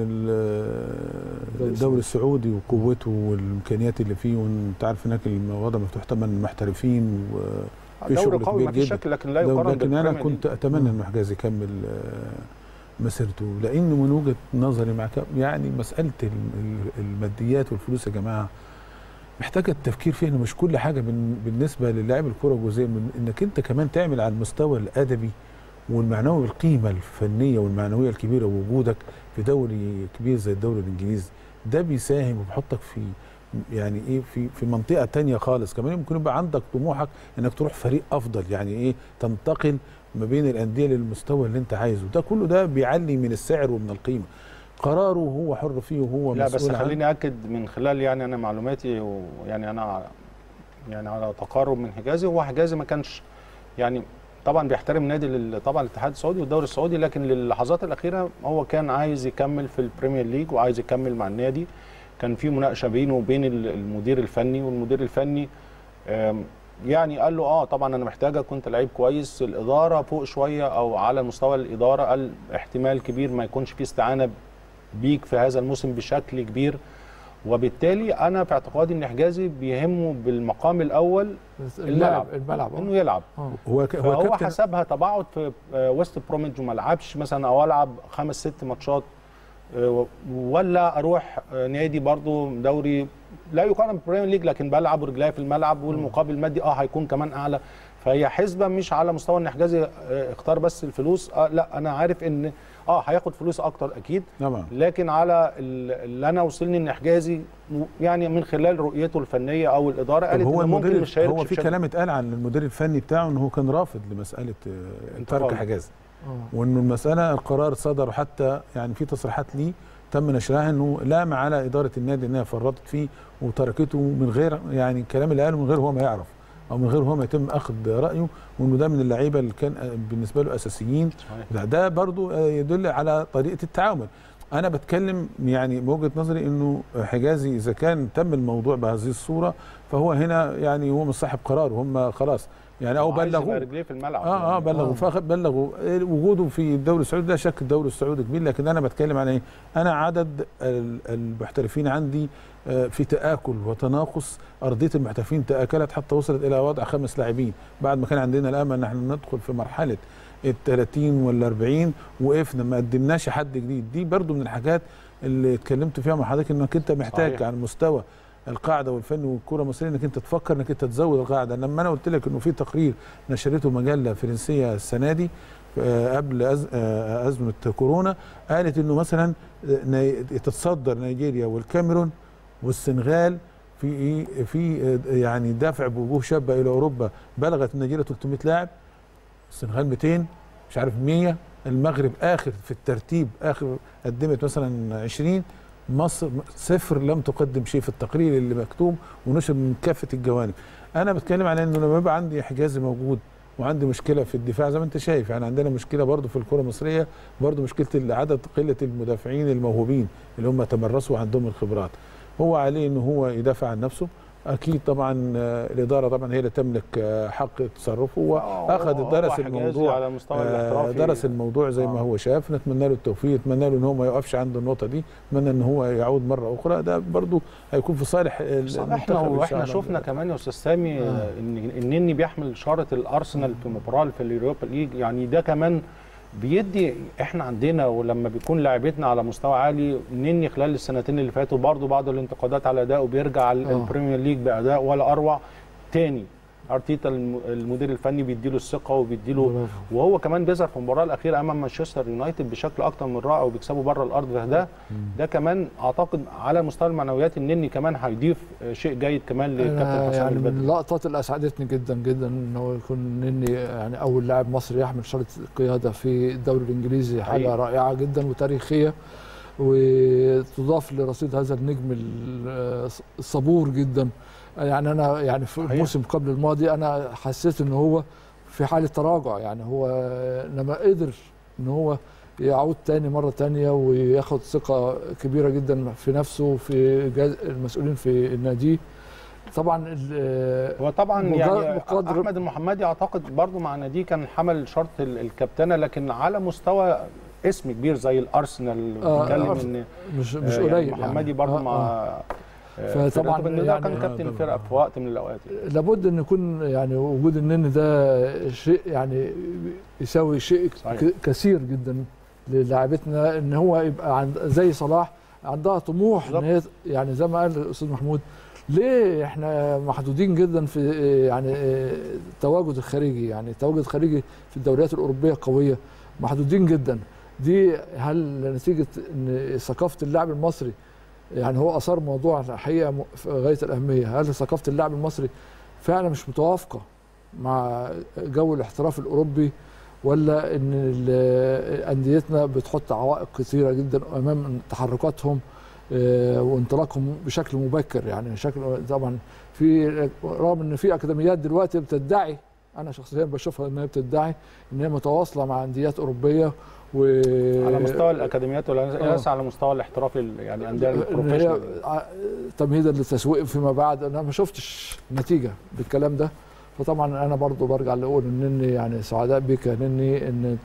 للدوري السعودي وقوته والامكانيات اللي فيه وانت عارف هناك الوضع مفتوح ثمان محترفين و في دوري شغل قوي كبير ما فيش جدا. شك لكن لا لو- يقارن لكن انا بالبريمير كنت اتمنى ان حجاز يكمل آه، مسيرته لان من وجهه نظري مع كام يعني مساله ال- ال- الماديات والفلوس يا جماعه محتاجه التفكير فيها إن مش كل حاجه بن- بالنسبه للاعب الكره جزء من انك انت كمان تعمل على المستوى الادبي والمعنوي القيمه الفنيه والمعنويه الكبيره ووجودك في دوري كبير زي الدوري الانجليزي ده بيساهم وبيحطك في يعني ايه في في منطقه تانية خالص كمان ممكن يبقى عندك طموحك انك تروح فريق افضل يعني ايه تنتقل ما بين الانديه للمستوى اللي انت عايزه ده كله ده بيعلي من السعر ومن القيمه قراره هو حر فيه وهو لا بس مسؤول عنه. خليني اكد من خلال يعني انا معلوماتي ويعني انا يعني على تقارب من حجازي هو حجازي ما كانش يعني طبعا بيحترم نادي لل- طبعا الاتحاد السعودي والدوري السعودي لكن للحظات الاخيره هو كان عايز يكمل في البريمير ليج وعايز يكمل مع النادي كان في مناقشه بينه وبين ال- المدير الفني والمدير الفني آم، يعني قال له اه طبعا انا محتاجك كنت لعيب كويس الاداره فوق شويه او على مستوى الاداره قال احتمال كبير ما يكونش في استعانه بيك في هذا الموسم بشكل كبير وبالتالي انا في اعتقادي ان حجازي بيهمه بالمقام الاول الملعب الملعب انه يلعب آه. هو ك- هو فهو كابتن حسبها تباعد في آه، ويست بروميج وما لعبش مثلا او العب خمس ست ماتشات آه، ولا اروح آه، نادي برضو دوري لا يقارن بالبريمير ليج لكن بلعب ورجلي في الملعب والمقابل المادي اه هيكون كمان اعلى فهي حسبه مش على مستوى ان حجازي آه، اختار بس الفلوس آه لا انا عارف ان اه هياخد فلوس اكتر اكيد طبعا لكن على ال- اللي انا وصلني ان حجازي م- يعني من خلال رؤيته الفنيه او الاداره طب قالت هو إن ممكن المدير مش هيركش هو في بشكل- كلام اتقال عن المدير الفني بتاعه ان هو كان رافض لمساله آه، انتقال. ترك حجازي آه. وانه المساله القرار صدر حتى يعني في تصريحات ليه تم نشرها انه لام على اداره النادي انها فرطت فيه وتركته من غير يعني الكلام اللي قاله من غير هو ما يعرف او من غير هو ما يتم اخذ رايه وانه ده من اللعيبه اللي كان آه، بالنسبه له اساسيين صحيح. ده, ده برضو آه، يدل على طريقه التعامل انا بتكلم يعني بوجهه نظري انه حجازي اذا كان تم الموضوع بهذه الصوره فهو هنا يعني هو مش صاحب قرار هم خلاص يعني او وعايز يبقى بلغوه رجليه في الملعب اه اه يعني. بلغوا آه. فاخد بلغوا إيه وجوده في الدوري السعودي لا شك الدوري السعودي كبير لكن انا بتكلم عن ايه؟ انا عدد ال- المحترفين عندي آه، في تآكل وتناقص أرضية المحترفين تآكلت حتى وصلت إلى وضع خمس لاعبين بعد ما كان عندنا الأمل أن احنا ندخل في مرحلة ال 30 ولا 40 وقفنا ما قدمناش حد جديد دي برضو من الحاجات اللي اتكلمت فيها مع حضرتك انك انت محتاج صحيح. على مستوى القاعده والفن والكره المصريه انك انت تفكر انك انت تزود القاعده لما انا قلت لك انه في تقرير نشرته مجله فرنسيه السنه دي آه، قبل أز- آه، ازمه كورونا قالت انه مثلا آه، ني- تتصدر نيجيريا والكاميرون والسنغال في ايه في آه، يعني دافع بوجوه شابه الى اوروبا بلغت نيجيريا 300 لاعب السنغال 200 مش عارف 100 المغرب اخر في الترتيب اخر قدمت مثلا 20 مصر صفر لم تقدم شيء في التقرير اللي مكتوب ونشر من كافه الجوانب انا بتكلم على انه لما يبقى عندي حجازي موجود وعندي مشكله في الدفاع زي ما انت شايف يعني عندنا مشكله برضو في الكره المصريه برضو مشكله عدد قله المدافعين الموهوبين اللي هم تمرسوا وعندهم الخبرات هو عليه ان هو يدافع عن نفسه اكيد طبعا آه، الاداره طبعا هي اللي تملك آه، حق تصرفه واخذ هو درس حجازي الموضوع على مستوى آه، الاحترافي درس الموضوع زي ما آه. هو شاف نتمنى له التوفيق نتمنى له ان هو ما يقفش عند النقطه دي نتمنى ان هو يعود مره اخرى ده برضو هيكون في صالح احنا المنتخب إن واحنا شاء الله. شفنا كمان يا استاذ سامي آه. ان النني بيحمل شاره الارسنال في مباراه في اليوروبا ليج يعني ده كمان بيدي احنا عندنا ولما بيكون لاعبتنا على مستوى عالي النني خلال السنتين اللي فاتوا برضو بعض الانتقادات على ادائه بيرجع ال- آه. البريمير ليج باداء ولا اروع تاني ارتيتا الم- المدير الفني بيديله الثقه وبيديله برافو. وهو كمان بيظهر في المباراه الاخيره امام مانشستر يونايتد بشكل اكتر من رائع وبيكسبوا بره الارض فده ده كمان اعتقد على مستوى المعنويات النني كمان هيضيف شيء جيد كمان للكابتن أنا حسام يعني من البدري اللقطات اللي اسعدتني جدا جدا ان هو يكون نني يعني اول لاعب مصري يحمل شاره القياده في الدوري الانجليزي حاجه حقيقي. رائعه جدا وتاريخيه وتضاف لرصيد هذا النجم ال- الصبور جدا يعني انا يعني في صحيح. الموسم قبل الماضي انا حسيت ان هو في حاله تراجع يعني هو لما قدر ان هو يعود تاني مرة تانية وياخد ثقة كبيرة جدا في نفسه وفي جهاز- المسؤولين في النادي طبعا ال- هو طبعا مجا- يعني بقدر- احمد المحمدي اعتقد برضو مع ناديه كان حمل شرط ال- الكابتنه لكن على مستوى اسم كبير زي الارسنال آه، بنتكلم الأرسنال. ان مش مش آه، يعني قليل محمدي برضو آه، مع آه. آه، فطبعاً فرقته، لأن ده يعني- كان آه، كابتن طبعاً. الفرقه في وقت من الاوقات يعني. لابد ان يكون يعني وجود النن ده شيء يعني يساوي شيء صحيح. ك- كثير جدا للاعبتنا ان هو يبقى عند زي صلاح عندها طموح ان هي يعني زي ما قال الاستاذ محمود ليه احنا محدودين جدا في يعني التواجد الخارجي يعني التواجد الخارجي في الدوريات الاوروبيه قويه محدودين جدا دي هل نتيجه ان ثقافه اللاعب المصري يعني هو اثار موضوع الحقيقه م- في غايه الاهميه هل ثقافه اللاعب المصري فعلا مش متوافقه مع جو الاحتراف الاوروبي ولا ان ال- انديتنا بتحط عوائق كثيره جدا امام تحركاتهم آه، وانطلاقهم بشكل مبكر يعني شكل طبعا في رغم ان في اكاديميات دلوقتي بتدعي انا شخصيا بشوفها ان هي بتدعي ان هي متواصله مع انديات اوروبيه و على مستوى الاكاديميات ولا آه. ليس على مستوى الاحترافي ال- يعني انديه إن هي البروفيشنال ع- تمهيدا للتسويق فيما بعد انا ما شفتش نتيجه بالكلام ده فطبعا انا برضو برجع لاقول انني يعني سعداء بك يا نني ان انت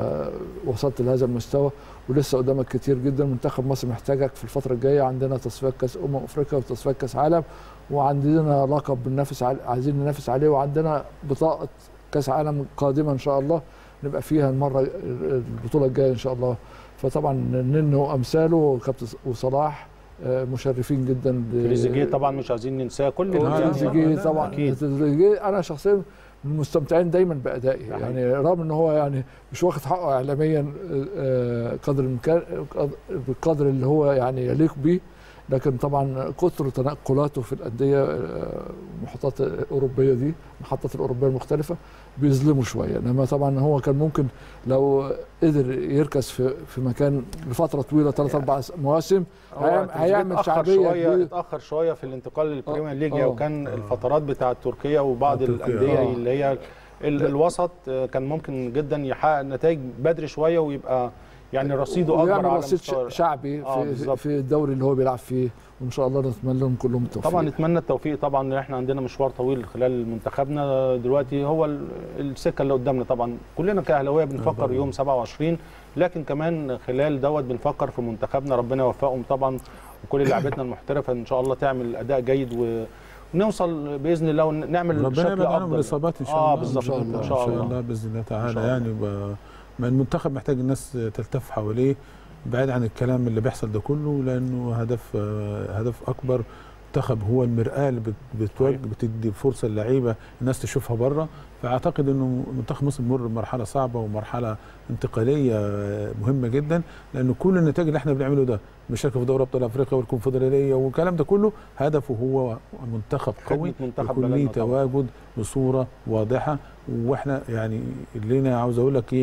وصلت لهذا المستوى ولسه قدامك كتير جدا منتخب مصر محتاجك في الفتره الجايه عندنا تصفيات كاس امم افريقيا وتصفيات كاس عالم وعندنا لقب بننافس عليه عايزين ننافس عليه وعندنا بطاقه كاس عالم قادمه ان شاء الله نبقى فيها المره البطوله الجايه ان شاء الله فطبعا ننو وامثاله وكابتن وصلاح آه، مشرفين جدا ل- تريزيجيه طبعا مش عايزين ننساه كل آه، اللي- تريزيجيه لا، طبعا أكيد. تريزيجيه انا شخصيا من المستمتعين دايما بادائي صحيح. يعني رغم ان هو يعني مش واخد حقه اعلاميا آه، قدر الامكان قدر- بالقدر اللي هو يعني يليق به لكن طبعا كثر تنقلاته في الانديه آه، المحطات الاوروبيه دي المحطات الاوروبيه المختلفه بيظلمه شويه انما طبعا هو كان ممكن لو قدر يركز في في مكان لفتره طويله ثلاث اربع مواسم هو هيعمل- تريزيجيه هيعمل اتأخر شعبية شويه كبيرة. اتاخر شويه في الانتقال للبريمير ليج آه. وكان آه. الفترات بتاعه تركيا وبعض تركيا، الانديه آه. اللي هي ال- الوسط آه، كان ممكن جدا يحقق نتائج بدري شويه ويبقى يعني رصيده اكبر ويعمل على رصيد مستوى شعبي آه، في, بالظبط. في الدوري اللي هو بيلعب فيه وان شاء الله نتمنى لهم كلهم التوفيق طبعا نتمنى التوفيق طبعا ان احنا عندنا مشوار طويل خلال منتخبنا دلوقتي هو ال- السكه اللي قدامنا طبعا كلنا كاهلاويه بنفكر طبعاً. يوم 27 لكن كمان خلال دوت بنفكر في منتخبنا ربنا يوفقهم طبعا وكل لاعبتنا المحترفه ان شاء الله تعمل اداء جيد و... ونوصل باذن الله ونعمل ربنا بشكل يبعد عنهم افضل الاصابات ان شاء اه الله بالظبط إن شاء الله. ان شاء الله باذن الله إن تعالى شاء الله. يعني ب- ما المنتخب محتاج الناس تلتف حواليه بعيد عن الكلام اللي بيحصل ده كله لانه هدف آه، هدف اكبر منتخب هو المرآة اللي بت- بتوجه بتدي فرصة للعيبة الناس تشوفها بره فأعتقد أنه منتخب مصر مر بمرحلة صعبة ومرحلة انتقالية آه، مهمة جدا لأنه كل النتائج اللي احنا بنعمله ده مشاركة في دوري أبطال أفريقيا والكونفدرالية والكلام ده كله هدفه هو منتخب قوي خدمه منتخب يكون ليه بلدنا طبعا تواجد بصوره واضحه واحنا يعني اللي انا عاوز اقول لك ايه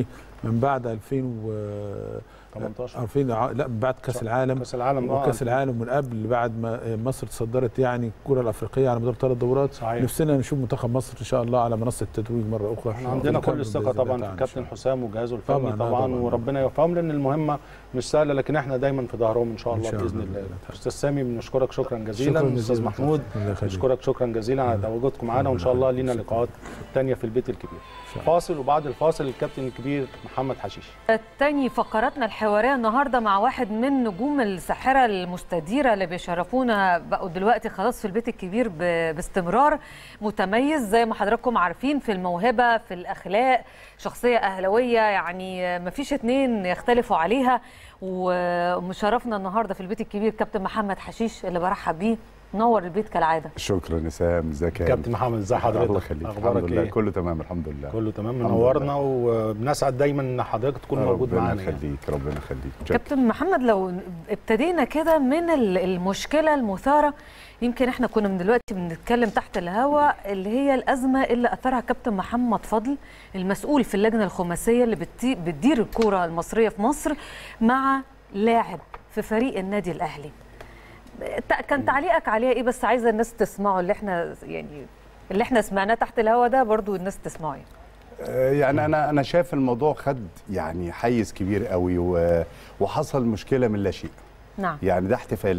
من بعد 2000 و 18 2000 ع- لا من بعد كاس العالم كاس العالم اه وكاس العالم من قبل بعد ما مصر تصدرت يعني الكره الافريقيه على مدار ثلاث دورات صحيح. نفسنا نشوف منتخب مصر ان شاء الله على منصه التتويج مره اخرى احنا عندنا كل ونكمل الثقه بإذن الله طبعا في تعالى إن الكابتن شاء الله. حسام وجهازه الفني طبعاً، طبعا, آه، طبعا طبعاً. وربنا يوفقهم لان المهمه مش سهله لكن احنا دايما في ظهرهم ان شاء إن الله شاء باذن الله. الله استاذ سامي بنشكرك شكرا جزيلا شكراً استاذ جزيلاً. محمود الله يخليك. نشكرك شكرا جزيلا على تواجدكم معنا وان شاء الله لينا لقاءات تانية في البيت الكبير فاصل وبعد الفاصل الكابتن الكبير محمد حشيش تاني فقراتنا الحوارية النهاردة مع واحد من نجوم الساحرة المستديرة اللي بيشرفونا بقوا دلوقتي خلاص في البيت الكبير ب- باستمرار متميز زي ما حضراتكم عارفين في الموهبة في الأخلاق شخصية أهلوية يعني مفيش اتنين يختلفوا عليها ومشرفنا النهاردة في البيت الكبير كابتن محمد حشيش اللي برحب بيه نور البيت كالعادة شكرا نسام ازيك يا كابتن محمد ازي حضرتك الله يخليك الحمد اخبارك لله ايه كله تمام الحمد لله كله تمام الحمد منورنا وبنسعد دايما ان حضرتك تكون موجود ربنا معانا يعني. يخليك ربنا يخليك شكراً. كابتن محمد لو ابتدينا كده من ال- المشكله المثاره يمكن احنا كنا من دلوقتي بنتكلم تحت الهواء اللي هي الازمه اللي اثرها كابتن محمد فضل المسؤول في اللجنه الخماسيه اللي بتي- بتدير الكوره المصريه في مصر مع لاعب في فريق النادي الاهلي ت- كان تعليقك عليها ايه بس عايزه الناس تسمعه اللي احنا يعني اللي احنا سمعناه تحت الهواء ده برضو الناس تسمعه يعني. آه، يعني انا انا شايف الموضوع خد يعني حيز كبير قوي و- وحصل مشكله من لا شيء نعم يعني ده احتفال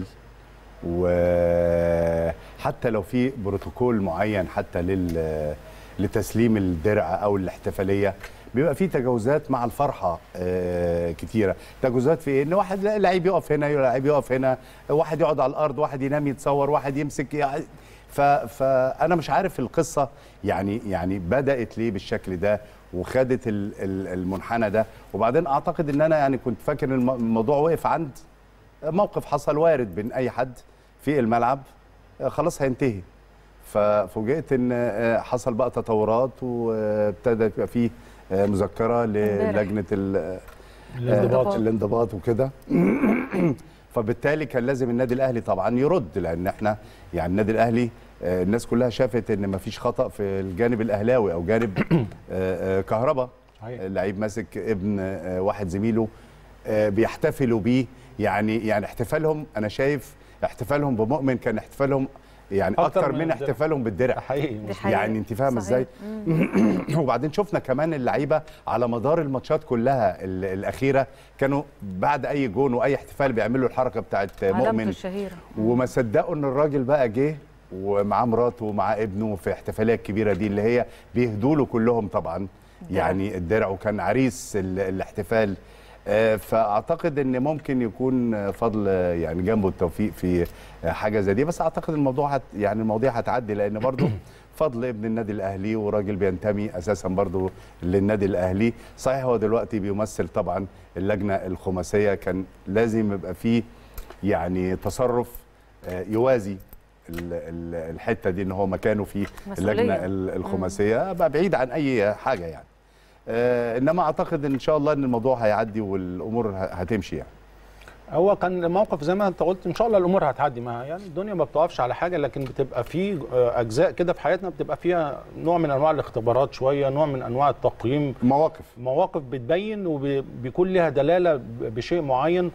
وحتى لو في بروتوكول معين حتى لل لتسليم الدرع او الاحتفاليه بيبقى في تجاوزات مع الفرحه آه، كتيره تجاوزات في ايه ان واحد لعيب يقف هنا لعيب يقف هنا واحد يقعد على الارض واحد ينام يتصور واحد يمسك يعني ف... فانا مش عارف القصه يعني يعني بدات ليه بالشكل ده وخدت ال- ال- المنحنى ده وبعدين اعتقد ان انا يعني كنت فاكر الم- الموضوع وقف عند موقف حصل وارد بين اي حد في الملعب آه، خلاص هينتهي ففوجئت ان آه، حصل بقى تطورات وابتدى يبقى فيه آه، مذكره للجنه ال- الانضباط. آه، الانضباط وكده فبالتالي كان لازم النادي الاهلي طبعا يرد لان احنا يعني النادي الاهلي آه، الناس كلها شافت ان مفيش خطا في الجانب الاهلاوي او جانب آه، آه، كهربا صحيح. اللعيب ماسك ابن آه، واحد زميله آه، بيحتفلوا بيه يعني يعني احتفالهم انا شايف احتفالهم بمؤمن كان احتفالهم يعني أكتر اكتر من من الدرع. احتفالهم بالدرع حقيقي دي حقيقة. يعني انت فاهم صحيح. ازاي مم. وبعدين شفنا كمان اللعيبه على مدار الماتشات كلها ال- الاخيره كانوا بعد اي جون واي احتفال بيعملوا الحركه بتاعت علامته مؤمن الشهيره وما صدقوا ان الراجل بقى جه ومعاه مراته ومعاه ابنه في احتفاليه الكبيره دي اللي هي بيهدوا له كلهم طبعا يعني الدرع وكان عريس ال- الاحتفال آه، فاعتقد ان ممكن يكون آه، فضل آه، يعني جنبه التوفيق في آه، حاجه زي دي بس اعتقد الموضوع هت يعني المواضيع هتعدي لان برضه فضل ابن النادي الاهلي وراجل بينتمي اساسا برضه للنادي الاهلي صحيح هو دلوقتي بيمثل طبعا اللجنه الخماسيه كان لازم يبقى فيه يعني تصرف آه، يوازي ال- ال- الحته دي ان هو مكانه في مسؤولية. اللجنه ال- الخماسيه بقى بعيد عن اي حاجه يعني آه، انما اعتقد ان شاء الله ان الموضوع هيعدي والامور ه- هتمشي يعني هو كان موقف زي ما انت قلت ان شاء الله الامور هتعدي ما يعني الدنيا ما بتقفش على حاجه لكن بتبقى في آه، اجزاء كده في حياتنا بتبقى فيها نوع من انواع الاختبارات شويه نوع من انواع التقييم مواقف مواقف بتبين وبيكون لها دلاله ب- بشيء معين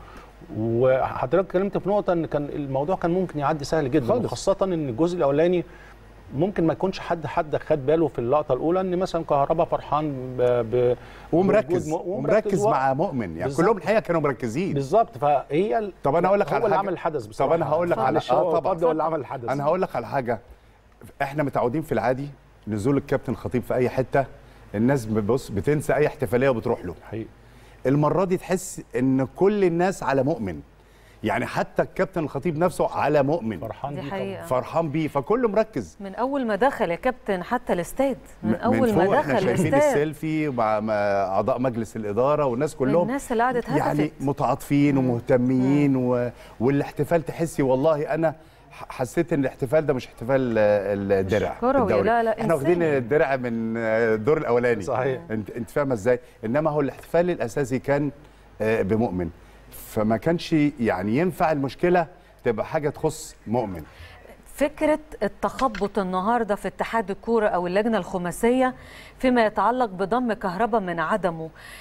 وحضرتك اتكلمت في نقطه ان كان الموضوع كان ممكن يعدي سهل جدا خالص. خاصه ان الجزء الاولاني ممكن ما يكونش حد حد خد باله في اللقطه الاولى ان مثلا كهربا فرحان ب... ب... ومركز بوجود م- ومركز و- مع مؤمن يعني بالظبط. كلهم الحقيقه كانوا مركزين بالظبط فهي ال- طب أنا أقول لك هو على اللي حاجة. عمل الحدث طب بصراحه انا هقول لك على معلش اه هو طبعا فضل هو اللي عمل الحدث انا هقول لك على حاجه احنا متعودين في العادي نزول الكابتن خطيب في اي حته الناس بص بتنسى اي احتفاليه وبتروح له حقيقي المره دي تحس ان كل الناس على مؤمن يعني حتى الكابتن الخطيب نفسه على مؤمن فرحان دي بيه حقيقة. فرحان بيه فكله مركز من اول ما دخل يا كابتن حتى الاستاد من م- اول ما فوق احنا دخل شايفين الاستاد السيلفي مع مع اعضاء مجلس الاداره والناس كلهم الناس اللي قعدت هتفت يعني متعاطفين ومهتمين و... والاحتفال تحسي والله انا ح- حسيت ان الاحتفال ده مش احتفال آه، الدرع كروي، الدوري. لا، لا، احنا واخدين إنساني. الدرع من آه، الدور الاولاني صحيح. انت انت فاهمه ازاي انما هو الاحتفال الاساسي كان آه، بمؤمن فما كانش يعني ينفع المشكله تبقى حاجه تخص مؤمن فكرة التخبط النهاردة في اتحاد الكورة أو اللجنة الخماسية فيما يتعلق بضم كهرباء من عدمه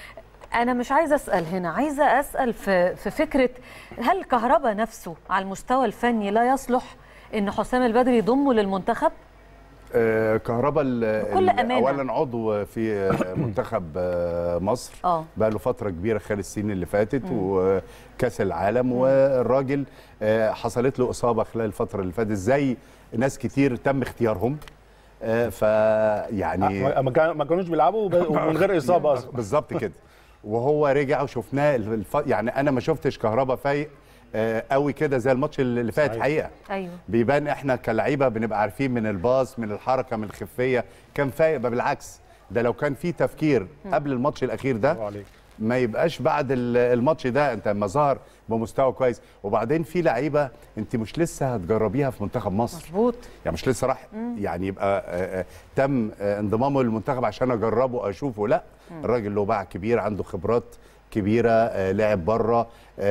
انا مش عايزه اسال هنا عايزه اسال في في فكره هل كهربا نفسه على المستوى الفني لا يصلح ان حسام البدري يضمه للمنتخب آه، كهربا ال- بكل ال- أمانة. اولا عضو في آه، منتخب آه، مصر اه بقى له فتره كبيره خلال السنين اللي فاتت وكاس العالم والراجل آه، حصلت له اصابه خلال الفتره اللي فاتت زي ناس كتير تم اختيارهم آه، فيعني ما كان- ما كانوش بيلعبوا وب- ومن غير اصابه اصلا بالظبط كده وهو رجع وشفناه الف... يعني انا ما شفتش كهربا فايق آه، قوي كده زي الماتش اللي فات صحيح. حقيقه ايوه بيبان احنا كلعيبه بنبقى عارفين من الباص من الحركه من الخفيه كان فايق بقى بالعكس ده لو كان في تفكير قبل الماتش الاخير برافو ده عليك ما يبقاش بعد ال- الماتش ده انت ما ظهر بمستوى كويس وبعدين في لعيبه انت مش لسه هتجربيها في منتخب مصر مظبوط يعني مش لسه راح يعني يبقى آه، آه، تم آه، انضمامه للمنتخب عشان اجربه اشوفه لا الراجل له باع كبير عنده خبرات كبيره آه، لعب بره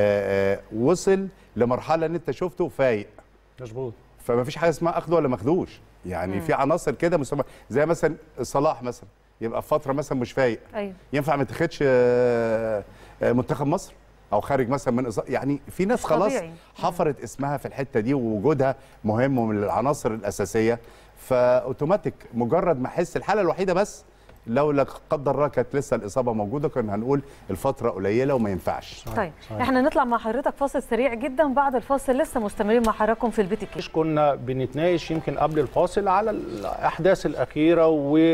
وصل لمرحله ان انت شفته فايق مظبوط فما فيش حاجه اسمها اخده ولا ماخدوش يعني في عناصر كده مسمى زي مثلا صلاح مثلا يبقى في فتره مثلا مش فايق ايوه ينفع ما تاخدش آه، آه، منتخب مصر او خارج مثلا من إصابة. يعني في ناس مش خلاص طبيعي. حفرت اسمها في الحته دي ووجودها مهم ومن العناصر الاساسيه فاوتوماتيك مجرد ما احس الحاله الوحيده بس لو لا قدر الله كانت لسه الاصابه موجوده كنا هنقول الفتره قليله وما ينفعش طيب صحيح. احنا نطلع مع حضرتك فاصل سريع جدا بعد الفاصل لسه مستمرين مع حضراتكم في البيت الكبير مش كنا بنتناقش يمكن قبل الفاصل على الاحداث الاخيره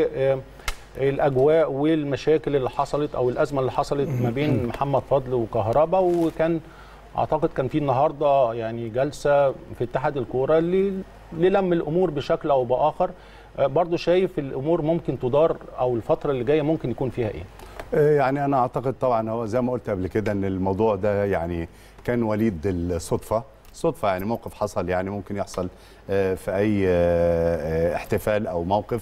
والاجواء والمشاكل اللي حصلت او الازمه اللي حصلت ما بين محمد فضل وكهربا وكان اعتقد كان في النهارده يعني جلسه في اتحاد الكوره ل- للم الامور بشكل او باخر آه، برضو شايف الامور ممكن تدار او الفتره اللي جايه ممكن يكون فيها ايه آه، يعني انا اعتقد طبعا هو زي ما قلت قبل كده ان الموضوع ده يعني كان وليد الصدفه صدفه يعني موقف حصل يعني ممكن يحصل آه، في اي آه، آه، احتفال او موقف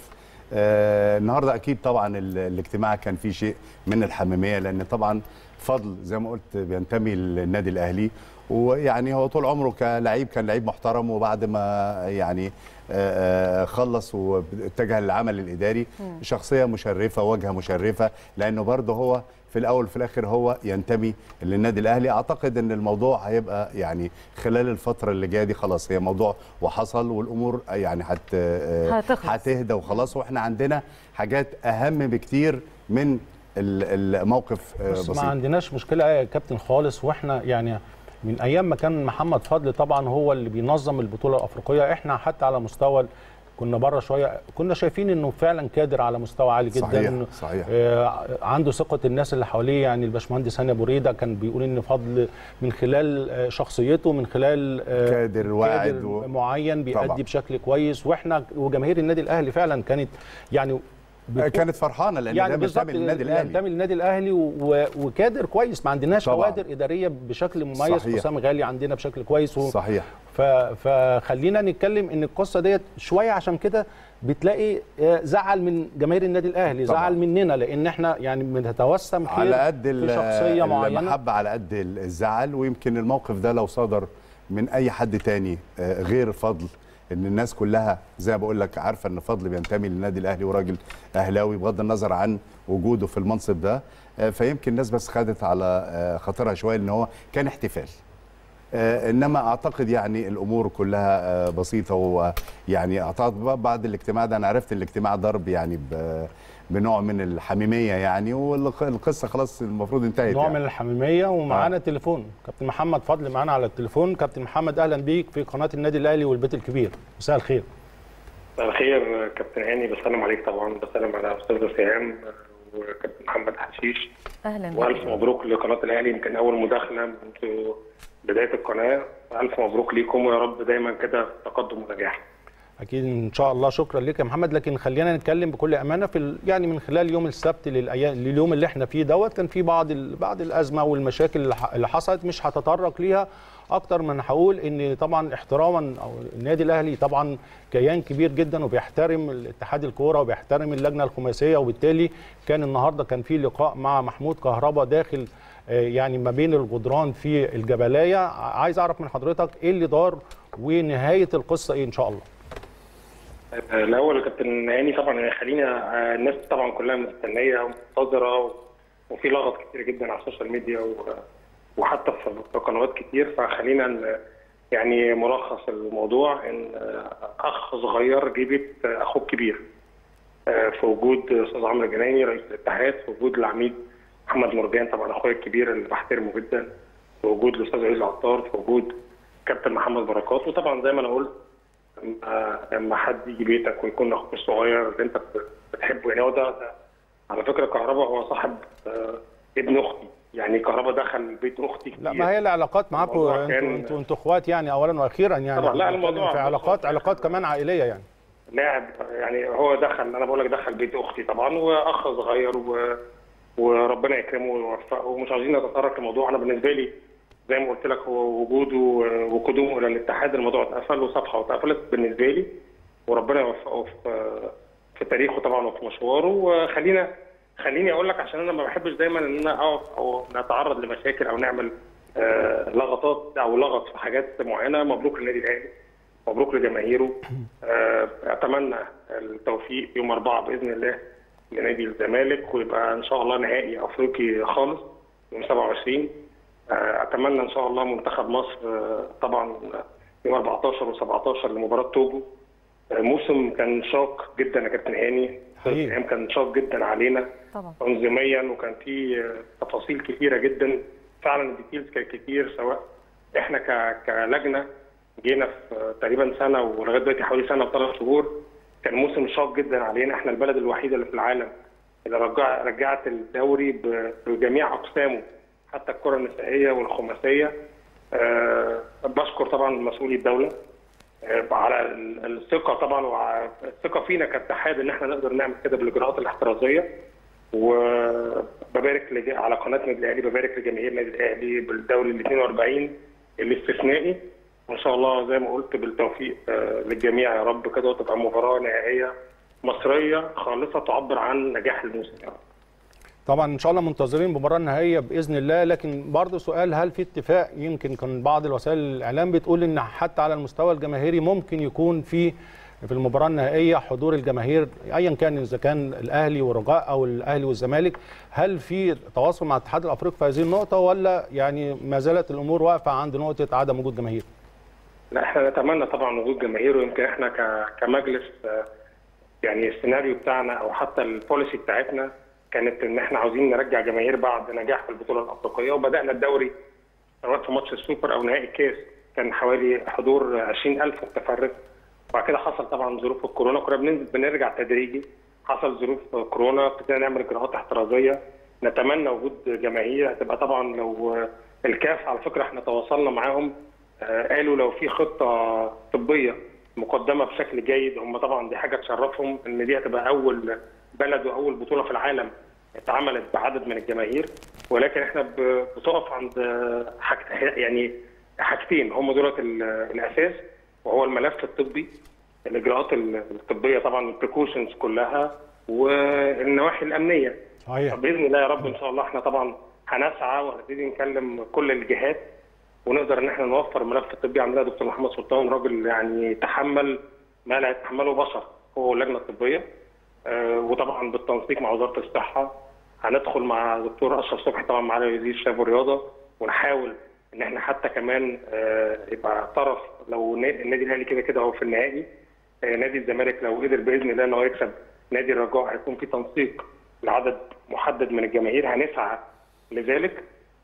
آه، النهارده اكيد طبعا ال- الاجتماع كان فيه شيء من الحميميه لان طبعا فضل زي ما قلت بينتمي للنادي الاهلي ويعني هو طول عمره كلعيب كان لعيب محترم وبعد ما يعني آه، آه، خلص واتجه للعمل الاداري شخصيه مشرفه واجهه مشرفه لانه برضه هو في الاول وفي الاخر هو ينتمي للنادي الاهلي اعتقد ان الموضوع هيبقى يعني خلال الفتره اللي جايه دي خلاص هي موضوع وحصل والامور يعني هت آه، هتخلص. هتهدى وخلاص واحنا عندنا حاجات اهم بكتير من ال- الموقف آه، بس ما بسيط عندناش مشكله يا كابتن خالص واحنا يعني من ايام ما كان محمد فضل طبعا هو اللي بينظم البطوله الافريقيه احنا حتى على مستوى كنا بره شويه كنا شايفين انه فعلا كادر على مستوى عالي جدا صحيح إنه صحيح آه، عنده ثقه الناس اللي حواليه يعني الباشمهندس هاني ابو ريده كان بيقول ان فضل من خلال آه، شخصيته من خلال آه، كادر واعد كادر و... معين بيأدي طبعاً. بشكل كويس واحنا وجماهير النادي الاهلي فعلا كانت يعني بتقول- كانت فرحانه لان يعني ده بالظبط بينتمي للنادي الاهلي ينتمي للنادي الاهلي و- وكادر كويس ما عندناش طبعاً. كوادر اداريه بشكل مميز صحيح. حسام غالي عندنا بشكل كويس و... صحيح ف... فخلينا نتكلم ان القصه ديت شويه عشان كده بتلاقي آه، زعل من جماهير النادي الاهلي طبعاً. زعل مننا لان احنا يعني بنتوسم خير على قد ال- في شخصيه معينه المحبه على قد الزعل ويمكن الموقف ده لو صدر من اي حد تاني آه، غير فضل ان الناس كلها زي ما بقول لك عارفه ان فضل بينتمي للنادي الاهلي وراجل اهلاوي بغض النظر عن وجوده في المنصب ده آه، فيمكن الناس بس خدت على آه، خاطرها شويه ان هو كان احتفال آه، انما اعتقد يعني الامور كلها آه، بسيطه ويعني اعتقد بقى بعد الاجتماع ده انا عرفت الاجتماع ضرب يعني ب- بنوع من الحميميه يعني والقصه خلاص المفروض انتهت نوع يعني. من الحميميه ومعانا تليفون كابتن محمد فضل معانا على التليفون كابتن محمد اهلا بيك في قناه النادي الاهلي والبيت الكبير مساء الخير مساء الخير كابتن هاني بسلم عليك طبعا بسلم على استاذ سهام وكابتن محمد حشيش اهلا بك. والف مبروك لقناه الاهلي يمكن اول مداخله منذ بدايه القناه الف مبروك ليكم ويا رب دايما كده تقدم ونجاح اكيد ان شاء الله شكرا لك يا محمد لكن خلينا نتكلم بكل امانه في ال- يعني من خلال يوم السبت للايام لليوم اللي احنا فيه دوت كان في بعض ال- بعض الازمه والمشاكل اللي ح- اللي حصلت مش هتطرق ليها اكتر من هقول ان طبعا احتراما او النادي الاهلي طبعا كيان كبير جدا وبيحترم الاتحاد الكوره وبيحترم اللجنه الخماسيه وبالتالي كان النهارده كان في لقاء مع محمود كهربا داخل آه، يعني ما بين الجدران في الجبلايه عايز اعرف من حضرتك ايه اللي دار ونهايه القصه ايه ان شاء الله الاول يا كابتن هاني طبعا خلينا الناس طبعا كلها مستنيه ومنتظره وفي لغط كتير جدا على السوشيال ميديا و- وحتى في في قنوات كتير فخلينا ن- يعني ملخص الموضوع ان اخ صغير جه بيت اخوه الكبير آه، في وجود استاذ عمرو جنايني رئيس الاتحاد في وجود العميد محمد مرجان طبعا اخويا الكبير اللي بحترمه جدا في وجود الاستاذ عزيز عطار في وجود كابتن محمد بركات وطبعا زي ما انا قلت لما- لما حد يجي بيتك ويكون اخوك الصغير اللي انت بتحبه يعني هو ده, ده على فكره كهربا هو صاحب آه، ابن اختي يعني كهربا دخل بيت اختي كتير لا ما هي العلاقات معاكم الموضوع انتوا كان- انتوا انتوا اخوات يعني اولا واخيرا يعني طبعا، لا، إحنا بنتكلم الموضوع- في علاقات علاقات كمان عائليه يعني لاعب يعني هو دخل انا بقول لك دخل بيت اختي طبعا واخ صغير و... وربنا يكرمه ويوفقه ومش عايزين نتطرق لموضوع انا بالنسبه لي زي ما قلت لك هو وجوده وقدومه الى الاتحاد الموضوع اتقفل وصفحه واتقفلت بالنسبه لي وربنا يوفقه في في تاريخه طبعا وفي مشواره وخلينا خليني اقول لك عشان انا ما بحبش دايما ان انا اقف او نتعرض لمشاكل او نعمل آه، لغطات او لغط في حاجات معينه مبروك للنادي الاهلي مبروك لجماهيره آه، اتمنى التوفيق يوم أربعة باذن الله لنادي الزمالك ويبقى ان شاء الله نهائي افريقي خالص يوم 27 آه، اتمنى ان شاء الله منتخب مصر آه، طبعا يوم 14 و17 لمباراه توجو آه، موسم كان شاق جدا يا كابتن هاني حقيقي. ايام كان شاق جدا علينا طبعا تنظيميا وكان في آه، تفاصيل كثيره جدا فعلا الديتيلز كانت كتير سواء احنا ك- كلجنه جينا في آه، تقريبا سنه ولغايه دلوقتي حوالي سنه وثلاث شهور كان موسم شاق جدا علينا احنا البلد الوحيده اللي في العالم اللي رجع رجعت الدوري ب- بجميع اقسامه حتى الكره النسائيه والخماسيه أه بشكر طبعا مسؤولي الدوله آه، على ال- الثقه طبعا والثقه فينا كاتحاد ان احنا نقدر نعمل كده بالاجراءات الاحترازيه وببارك لج- على قناه النادي الاهلي ببارك لجماهير النادي الاهلي بالدوري ال 42 الاستثنائي وان شاء الله زي ما قلت بالتوفيق آه، للجميع يا رب كده وتبقى مباراه نهائيه مصريه خالصه تعبر عن نجاح الموسم يا رب. طبعا ان شاء الله منتظرين المباراه النهائيه باذن الله لكن برضه سؤال هل في اتفاق يمكن كان بعض الوسائل الاعلام بتقول ان حتى على المستوى الجماهيري ممكن يكون في في المباراه النهائيه حضور الجماهير ايا كان اذا كان الاهلي والرجاء او الاهلي والزمالك هل في تواصل مع الاتحاد الافريقي في هذه النقطه ولا يعني ما زالت الامور واقفه عند نقطه عدم وجود جماهير؟ لا احنا نتمنى طبعا وجود جماهير ويمكن احنا ك- كمجلس آه، يعني السيناريو بتاعنا او حتى البوليسي بتاعتنا كانت ان احنا عاوزين نرجع جماهير بعد نجاح في البطوله الافريقيه وبدانا الدوري سواء في ماتش السوبر او نهائي الكاس كان حوالي حضور 20000 متفرج وبعد كده حصل طبعا ظروف الكورونا كنا بننزل بنرجع تدريجي حصل ظروف كورونا ابتدينا نعمل اجراءات احترازيه نتمنى وجود جماهير هتبقى طبعا لو الكاف على فكره احنا تواصلنا معاهم آه، قالوا لو في خطه طبيه مقدمه بشكل جيد هم طبعا دي حاجه تشرفهم ان دي هتبقى اول بلد واول بطوله في العالم اتعملت بعدد من الجماهير ولكن احنا ب- بتقف عند حاجت يعني حاجتين هم دولت ال- الاساس وهو الملف الطبي الاجراءات الطبيه طبعا البريكوشنز كلها والنواحي الامنيه صحيح باذن الله يا رب ان شاء الله احنا طبعا هنسعى وهنبتدي نكلم كل الجهات ونقدر ان احنا نوفر الملف الطبي عندنا دكتور محمد سلطان راجل يعني تحمل ما لا يتحمله بشر هو واللجنه الطبيه آه، وطبعا بالتنسيق مع وزاره الصحه هندخل مع دكتور اشرف صبحي طبعا معالي وزير الشباب والرياضه ونحاول ان احنا حتى كمان آه، يبقى طرف لو نا- النادي الاهلي كده كده هو في النهائي آه، نادي الزمالك لو قدر باذن الله ان هو يكسب نادي الرجاء هيكون في تنسيق لعدد محدد من الجماهير هنسعى لذلك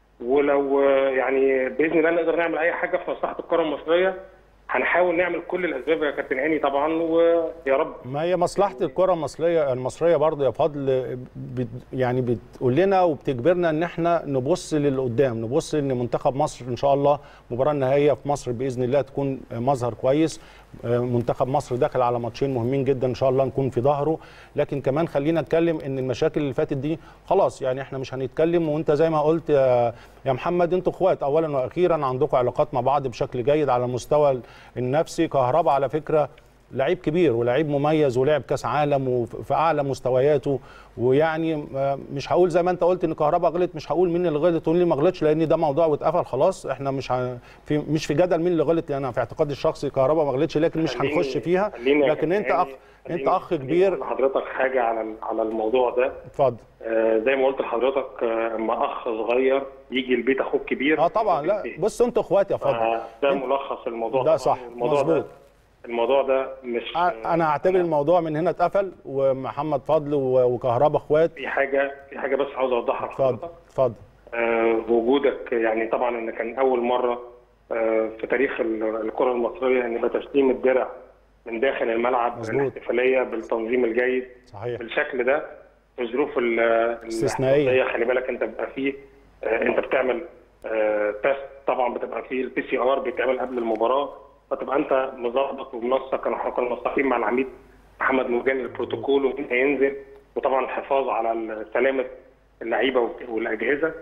ولو آه، يعني باذن الله نقدر نعمل اي حاجه في مصلحه الكره المصريه هنحاول نعمل كل الاسباب يا كابتن هاني طبعا ويا رب ما هي مصلحه الكره المصريه المصريه برضه يا فضل بت يعني بتقول لنا وبتجبرنا ان احنا نبص للقدام نبص ان منتخب مصر ان شاء الله المباراه النهائيه في مصر باذن الله تكون مظهر كويس منتخب مصر داخل على ماتشين مهمين جدا ان شاء الله نكون في ظهره لكن كمان خلينا نتكلم ان المشاكل اللي فاتت دي خلاص يعني احنا مش هنتكلم وانت زي ما قلت يا يا محمد انتوا اخوات اولا واخيرا عندكم علاقات مع بعض بشكل جيد على المستوى النفسي كهرباء على فكره لعيب كبير ولعيب مميز ولعب كاس عالم وفي اعلى مستوياته ويعني آه، مش هقول زي ما انت قلت ان كهربا غلط مش هقول مين اللي غلط ومين اللي ما غلطش لان ده موضوع واتقفل خلاص احنا مش ه... في مش في جدل مين اللي غلط يعني انا في اعتقادي الشخصي كهربا ما غلطش لكن مش خليني- هنخش فيها خليني يا لكن انت كابتن اخ هاني- انت خليني- اخ خليني كبير أقول لحضرتك حاجه على ال- على الموضوع ده اتفضل آه، زي ما قلت لحضرتك آه، اما اخ صغير يجي البيت اخوه الكبير اه طبعا لا البيت. بص انتوا اخوات يا فضل آه، ده انت- ملخص الموضوع ده طبعاً. صح، الموضوع مظبوط. ده الموضوع ده مش انا اعتبر الموضوع من هنا اتقفل ومحمد فضل و- وكهربا اخوات في حاجه في حاجه بس عاوز اوضحها اتفضل لحضرتك اتفضل آه، وجودك يعني طبعا ان كان اول مره آه، في تاريخ ال- الكره المصريه ان يبقى تسليم الدرع من داخل الملعب مظبوط. الاحتفاليه بالتنظيم الجيد صحيح بالشكل ده في ظروف ال- استثنائية. الاحتفالية، خلي بالك انت بيبقى فيه آه، انت بتعمل آه، تيست طبعا بتبقى فيه البي سي ار بيتعمل قبل المباراه فتبقى انت مظبط ومنسق انا احنا كنا منسقين مع العميد محمد مرجان البروتوكول ومين هينزل وطبعا الحفاظ على سلامه اللعيبه والاجهزه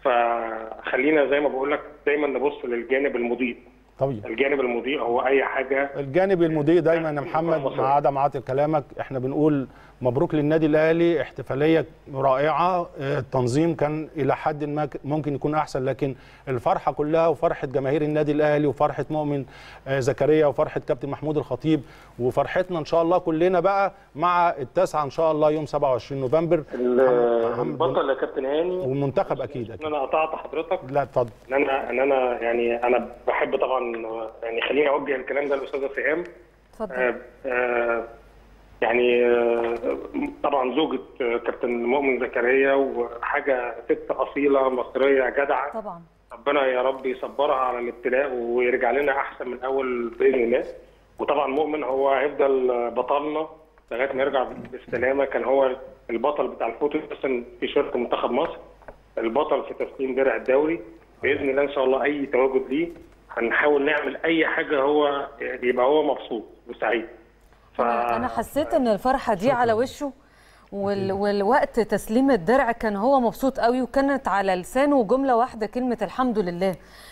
فخلينا زي ما بقول لك دايما نبص للجانب المضيء طبيعي الجانب المضيء هو اي حاجه الجانب المضيء دايما يا محمد مع عدم عاطل كلامك احنا بنقول مبروك للنادي الاهلي احتفاليه رائعه اه، التنظيم كان الى حد ما ك- ممكن يكون احسن لكن الفرحه كلها وفرحه جماهير النادي الاهلي وفرحه مؤمن اه، زكريا وفرحه كابتن محمود الخطيب وفرحتنا ان شاء الله كلنا بقى مع التاسعه ان شاء الله يوم 27 نوفمبر ال- البطل يا كابتن هاني والمنتخب اكيد ان اكيد انا قطعت حضرتك لا اتفضل ان انا ان انا يعني انا بحب طبعا يعني خليني اوجه الكلام ده للاستاذه سهام اتفضل آه، آه، يعني آه، طبعا زوجة آه، كابتن مؤمن زكريا وحاجة ست أصيلة مصرية جدعة طبعا ربنا يا رب يصبرها على الابتلاء ويرجع لنا أحسن من أول بإذن الله وطبعا مؤمن هو هيفضل بطلنا لغاية ما يرجع بالسلامة كان هو البطل بتاع الفوتو أصلا في شركة منتخب مصر البطل في تسليم درع الدوري بإذن الله إن شاء الله أي تواجد ليه هنحاول نعمل أي حاجة هو يبقى هو مبسوط وسعيد ف... انا أنا حسيت ان الفرحه دي على وشه وال... والوقت تسليم الدرع كان هو مبسوط قوي وكانت على لسانه جمله واحده كلمه الحمد لله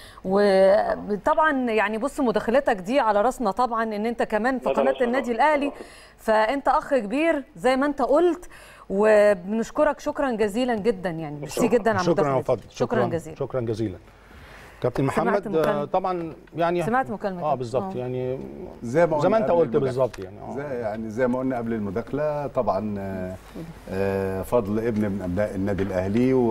وطبعا يعني بص مداخلتك دي على راسنا طبعا ان انت كمان في لا، ده قناه مش النادي طبعاً. الاهلي فانت اخ كبير زي ما انت قلت وبنشكرك شكرا جزيلا جدا يعني ميرسي جدا على شكرا يا مداخلتك فضل شكرا جزيلا شكرا جزيلا كابتن سمعت محمد آه، مكالمة؟ طبعا يعني سمعت مكالمة اه بالظبط آه. يعني زي ما زي ما قلنا انت قبل قلت المداخلة. بالظبط يعني زي اه يعني زي ما قلنا قبل المداخله طبعا آه، آه، فضل ابن من ابناء النادي الاهلي و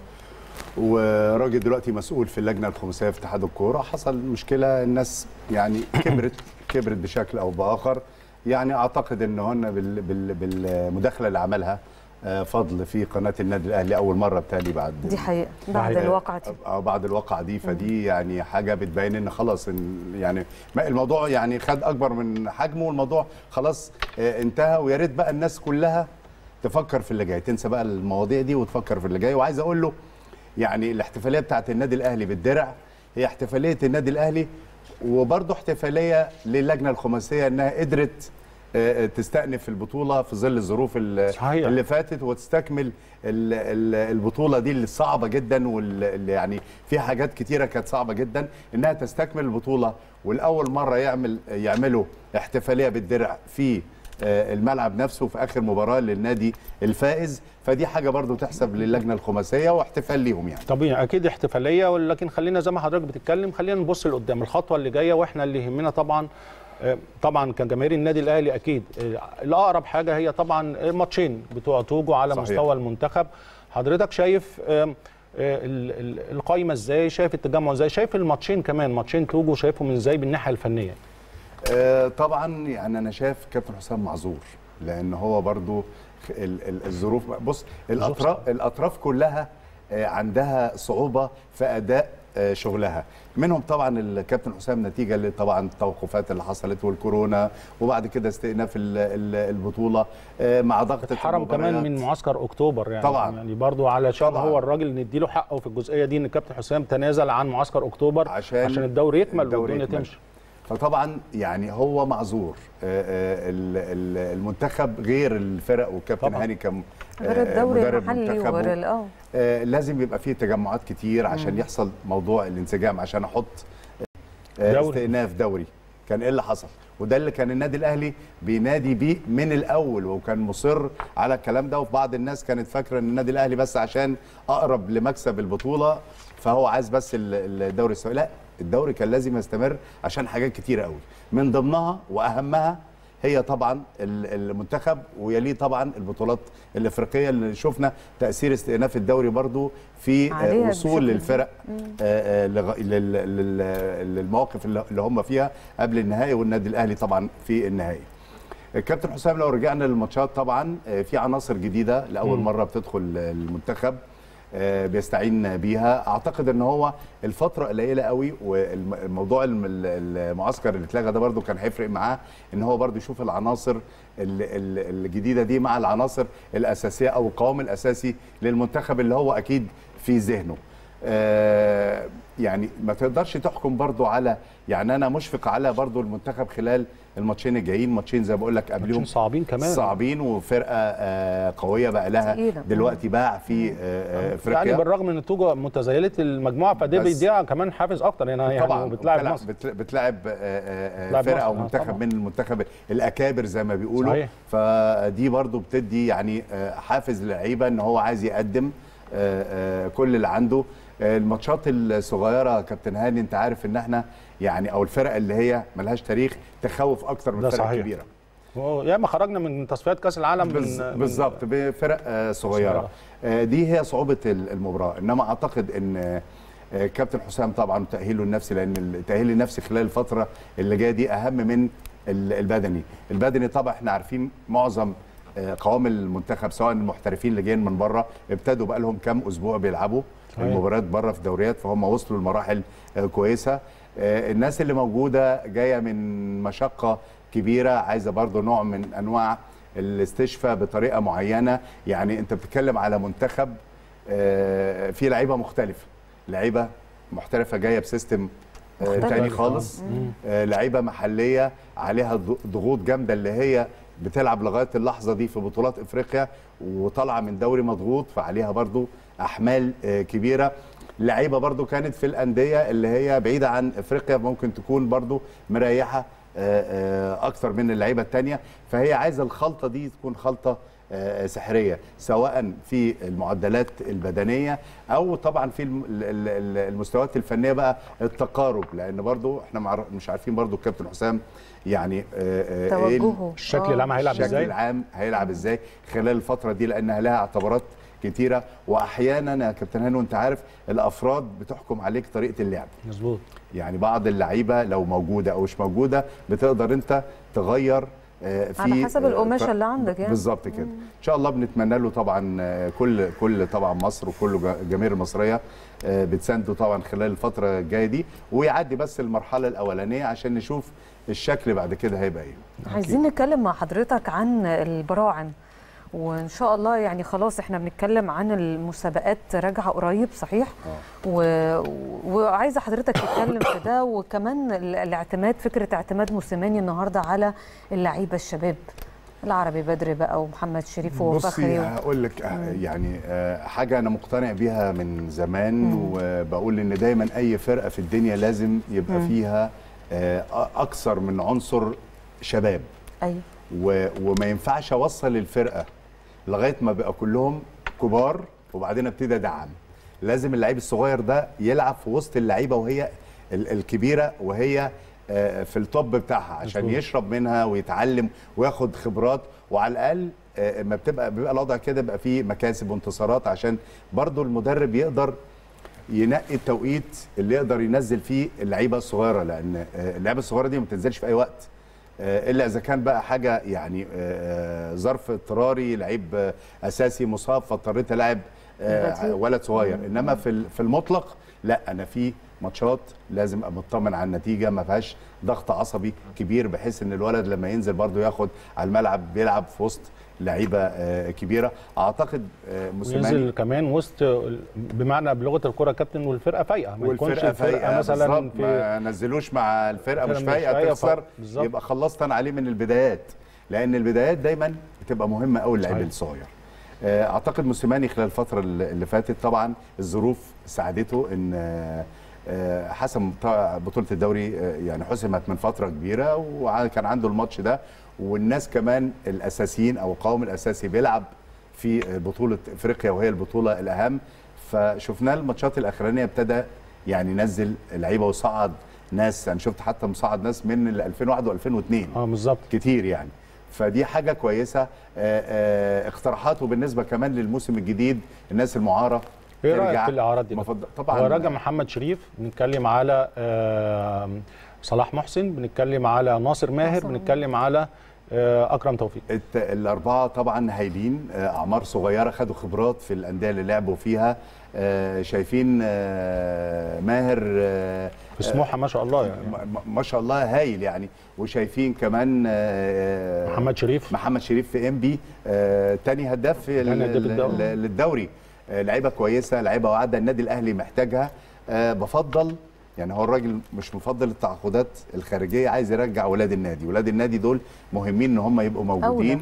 وراجل دلوقتي مسؤول في اللجنه الخماسيه في اتحاد الكوره حصل مشكله الناس يعني كبرت كبرت بشكل او باخر يعني اعتقد ان هن بال بال بالمداخله اللي عملها آه، فضل في قناه النادي الاهلي اول مره بتالي بعد دي حقيقه بعد حقيقة. الواقعه دي او بعد الواقعه دي فدي يعني حاجه بتبين ان خلاص إن يعني ما- الموضوع يعني خد اكبر من حجمه والموضوع خلاص آه، انتهى ويا ريت بقى الناس كلها تفكر في اللي جاي تنسى بقى المواضيع دي وتفكر في اللي جاي وعايز اقول له يعني الاحتفاليه بتاعت النادي الاهلي بالدرع هي احتفاليه النادي الاهلي وبرضه احتفاليه للجنه الخماسيه انها قدرت آه، آه، تستأنف البطوله في ظل الظروف ال- صحيح. اللي فاتت وتستكمل ال- ال- البطوله دي اللي صعبه جدا واللي يعني فيها حاجات كتيره كانت صعبه جدا انها تستكمل البطوله والاول مره يعمل يعملوا احتفاليه بالدرع في آه، الملعب نفسه في اخر مباراه للنادي الفائز فدي حاجه برضو تحسب للجنه الخماسيه واحتفال ليهم يعني طبيعي اكيد احتفاليه ولكن خلينا زي ما حضرتك بتتكلم خلينا نبص لقدام الخطوه اللي جايه واحنا اللي يهمنا طبعا آه، طبعا كجماهير النادي الاهلي اكيد آه، الاقرب حاجه هي طبعا الماتشين بتوع توجو على صحيح. مستوى المنتخب حضرتك شايف آم، آه، ال- ال- القايمه ازاي شايف التجمع ازاي شايف الماتشين كمان ماتشين توجو شايفهم ازاي بالناحيه الفنيه آه، طبعا يعني انا شايف كابتن حسام معذور لان هو برضو ال- ال- الظروف بص الاطراف الاطراف كلها آه، عندها صعوبه في اداء آه، شغلها منهم طبعا الكابتن حسام نتيجه ل- طبعا التوقفات اللي حصلت والكورونا وبعد كده استئناف ال- ال- البطوله آه، مع ضغط اتحرم كمان المباريات. من معسكر اكتوبر يعني طبعاً. يعني برضو علشان طبعاً. هو الراجل نديله حقه في الجزئيه دي ان الكابتن حسام تنازل عن معسكر اكتوبر عشان عشان الدوري يكمل الدوري والدنيا يكمل. تمشي فطبعا يعني هو معذور آه، آه، ال- ال- المنتخب غير الفرق والكابتن طبعاً. هاني كم غير الدوري المحلي وغير ال- اه آه، لازم يبقى فيه تجمعات كتير عشان يحصل موضوع الانسجام عشان احط آه، دوري. استئناف دوري كان ايه اللي حصل وده اللي كان النادي الاهلي بينادي بيه من الاول وكان مصر على الكلام ده وفي بعض الناس كانت فاكره ان النادي الاهلي بس عشان اقرب لمكسب البطوله فهو عايز بس ال- الدوري السعودي لا الدوري كان لازم يستمر عشان حاجات كتيره قوي من ضمنها واهمها هي طبعا ال- المنتخب ويليه طبعا البطولات الافريقيه اللي شفنا تاثير استئناف الدوري برضو في آه، عليها وصول بشكل للفرق آه، آه، لغ- لل- لل- للمواقف اللي اللي هم فيها قبل النهائي والنادي الاهلي طبعا في النهائي الكابتن حسام لو رجعنا للماتشات طبعا آه، في عناصر جديده لاول مره بتدخل المنتخب آه، بيستعين بيها اعتقد ان هو الفتره قليله قوي والموضوع الم- المعسكر اللي اتلغى ده برده كان هيفرق معاه ان هو برده يشوف العناصر ال- ال- الجديده دي مع العناصر الاساسيه او القوام الاساسي للمنتخب اللي هو اكيد في ذهنه آه، يعني ما تقدرش تحكم برضو على يعني انا مشفق على برضو المنتخب خلال الماتشين الجايين ماتشين زي ما بقول لك قبلهم ماتشين صعبين كمان. صعبين وفرقه آه، قويه بقى لها تقيلة. دلوقتي باع في آه، آه، افريقيا يعني بالرغم من النتوجه متزايله المجموعه فده بس- بيديها كمان حافز اكتر يعني يعني طبعا بتلاعب بتلعب- مصر بت- بتلعب آه، آه، آه، بتلعب فرقه مصر، او آه، منتخب طبعاً. من المنتخب الاكابر زي ما بيقولوا صحيح. فدي برضو بتدي يعني آه، حافز للعيبه ان هو عايز يقدم آه، آه، كل اللي عنده آه، الماتشات الصغيره يا كابتن هاني انت عارف ان احنا يعني او الفرق اللي هي ملهاش تاريخ تخوف اكتر من ده الفرق صحيح. الكبيره ياما خرجنا من تصفيات كاس العالم بز- من بالظبط بفرق آه، صغيره صغيرة. آه، دي هي صعوبه ال- المباراه انما اعتقد ان آه، آه، كابتن حسام طبعا تاهيله النفسي لان التاهيل النفسي خلال الفتره اللي جايه دي اهم من ال- البدني البدني طبعا احنا عارفين معظم آه، قوام المنتخب سواء المحترفين اللي جايين من بره ابتدوا بقى لهم كام اسبوع بيلعبوا صحيح. المباريات بره في دوريات فهم وصلوا لمراحل آه، كويسه آه، الناس اللي موجوده جايه من مشقه كبيره عايزه برضو نوع من انواع الاستشفاء بطريقه معينه يعني انت بتتكلم على منتخب آه، فيه لعيبه مختلفه لعيبه محترفه جايه بسيستم آه، مختلف. تاني خالص آه، لعيبه محليه عليها ض- ضغوط جامده اللي هي بتلعب لغايه اللحظه دي في بطولات افريقيا وطالعه من دوري مضغوط فعليها برضو احمال آه، كبيره لعيبه برضو كانت في الانديه اللي هي بعيده عن افريقيا ممكن تكون برضو مريحه آه، آه، اكتر من اللعيبه الثانيه فهي عايزه الخلطه دي تكون خلطه آه، سحريه سواء في المعدلات البدنيه او طبعا في الم- ال- ال- ال- المستويات الفنيه بقى التقارب لان برضو احنا معر- مش عارفين برضو الكابتن حسام يعني آه، آه، إيه ال- توجهه الشكل آه. العام هيلعب الشكل ازاي العام هيلعب ازاي خلال الفتره دي لانها لها اعتبارات كتيره واحيانا يا كابتن هاني وانت عارف الافراد بتحكم عليك طريقه اللعب مظبوط يعني بعض اللعيبه لو موجوده او مش موجوده بتقدر انت تغير آه، في على حسب آه، القماشة ف- اللي عندك يعني. بالظبط كده ان شاء الله بنتمنى له طبعا آه، كل كل طبعا مصر وكل جا- الجماهير المصريه آه، بتسانده طبعا خلال الفتره الجايه دي ويعدي بس المرحله الاولانيه عشان نشوف الشكل بعد كده هيبقى ايه عايزين نتكلم مع حضرتك عن البراعم وان شاء الله يعني خلاص احنا بنتكلم عن المسابقات راجعه قريب صحيح و... وعايزه حضرتك تتكلم في ده وكمان ال- الاعتماد فكره اعتماد موسيماني النهارده على اللعيبه الشباب العربي بدري بقى ومحمد شريف بصي وفخري و... هقول لك آه، يعني آه، حاجه انا مقتنع بيها من زمان وبقول ان دايما اي فرقه في الدنيا لازم يبقى فيها آه، اكثر من عنصر شباب ايوه و- وما ينفعش اوصل الفرقه لغايه ما بقى كلهم كبار وبعدين ابتدي ادعم لازم اللعيب الصغير ده يلعب في وسط اللعيبه وهي ال- الكبيره وهي آه، في التوب بتاعها عشان مظبوط. يشرب منها ويتعلم وياخد خبرات وعلى الاقل آه، ما بتبقى بيبقى الوضع كده بقى فيه مكاسب وانتصارات عشان برضو المدرب يقدر ينقي التوقيت اللي يقدر ينزل فيه اللعيبه الصغيره لان آه، اللعيبه الصغيره دي ما بتنزلش في اي وقت آه، الا اذا كان بقى حاجه يعني آه، ظرف اضطراري لعيب آه، اساسي مصاب فاضطريت العب آه، البديل. ولد صغير انما في ال- في المطلق لا انا في ماتشات لازم ابقى مطمن على النتيجه ما فيهاش ضغط عصبي كبير بحيث ان الولد لما ينزل برضه ياخد على الملعب بيلعب في وسط لعيبه آه، كبيره اعتقد آه، موسيماني وينزل كمان وسط بمعنى بلغه الكره كابتن والفرقه فايقه ما يكونش والفرقه الفرقه فايقه مثلا مثلا في ما نزلوش مع الفرقه مش الفرقة مش فايقه فايقة، تخسر ف- بالظبط. يبقى خلصت انا عليه من البدايات لان البدايات دايما بتبقى مهمه قوي اللعيب صحيح. الصغير آه، اعتقد موسيماني خلال الفتره اللي اللي فاتت طبعا الظروف ساعدته ان آه، آه، حسم بتاع بطوله الدوري آه، يعني حسمت من فتره كبيره وكان عنده الماتش ده والناس كمان الاساسيين او القوام الاساسي بيلعب في بطوله افريقيا وهي البطوله الاهم فشفناه الماتشات الاخرانيه ابتدى يعني ينزل لعيبه وصعد ناس انا شفت حتى مصعد ناس من ال 2001 و2002 اه بالظبط كتير يعني فدي حاجه كويسه آه، آه، اقتراحاته بالنسبه كمان للموسم الجديد الناس المعاره ايه رايك ترجع. في الاعراض دي؟ مفضل- طبعا طبعا هو راجع محمد شريف بنتكلم على آه، صلاح محسن بنتكلم على ناصر ماهر ناصر. بنتكلم على آه، اكرم توفيق الت- الاربعه طبعا هايلين آه، اعمار صغيره خدوا خبرات في الانديه اللي لعبوا فيها آه، شايفين آه، ماهر آه، في سموحه ما شاء الله يعني م- م- ما شاء الله هايل يعني وشايفين كمان آه، محمد شريف محمد شريف في ام بي آه، تاني هداف في تاني هداف ال- الدوري. ال- للدوري آه، لعيبه كويسه لعيبه واعده النادي الاهلي محتاجها آه، بفضل يعني هو الراجل مش مفضل التعاقدات الخارجيه عايز يرجع ولاد النادي ولاد النادي دول مهمين ان هم يبقوا موجودين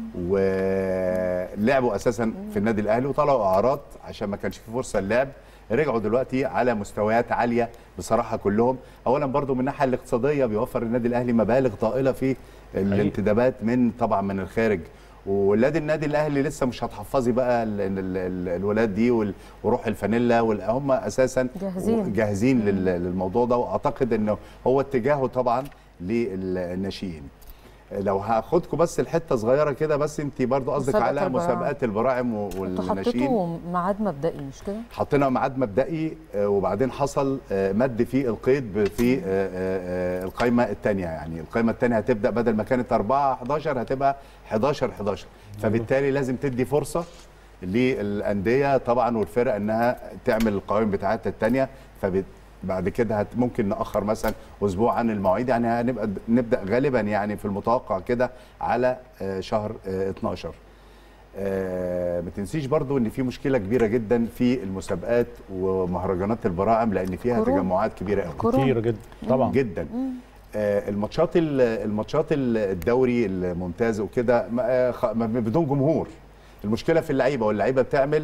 ولعبوا اساسا في النادي الاهلي وطلعوا اعراض عشان ما كانش في فرصه للعب رجعوا دلوقتي على مستويات عاليه بصراحه كلهم اولا برضو من الناحيه الاقتصاديه بيوفر النادي الاهلي مبالغ طائله في الانتدابات من طبعا من الخارج ولاد النادي الاهلي لسه مش هتحفظي بقى ال ال ال الولاد دي وال- وروح الفانيلا وال- هم اساسا جاهزين. جاهزين لل- للموضوع ده واعتقد انه هو اتجاهه طبعا للناشئين لو هاخدكم بس الحته صغيره كده بس انت برضو قصدك مسابقة على البراعم. مسابقات البراعم و- انتوا والناشئين حطيتوا ميعاد مبدئي مش كده؟ حطينا ميعاد مبدئي آه، وبعدين حصل آه، مد في القيد ب- في آه، آه، آه، القائمه الثانيه يعني القائمه الثانيه هتبدا بدل ما كانت 4 11 هتبقى 11 11 فبالتالي لازم تدي فرصه للانديه طبعا والفرق انها تعمل القوائم بتاعتها الثانيه فبعد كده هت ممكن ناخر مثلا اسبوع عن المواعيد يعني هنبقى نبدا غالبا يعني في المتوقع كده على آه، شهر آه، 12 آه، ما تنسيش برضو ان في مشكله كبيره جدا في المسابقات ومهرجانات البراعم لان فيها كورونا. تجمعات كبيره قوي كورونا. كتير جدا طبعا جدا آه، الماتشات ال- الماتشات ال- الدوري الممتاز وكده ما- آه، خ- ما- بدون جمهور المشكله في اللعيبه واللعيبه بتعمل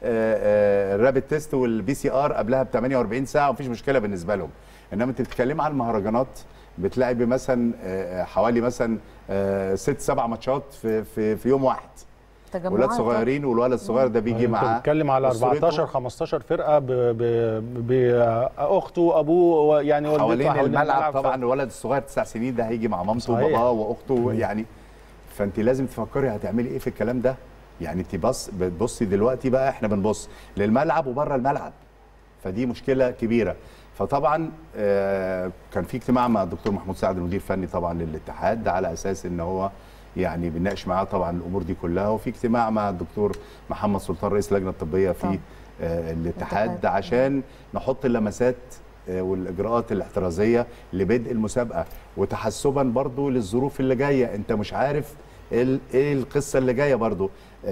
الرابid تيست والبي سي ار قبلها ب 48 ساعه ومفيش مشكله بالنسبه لهم انما انت بتتكلم عن المهرجانات بتلعبي مثلا آه، حوالي مثلا آه، ست سبع ماتشات في في في يوم واحد تجمعات ولاد صغيرين والولد الصغير ده بيجي انت معاه بتتكلم على أسرته 14 15 فرقه ب- ب- باخته وابوه يعني والدته حوالين الملعب ف- طبعا الولد الصغير تسع سنين ده هيجي مع مامته صحيح. وباباه واخته يعني فانت لازم تفكري هتعملي ايه في الكلام ده يعني انت بص بتبصي دلوقتي بقى احنا بنبص للملعب وبره الملعب فدي مشكله كبيره فطبعا آه، كان في اجتماع مع الدكتور محمود سعد المدير الفني طبعا للاتحاد ده على اساس ان هو يعني بنناقش معاه طبعا الامور دي كلها وفي اجتماع مع الدكتور محمد سلطان رئيس اللجنه الطبيه في طبعا. آه، الاتحاد الاتحاد. عشان نحط اللمسات آه، والاجراءات الاحترازيه لبدء المسابقه وتحسبا برضو للظروف اللي جايه انت مش عارف ايه ال- ايه القصه اللي جايه برضو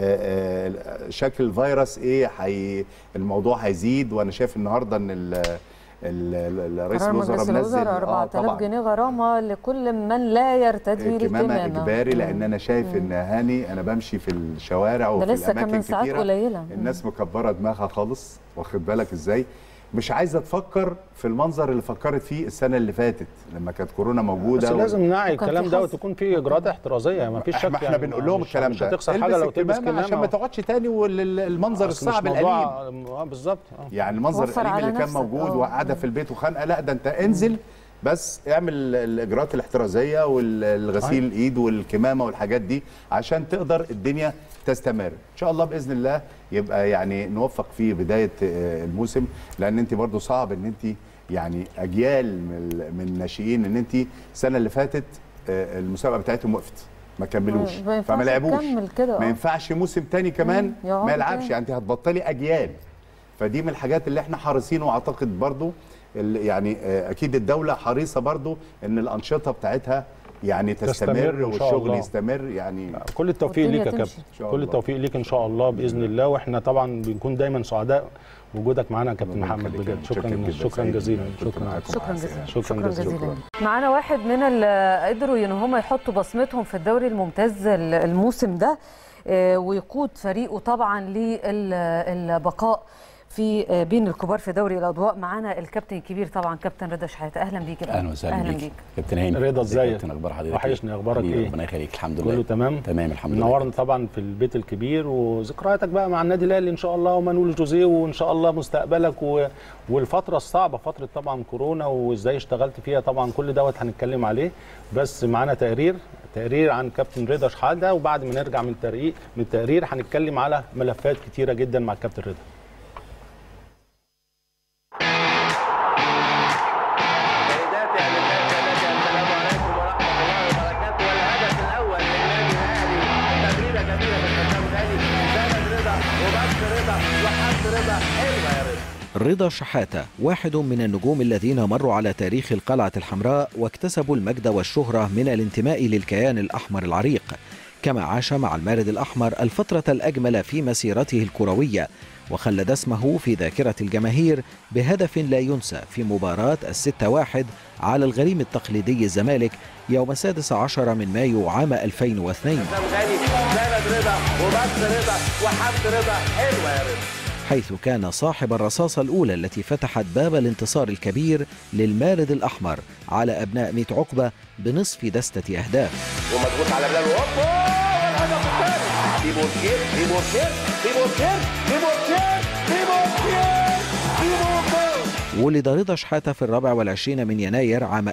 آه، آه، شكل الفيروس ايه حي الموضوع هيزيد وانا شايف النهارده ان ال- ال- ال- رئيس قرار الوزراء مجلس منزل الوزراء آه، 4000 طبعاً. جنيه غرامه لكل من لا يرتدي كمامه الكمامه اجباري مم. لان انا شايف ان هاني انا بمشي في الشوارع ده وفي لسه الاماكن كمان ساعات كتيره قليله الناس مكبره دماغها خالص واخد بالك ازاي مش عايزه تفكر في المنظر اللي فكرت فيه السنه اللي فاتت لما كانت كورونا موجوده بس و- لازم نعي وكان الكلام في ده حظر. وتكون في اجراءات احترازيه ما فيش شك احنا احنا بنقول لهم مش- الكلام مش ده هتخسر حاجه البس لو تلبس الكمامة عشان ما كمامه تقعدش تاني والمنظر أصل مش الصعب موضوع- الاليم اه بالظبط آه. يعني المنظر وفر الاليم على اللي كان نفسك. موجود آه. وقاعده في البيت وخانقه لا ده انت انزل بس اعمل الاجراءات الاحترازيه والغسيل الايد والكمامه والحاجات دي عشان تقدر الدنيا تستمر ان شاء الله باذن الله يبقى يعني نوفق في بدايه آه، الموسم لان انت برضو صعب ان انت يعني اجيال من من الناشئين ان انت السنه اللي فاتت آه، المسابقه بتاعتهم وقفت ما كملوش ما ينفعش فما لعبوش تكمل كده، ما آه. ينفعش موسم تاني كمان مم، يقعدوا ما يلعبش تاني. يعني انت هتبطلي اجيال فدي من الحاجات اللي احنا حريصين واعتقد برضو ال- يعني آه، اكيد الدوله حريصه برضو ان الانشطه بتاعتها يعني تستمر تستمر إن شاء والشغل الله. يستمر يعني كل التوفيق والدنيا ليك يا تمشي. كابتن إن شاء كل الله. التوفيق ليك ان شاء الله باذن الله واحنا طبعا بنكون دايما سعداء بوجودك معانا يا كابتن ربنا محمد يخليك. بجد متشكر شكرا جدا. شكرا سعيد جزيلا إن كنت شكرا معاكم. شكرا مع جزيلا السلامة. شكرا جزيلا. شكرا. معانا واحد من اللي قدروا ان هم يحطوا بصمتهم في الدوري الممتاز الموسم ده آه، ويقود فريقه طبعا للبقاء في آه، بين الكبار في دوري الاضواء معانا الكابتن الكبير طبعا كابتن رضا شحاته اهلا بيك يا اهلا فندم. وسهلا اهلا بيك بيك كابتن هاني رضا ازيك يا ازيك؟ كابتن اخبار حضرتك وحشني، اخبارك حبيبي، ايه؟ ربنا يخليك الحمد لله كله تمام تمام الحمد لله منورنا طبعا في البيت الكبير وذكرياتك بقى مع النادي الاهلي ان شاء الله ومانويل جوزيه وان شاء الله مستقبلك و... والفتره الصعبه فتره طبعا كورونا وازاي اشتغلت فيها طبعا كل دوت هنتكلم عليه بس معانا تقرير تقرير عن كابتن رضا شحاته وبعد ما نرجع من التقرير من التقرير هنتكلم على ملفات كتيره جدا مع الكابتن رضا سيداتي أنساتي سادتي السلام عليكم ورحمة الله وبركاته والهدف الأول للنادي الأهلي تمريرة جميلة من حسام غالي سند رضا وبس رضا وحط رضا حلوة يا رضا رضا شحاتة واحد من النجوم الذين مروا على تاريخ القلعة الحمراء واكتسبوا المجد والشهرة من الانتماء للكيان الأحمر العريق كما عاش مع المارد الأحمر الفترة الأجمل في مسيرته الكروية وخلد اسمه في ذاكرة الجماهير بهدف لا ينسى في مباراة الستة واحد على الغريم التقليدي الزمالك يوم السادس عشر من مايو عام 2002 حسام غالي سند رضا وبس رضا وحط رضا حلوة يا رضا حيث كان صاحب الرصاصة الأولى التي فتحت باب الانتصار الكبير للمارد الأحمر على أبناء ميت عقبة بنصف دستة أهداف ومضغوط على بلال هوبا والهدف الثاني في بوركير في بوركير في بوركير في بوركير في بوركير في بوركير ولد رضا شحاتة في الرابع والعشرين من يناير عام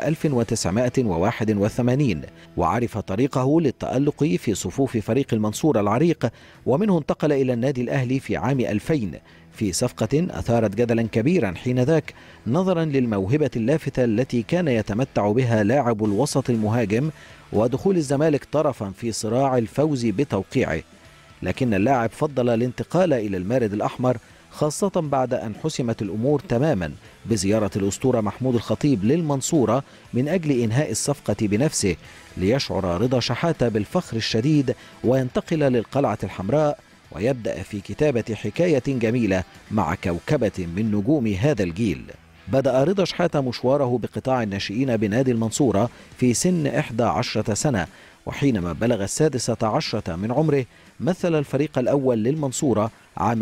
1981 وعرف طريقه للتألق في صفوف فريق المنصورة العريق ومنه انتقل إلى النادي الأهلي في عام 2000 في صفقة أثارت جدلا كبيرا حينذاك نظرا للموهبة اللافتة التي كان يتمتع بها لاعب الوسط المهاجم ودخول الزمالك طرفا في صراع الفوز بتوقيعه لكن اللاعب فضل الانتقال إلى المارد الأحمر خاصة بعد أن حسمت الأمور تماما بزيارة الأسطورة محمود الخطيب للمنصورة من أجل إنهاء الصفقة بنفسه ليشعر رضا شحاتة بالفخر الشديد وينتقل للقلعة الحمراء ويبدأ في كتابة حكاية جميلة مع كوكبة من نجوم هذا الجيل بدأ رضا شحاتة مشواره بقطاع الناشئين بنادي المنصورة في سن 11 سنة وحينما بلغ السادسة عشرة من عمره مثل الفريق الأول للمنصورة عام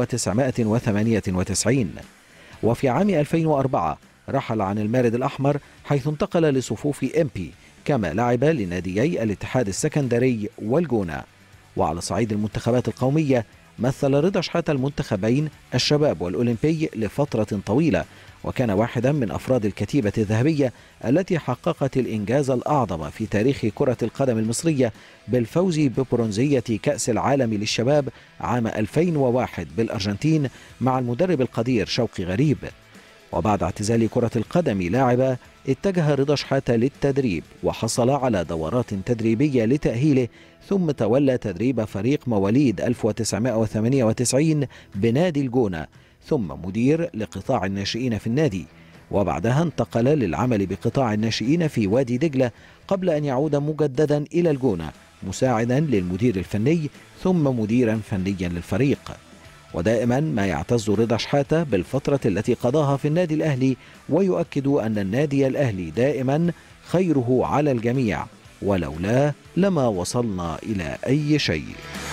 1998 وفي عام 2004 رحل عن المارد الأحمر حيث انتقل لصفوف إمبي كما لعب لناديي الاتحاد السكندري والجونة وعلى صعيد المنتخبات القومية مثل رضا شحاتة المنتخبين الشباب والأولمبي لفترة طويلة وكان واحدا من أفراد الكتيبة الذهبية التي حققت الإنجاز الأعظم في تاريخ كرة القدم المصرية بالفوز ببرونزية كأس العالم للشباب عام 2001 بالأرجنتين مع المدرب القدير شوقي غريب وبعد اعتزال كرة القدم لاعبا اتجه رضا شحاتة للتدريب وحصل على دورات تدريبية لتأهيله ثم تولى تدريب فريق مواليد 1998 بنادي الجونة ثم مدير لقطاع الناشئين في النادي وبعدها انتقل للعمل بقطاع الناشئين في وادي دجلة قبل أن يعود مجددا إلى الجونة مساعدا للمدير الفني ثم مديرا فنيا للفريق ودائما ما يعتز رضا شحاتة بالفترة التي قضاها في النادي الأهلي ويؤكد أن النادي الأهلي دائما خيره على الجميع ولولاه لما وصلنا إلى أي شيء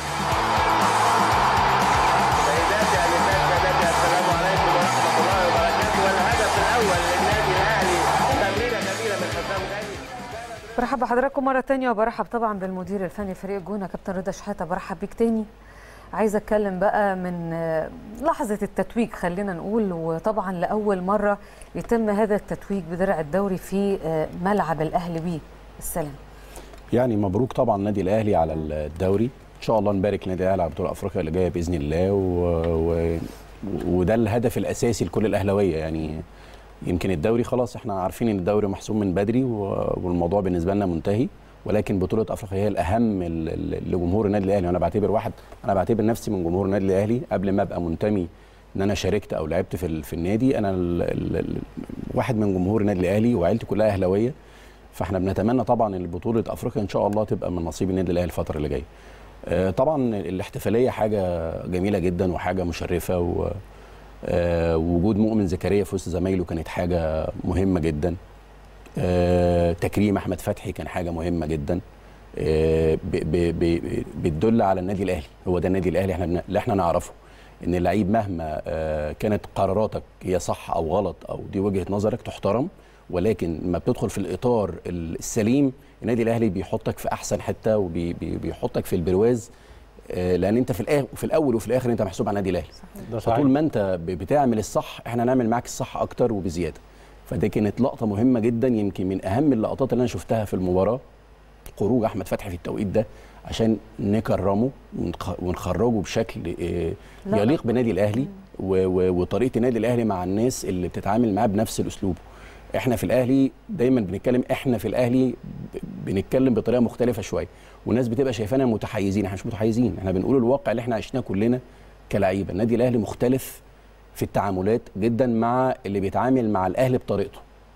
سيداتي أنساتي سادتي السلام عليكم ورحمة الله وبركاته والهدف الأول للنادي الأهلي تمريرة جميلة من حسام غالي برحب بحضراتكم مرة تانية وبرحب طبعا بالمدير الفني فريق الجونة كابتن رضا شحاتة برحب بيك تاني عايزة اتكلم بقى من آه، لحظة التتويج خلينا نقول وطبعا لأول مرة يتم هذا التتويج بدرع الدوري في آه، ملعب الأهلي بيه السلام يعني مبروك طبعا النادي الاهلي على الدوري ان شاء الله نبارك للنادي الاهلي على بطوله افريقيا اللي جايه باذن الله و... و... وده الهدف الاساسي لكل الاهلاويه يعني يمكن الدوري خلاص احنا عارفين ان الدوري محسوم من بدري و... والموضوع بالنسبه لنا منتهي ولكن بطوله افريقيا هي الاهم ال- ال- لجمهور النادي الاهلي وانا بعتبر واحد انا بعتبر نفسي من جمهور النادي الاهلي قبل ما ابقى منتمي ان انا شاركت او لعبت في ال- في النادي انا ال... ال... ال... واحد من جمهور النادي الاهلي وعيلتي كلها اهلاويه فاحنا بنتمنى طبعا ان بطوله افريقيا ان شاء الله تبقى من نصيب النادي الاهلي الفتره اللي جايه آه، طبعا الاحتفاليه حاجه جميله جدا وحاجه مشرفه و آه، وجود مؤمن زكريا في وسط زمايله كانت حاجه مهمه جدا آه، تكريم احمد فتحي كان حاجه مهمه جدا آه، ب- ب- ب- بتدل على النادي الاهلي هو ده النادي الاهلي احنا بن- اللي احنا نعرفه ان اللعيب مهما آه، كانت قراراتك هي صح او غلط او دي وجهه نظرك تحترم ولكن لما بتدخل في الاطار السليم النادي الاهلي بيحطك في احسن حته وبيحطك في البرواز آه، لان انت في الآ- في الاول وفي الاخر انت محسوب على النادي الاهلي ده صحيح فطول ما انت ب- بتعمل الصح احنا هنعمل معاك الصح اكتر وبزياده فدي كانت لقطه مهمه جدا يمكن من اهم اللقطات اللي انا شفتها في المباراه خروج احمد فتحي في التوقيت ده عشان نكرمه ونخ- ونخرجه بشكل آه، لا. يليق بالنادي الاهلي و- و- وطريقه النادي الاهلي مع الناس اللي بتتعامل معاه بنفس الاسلوب احنا في الاهلي دايما بنتكلم احنا في الاهلي ب- بنتكلم بطريقه مختلفه شويه والناس بتبقى شايفانا متحيزين احنا مش متحيزين احنا بنقول الواقع اللي احنا عشناه كلنا كلعيبه النادي الاهلي مختلف في التعاملات جدا مع اللي بيتعامل مع الاهلي بطريقته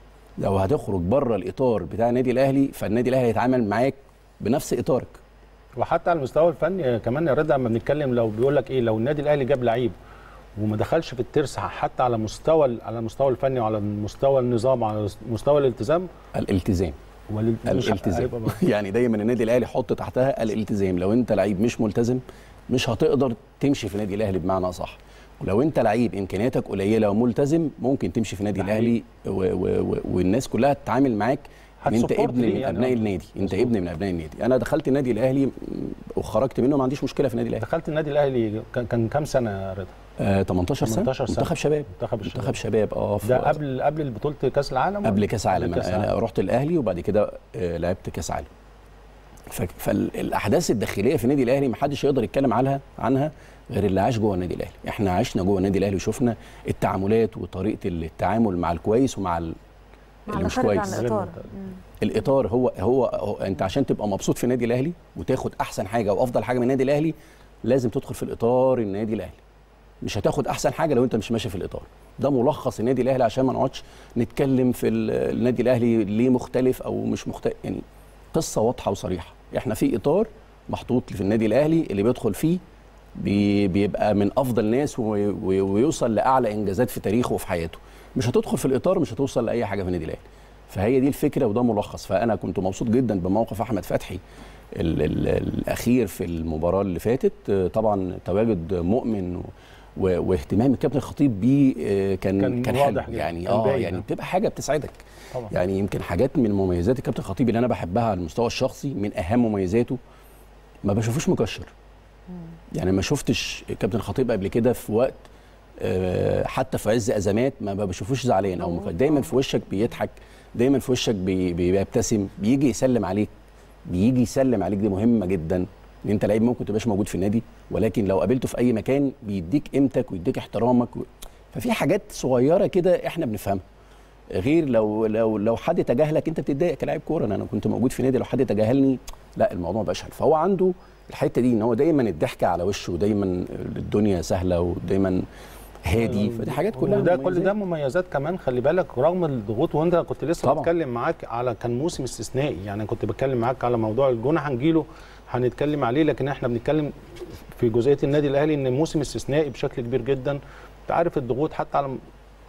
لو هتخرج بره الاطار بتاع النادي الاهلي فالنادي الاهلي هيتعامل معاك بنفس اطارك وحتى على المستوى الفني كمان يا رضا لما بنتكلم لو بيقول لك ايه لو النادي الاهلي جاب لعيب وما دخلش في الترس حتى على مستوى على المستوى الفني وعلى مستوى النظام وعلى مستوى الالتزام الالتزام وال- مش الالتزام هيبقى بقى. يعني دايما النادي الاهلي حط تحتها الالتزام لو انت لعيب مش ملتزم مش هتقدر تمشي في النادي الاهلي بمعنى اصح ولو انت لعيب امكانياتك قليله وملتزم ممكن تمشي في النادي ده الاهلي و و و والناس كلها تتعامل معاك ان انت هتسبورت ابن ليه من يعني. ابناء النادي انت مظبوط. ابن من ابناء النادي انا دخلت النادي الاهلي م- وخرجت منه ما عنديش مشكله في النادي الاهلي دخلت النادي الاهلي كان كان كام سنه يا رضا؟ آه 18 سنه 18 سنة. منتخب شباب منتخب الشباب منتخب شباب اه في- ده قبل قبل بطوله كاس العالم قبل ولا؟ كاس عالم كأس انا العالم. رحت الاهلي وبعد كده آه، لعبت كاس عالم ف- فالاحداث الداخليه في النادي الاهلي ما حدش يقدر يتكلم عنها عنها غير اللي عاش جوه النادي الاهلي احنا عشنا جوه النادي الاهلي وشفنا التعاملات وطريقه التعامل مع الكويس ومع ال- مع اللي مش خارج عن كويس الإطار. غير مم. الاطار هو, هو هو انت عشان تبقى مبسوط في النادي الاهلي وتاخد احسن حاجه وافضل حاجه من النادي الاهلي لازم تدخل في الاطار النادي الاهلي مش هتاخد احسن حاجه لو انت مش ماشي في الاطار ده ملخص النادي الاهلي عشان ما نقعدش نتكلم في ال- النادي الاهلي ليه مختلف او مش مختلف يعني قصه واضحه وصريحه احنا في اطار محطوط في النادي الاهلي اللي بيدخل فيه بي- بيبقى من افضل ناس و- و- ويوصل لاعلى انجازات في تاريخه وفي حياته مش هتدخل في الاطار مش هتوصل لاي حاجه في النادي الاهلي فهي دي الفكره وده ملخص فانا كنت مبسوط جدا بموقف احمد فتحي ال ال الاخير في المباراه اللي فاتت آه، طبعا تواجد مؤمن و و- واهتمام الكابتن الخطيب بيه آه، كان كان كان, حلو واضح جداً، يعني كان اه باين، يعني آه. بتبقى حاجه بتسعدك طبعا يعني يمكن حاجات من مميزات الكابتن الخطيب اللي انا بحبها على المستوى الشخصي من اهم مميزاته ما بشوفوش مكشر يعني ما شفتش الكابتن الخطيب قبل كده في وقت آه، حتى في عز ازمات ما بشوفوش زعلان او مك- دايما في وشك بيضحك دايما في وشك بي- بي- بيبتسم بيجي يسلم عليك بيجي يسلم عليك دي مهمه جدا ان انت لعيب ممكن تبقاش موجود في النادي ولكن لو قابلته في اي مكان بيديك قيمتك ويديك احترامك و... ففي حاجات صغيره كده احنا بنفهمها غير لو لو لو حد تجاهلك انت بتتضايق كلاعب كوره انا أنا كنت موجود في نادي لو حد تجاهلني لا الموضوع ما بقاش حلو فهو عنده الحته دي ان هو دايما الضحكه على وشه ودايما الدنيا سهله ودايما هادي فدي حاجات كلها وده كل مميزات. ده مميزات كمان خلي بالك رغم الضغوط وانت كنت لسه طبعاً. بتكلم معاك على كان موسم استثنائي يعني كنت بتكلم معاك على موضوع الجونه هنجيله هنتكلم عليه لكن احنا بنتكلم في جزئيه النادي الاهلي ان موسم استثنائي بشكل كبير جدا انت عارف الضغوط حتى على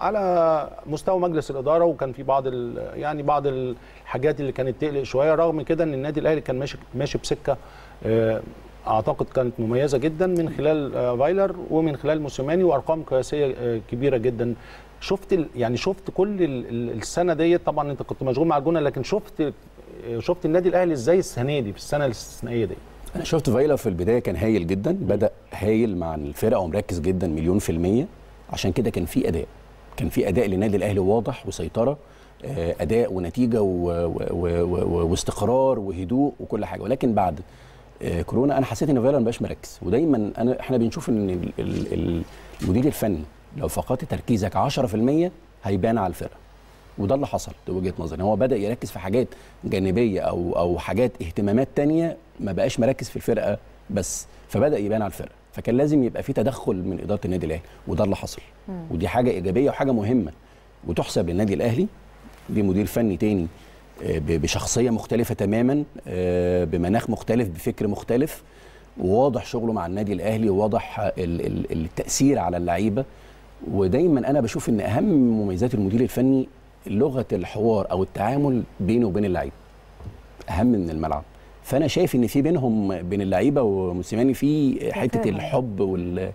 على مستوى مجلس الاداره وكان في بعض ال- يعني بعض الحاجات اللي كانت تقلق شويه رغم كده ان النادي الاهلي كان ماشي ماشي بسكه آه، اعتقد كانت مميزه جدا من خلال آه، فايلر ومن خلال موسيماني وارقام قياسيه آه، كبيره جدا شفت ال- يعني شفت كل ال- ال- السنه ديت طبعا انت كنت مشغول مع الجونه لكن شفت آه، شفت النادي الاهلي ازاي السنه دي في السنه الاستثنائيه دي انا شفت فايلا في البدايه كان هايل جدا بدا هايل مع الفرقه ومركز جدا مليون في الميه عشان كده كان في اداء كان في اداء للنادي الاهلي واضح وسيطره آه، اداء ونتيجه و و و و واستقرار وهدوء وكل حاجه ولكن بعد آه، كورونا انا حسيت ان فايلا ما بقاش مركز ودايما انا احنا بنشوف ان ال- ال- ال- المدير الفني لو فقدت تركيزك 10% هيبان على الفرقه وده اللي حصل دي وجهه نظري هو بدا يركز في حاجات جانبيه او او حاجات اهتمامات تانية ما بقاش مركز في الفرقه بس فبدا يبان على الفرقه فكان لازم يبقى في تدخل من اداره النادي الاهلي وده اللي حصل ودي حاجه ايجابيه وحاجه مهمه وتحسب للنادي الاهلي بمدير فني تاني آه، ب- بشخصيه مختلفه تماما آه، بمناخ مختلف بفكر مختلف وواضح شغله مع النادي الاهلي وواضح ال- ال- التاثير على اللعيبه ودايما انا بشوف ان اهم مميزات المدير الفني لغه الحوار او التعامل بينه وبين اللعيبه اهم من الملعب فانا شايف ان في بينهم بين اللعيبه وموسيماني في حته تفاهم. الحب وال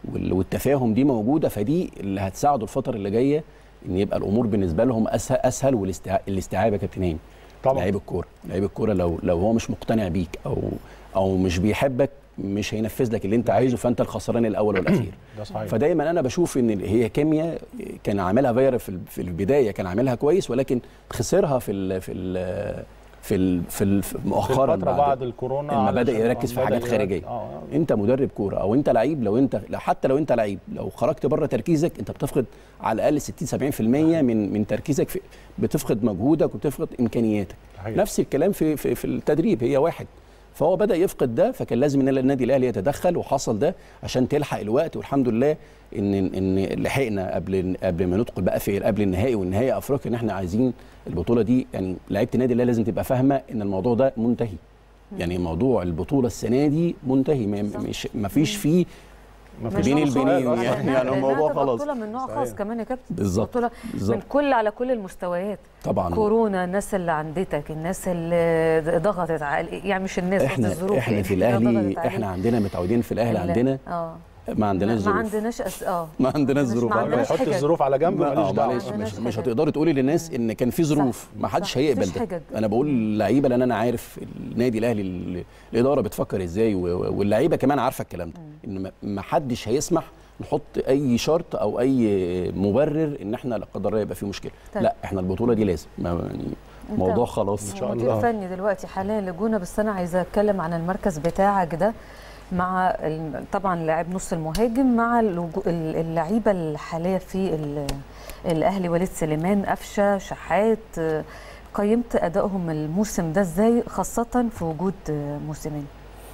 وال- والتفاهم دي موجوده فدي اللي هتساعده الفتره اللي جايه ان يبقى الامور بالنسبه لهم اسهل اسهل والاستيعاب يا كابتن هاني طبعا لعيب الكوره لعيب الكوره لو لو هو مش مقتنع بيك او او مش بيحبك مش هينفذ لك اللي انت عايزه فانت الخسران الاول والاخير ده صحيح فدايما انا بشوف ان هي كيمياء كان عاملها فيرا في ال- في البدايه كان عاملها كويس ولكن خسرها في ال في ال في ال في ال في مؤخرا الفترة بعد الكورونا لما بدا علشان- يركز في بدأ حاجات يركز- خارجيه اه انت مدرب كوره او انت لعيب لو انت لو حتى لو انت لعيب لو خرجت بره تركيزك انت بتفقد على الاقل 60 70% من من تركيزك في بتفقد مجهودك وبتفقد امكانياتك صحيح. نفس الكلام في في, في التدريب هي واحد فهو بدا يفقد ده فكان لازم ان النادي الاهلي يتدخل وحصل ده عشان تلحق الوقت والحمد لله ان ان لحقنا قبل قبل ما ندخل بقى في قبل النهائي والنهائي افريقيا ان احنا عايزين البطوله دي يعني لعيبه النادي الاهلي لازم تبقى فاهمه ان الموضوع ده منتهي يعني موضوع البطوله السنه دي منتهي ما صح. مش ما فيش فيه ما مش بين فيش نوع البنين خاص. سؤال يعني- أصلاً. يعني لأنها الموضوع تبقى خلاص. بطولة من نوع خاص صحيح. كمان يا كابتن بالظبط بطولة بالظبط من كل على كل المستويات طبعا كورونا الناس اللي عندتك الناس اللي ضغطت على يعني مش الناس قصدي احنا الظروف احنا في اللي الاهلي ضغطت عليك. احنا عندنا متعودين في الاهلي ال- عندنا اه ما عندناش ما ظروف عندناش أس... اه ما عندناش ظروف ما آه، عندناش يحط حجج. الظروف على جنب ما- ماليش آه، دعوه معلش ما عندناش مش, مش حجج. هتقدري تقولي للناس ان كان في ظروف ما حدش صح، هيقبل مفيش ده حجج. انا بقول للعيبه لان انا عارف النادي الاهلي ال- الاداره بتفكر ازاي و- و- واللعيبه كمان عارفه الكلام ده ان ما- ما حدش هيسمح نحط اي شرط او اي مبرر ان احنا لا قدر الله يبقى في مشكله طيب. لا احنا البطوله دي لازم ما يعني أنت موضوع خلاص إن شاء مدير الله. فني دلوقتي حاليا لجونه بس انا عايزه اتكلم عن المركز بتاعك ده مع ال- طبعا لاعب نص المهاجم مع الوجو- ال- اللعيبه الحاليه في ال- الاهلي وليد سليمان قفشه شحات آه، قيمت ادائهم الموسم ده ازاي خاصه في وجود آه، موسمين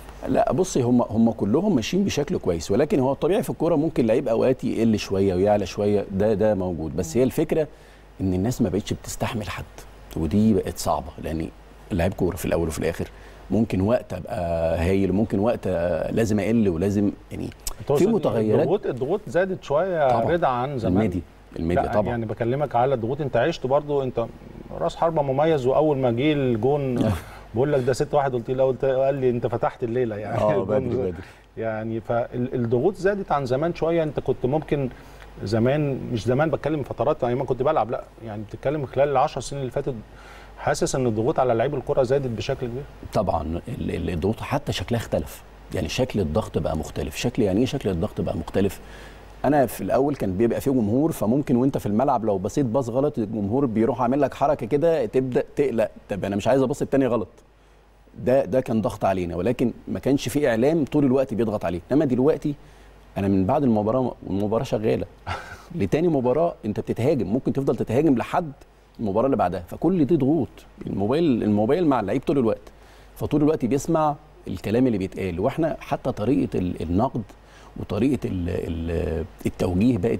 لا بصي هم هم كلهم ماشيين بشكل كويس ولكن هو الطبيعي في الكوره ممكن لعيب اوقات يقل شويه ويعلى شويه ده ده موجود بس هي الفكره ان الناس ما بقتش بتستحمل حد ودي بقت صعبه لان لعيب كوره في الاول وفي الاخر ممكن وقت ابقى هايل وممكن وقت آه، لازم اقل ولازم يعني تقصد إن متغيرات. الضغوط الضغوط زادت شويه طبعا. رضا عن زمان الميديا الميديا لا طبعا يعني بكلمك على الضغوط انت عشت برضو انت راس حربه مميز واول ما جه الجون بقول لك ده 6 1 قلت له قلت قال لي انت فتحت الليله يعني اه الجون بدري ده. بدري يعني فالضغوط زادت عن زمان شويه انت كنت ممكن زمان مش زمان بتكلم فترات ايام ما كنت بلعب لا يعني بتتكلم خلال العشر سنين اللي فاتت حاسس ان الضغوط على لعيب الكره زادت بشكل كبير طبعا ال- ال- الضغوط حتى شكلها اختلف يعني شكل الضغط بقى مختلف شكل يعني ايه شكل الضغط بقى مختلف انا في الاول كان بيبقى فيه جمهور فممكن وانت في الملعب لو بصيت باص غلط الجمهور بيروح عامل لك حركه كده تبدا تقلق طب انا مش عايز ابص التاني غلط ده ده كان ضغط علينا ولكن ما كانش فيه اعلام طول الوقت بيضغط عليك انما دلوقتي انا من بعد المباراه والمباراه شغاله لتاني مباراه انت بتتهاجم ممكن تفضل تتهاجم لحد المباراه اللي بعدها فكل دي ضغوط الموبايل الموبايل مع اللعيب طول الوقت فطول الوقت بيسمع الكلام اللي بيتقال واحنا حتى طريقه ال- النقد وطريقه ال- ال- التوجيه بقت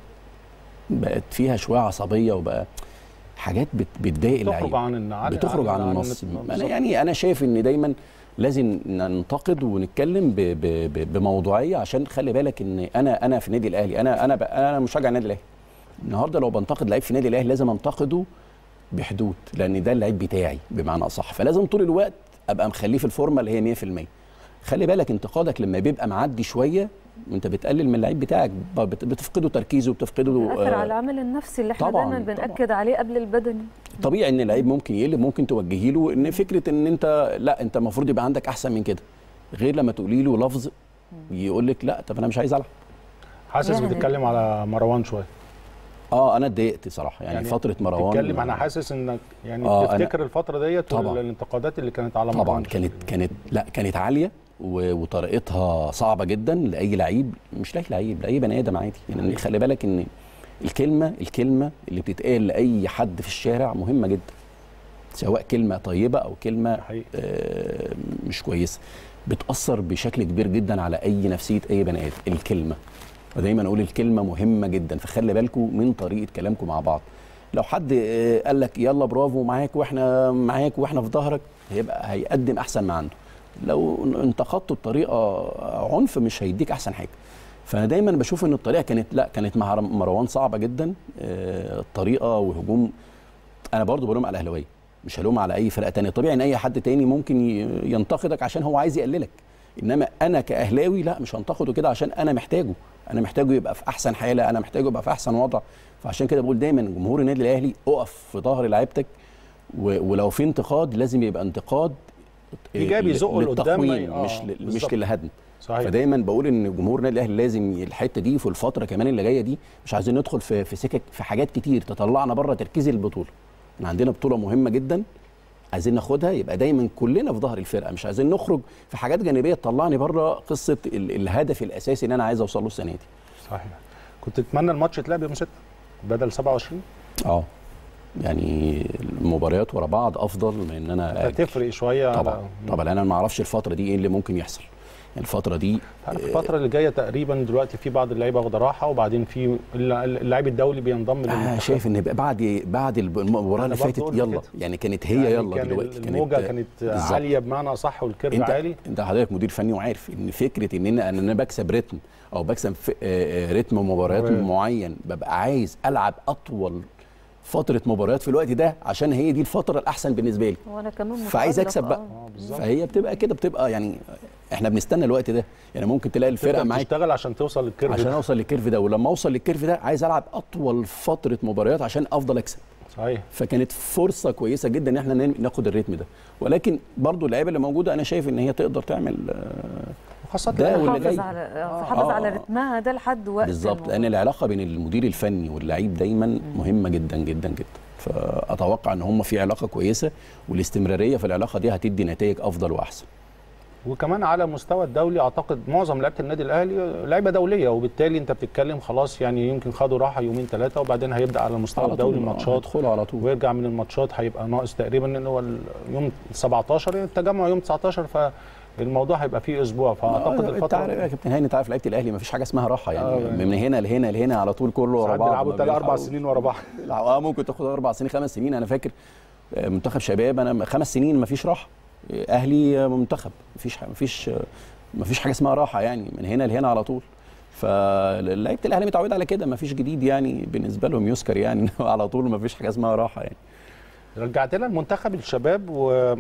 بقت فيها شويه عصبيه وبقى حاجات بت- بتضايق تخرج اللعيب عن الن- بتخرج عن النص انا بالظبط. يعني انا شايف ان دايما لازم ننتقد ونتكلم ب ب ب بموضوعيه عشان خلي بالك ان انا انا في النادي الاهلي انا انا ب- انا مشجع النادي الاهلي النهارده لو بنتقد لعيب في النادي الاهلي لازم انتقده بحدود لان ده اللعيب بتاعي بمعنى اصح فلازم طول الوقت ابقى مخليه في الفورمه اللي هي 100% خلي بالك انتقادك لما بيبقى معدي شويه وانت بتقلل من اللعيب بتاعك بت- بتفقده تركيزه وبتفقده بيأثر آه، على العامل النفسي اللي احنا طبعاً، دايما طبعاً. بنأكد عليه قبل البدني طبيعي ان اللعيب ممكن يقلب ممكن توجهي له ان فكره ان انت لا انت المفروض يبقى عندك احسن من كده غير لما تقولي له لفظ يقول لك لا طب انا مش عايز العب حاسس يعني- بتتكلم على مروان شويه اه انا اتضايقت صراحه يعني, يعني فتره مروان بتتكلم انا حاسس انك يعني آه، أنا- بتفتكر الفتره ديت طبعاً. والانتقادات اللي كانت على طبعا مروان كانت كانت لا كانت عاليه و- وطريقتها صعبه جدا لاي لعيب مش لاي لعيب لاي بني ادم عادي يعني خلي بالك ان الكلمه الكلمه اللي بتتقال لاي حد في الشارع مهمه جدا سواء كلمه طيبه او كلمه حقيقي. آه، مش كويسه بتاثر بشكل كبير جدا على اي نفسيه اي بني ادم الكلمه ودايما اقول الكلمه مهمه جدا فخلي بالكم من طريقه كلامكم مع بعض لو حد آه، قال لك يلا برافو معاك واحنا معاك واحنا في ظهرك هيبقى هيقدم احسن ما عنده لو انتقدته بطريقه عنف مش هيديك احسن حاجه فانا دايما بشوف ان الطريقه كانت لا كانت مع مروان صعبه جدا آه، الطريقه وهجوم انا برضو بلوم على الاهلاويه مش هلوم على اي فرقه تانية طبيعي ان اي حد تاني ممكن ي- ينتقدك عشان هو عايز يقللك انما انا كاهلاوي لا مش هنتقده كده عشان انا محتاجه انا محتاجه يبقى في احسن حاله انا محتاجه يبقى في احسن وضع فعشان كده بقول دايما جمهور النادي الاهلي اقف في ظهر لعيبتك و- ولو في انتقاد لازم يبقى انتقاد إيجابي، يزقه لقدام، للتقويم آه، مش ل- مش بالظبط. للهدم صحيح فدايما بقول ان جمهور النادي الاهلي لازم الحته دي في الفتره كمان اللي جايه دي مش عايزين ندخل في في سكك في حاجات كتير تطلعنا بره تركيز البطوله احنا عندنا بطوله مهمه جدا عايزين ناخدها يبقى دايما كلنا في ظهر الفرقه مش عايزين نخرج في حاجات جانبيه تطلعني بره قصه ال- الهدف الاساسي اللي انا عايز اوصل له السنه دي صحيح كنت تتمنى الماتش يتلعب يوم 6 بدل 27 اه يعني المباريات ورا بعض افضل من ان انا أجل. هتفرق شويه طبعا على- طبعا انا ما اعرفش الفتره دي ايه اللي ممكن يحصل يعني الفتره دي عارف الفترة اللي جاية تقريبا دلوقتي في بعض اللعيبة واخدة راحة وبعدين في اللاعب الدولي بينضم آه للمنتخب. شايف ان بقى بعد بعد المباراه أنا اللي برضه فاتت قلت يلا كده. يعني كانت هي يعني يلا كان دلوقتي الموجة كانت بالظبط. عالية بمعنى صح والكيرف انت عالي انت حضرتك مدير فني وعارف ان فكره ان انا ان انا بكسب رتم او بكسب في آه، آه، رتم مباريات مباريات. معين ببقى عايز العب اطول فتره مباريات في الوقت ده عشان هي دي الفتره الاحسن بالنسبه لي وانا كمان فعايز متألق، اكسب بقى آه. اه بالظبط فهي بتبقى كده بتبقى يعني احنا بنستنى الوقت ده يعني ممكن تلاقي الفرقه تبدأ معاك تشتغل عشان توصل للكيرف عشان ده. اوصل للكيرف ده ولما اوصل للكيرف ده عايز العب اطول فتره مباريات عشان افضل اكسب صحيح فكانت فرصه كويسه جدا ان احنا ن- ناخد الريتم ده ولكن برضو اللعيبه اللي موجوده انا شايف ان هي تقدر تعمل آه، وخاصة ده واللي تحافظ جاي. على آه، تحافظ آه. على رتمها ده لحد وقت بالظبط المباراة. لان العلاقه بين المدير الفني واللعيب دايما مهمه جدا جدا جدا فاتوقع ان هم في علاقه كويسه والاستمراريه في العلاقه دي هتدي نتائج افضل واحسن وكمان على مستوى الدولي اعتقد معظم لعيبه النادي الاهلي لعيبه دوليه وبالتالي انت بتتكلم خلاص يعني يمكن خدوا راحه يومين ثلاثه وبعدين هيبدا على المستوى على الدولي طول ماتشات هيدخلوا على طول ويرجع من الماتشات هيبقى ناقص تقريبا ان هو يوم 17 التجمع يوم 19 فالموضوع هيبقى فيه اسبوع فاعتقد آه، انت عارف يا الفتره كابتن هاني انت عارف لعيبه الاهلي ما فيش حاجه اسمها راحه يعني, آه، يعني. من هنا لهنا لهنا على طول كله ورا ساعات بعض بيلعبوا ما ثلاث اربع بيلحقوا. سنين ورا بعض اه ممكن تاخد اربع سنين خمس سنين انا فاكر آه، منتخب شباب انا خمس سنين ما فيش راحه آه، اهلي آه، منتخب ما فيش ما فيش ما فيش حاجه اسمها راحه يعني من هنا لهنا على طول فلعيبه الاهلي متعوده على كده ما فيش جديد يعني بالنسبه لهم يذكر يعني إنه على طول ما فيش حاجه اسمها راحه يعني رجعت لنا المنتخب الشباب و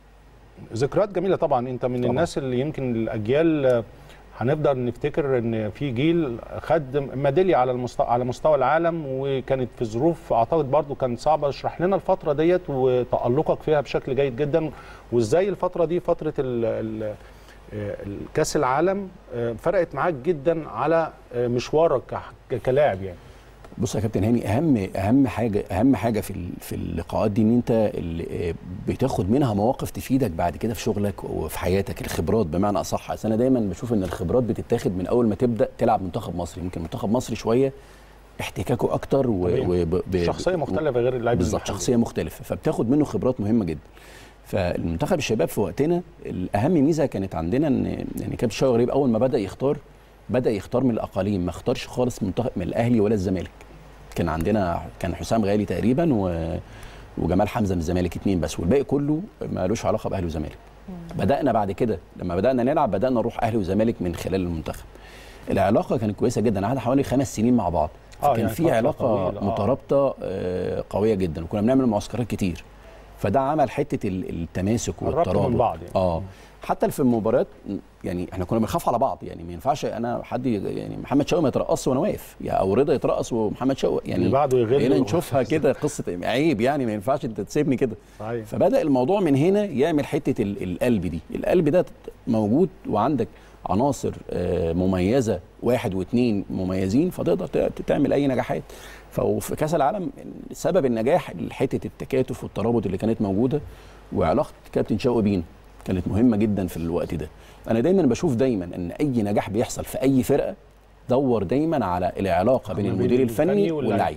ذكريات جميله طبعا انت من طبعاً. الناس اللي يمكن الاجيال آه، هنفضل نفتكر ان في جيل خد ميداليه على المستوى على مستوى العالم وكانت في ظروف اعتقد برضو كانت صعبه اشرح لنا الفتره ديت وتالقك فيها بشكل جيد جدا وازاي الفتره دي فتره ال ال الكاس العالم آه، فرقت معاك جدا على آه، مشوارك ك- كلاعب يعني بص يا كابتن هاني اهم اهم حاجه اهم حاجه في ال- في اللقاءات دي ان انت اللي آه، بتاخد منها مواقف تفيدك بعد كده في شغلك وفي حياتك الخبرات بمعنى اصح أصل انا دايما بشوف ان الخبرات بتتاخد من اول ما تبدا تلعب منتخب مصري يمكن منتخب مصري شويه احتكاكه اكتر و, طبيعي. و ب- ب- شخصيه مختلفه غير اللاعب بالظبط المحلي. شخصيه مختلفه فبتاخد منه خبرات مهمه جدا فالمنتخب الشباب في وقتنا الاهم ميزه كانت عندنا ان يعني كابتن شوقي غريب اول ما بدا يختار بدا يختار من الاقاليم ما اختارش خالص منتخب من الاهلي ولا الزمالك كان عندنا كان حسام غالي تقريبا و وجمال حمزه من الزمالك اتنين بس والباقي كله ما لوش علاقه باهلي وزمالك بدانا بعد كده لما بدانا نلعب بدانا نروح اهلي وزمالك من خلال المنتخب العلاقه كانت كويسه جدا قعدنا حوالي خمس سنين مع بعض آه، فكان يعني في فترة علاقه طويلة، آه. مترابطه آه، قويه جدا وكنا بنعمل معسكرات كتير فده عمل حته ال- التماسك قربتوا والترابط من بعض يعني. اه حتى في المباريات يعني احنا كنا بنخاف على بعض يعني ما ينفعش انا حد ي- يعني محمد شوقي ما يترقصش وانا واقف يعني او رضا يترقص ومحمد شوقي يعني اللي بعده يغل هنا و- نشوفها كده قصه عيب يعني ما ينفعش انت تسيبني كده صحيح فبدا الموضوع من هنا يعمل حته ال- القلب دي القلب ده موجود وعندك عناصر آه، مميزه واحد واثنين مميزين فتقدر ت- تعمل اي نجاحات ففي كاس العالم سبب النجاح حته التكاتف والترابط اللي كانت موجوده وعلاقه كابتن شوقي بينا كانت مهمه جدا في الوقت ده انا دايما بشوف دايما ان اي نجاح بيحصل في اي فرقه دور دايما على العلاقه بين بين المدير الفني الفني واللعيبة. واللعيبه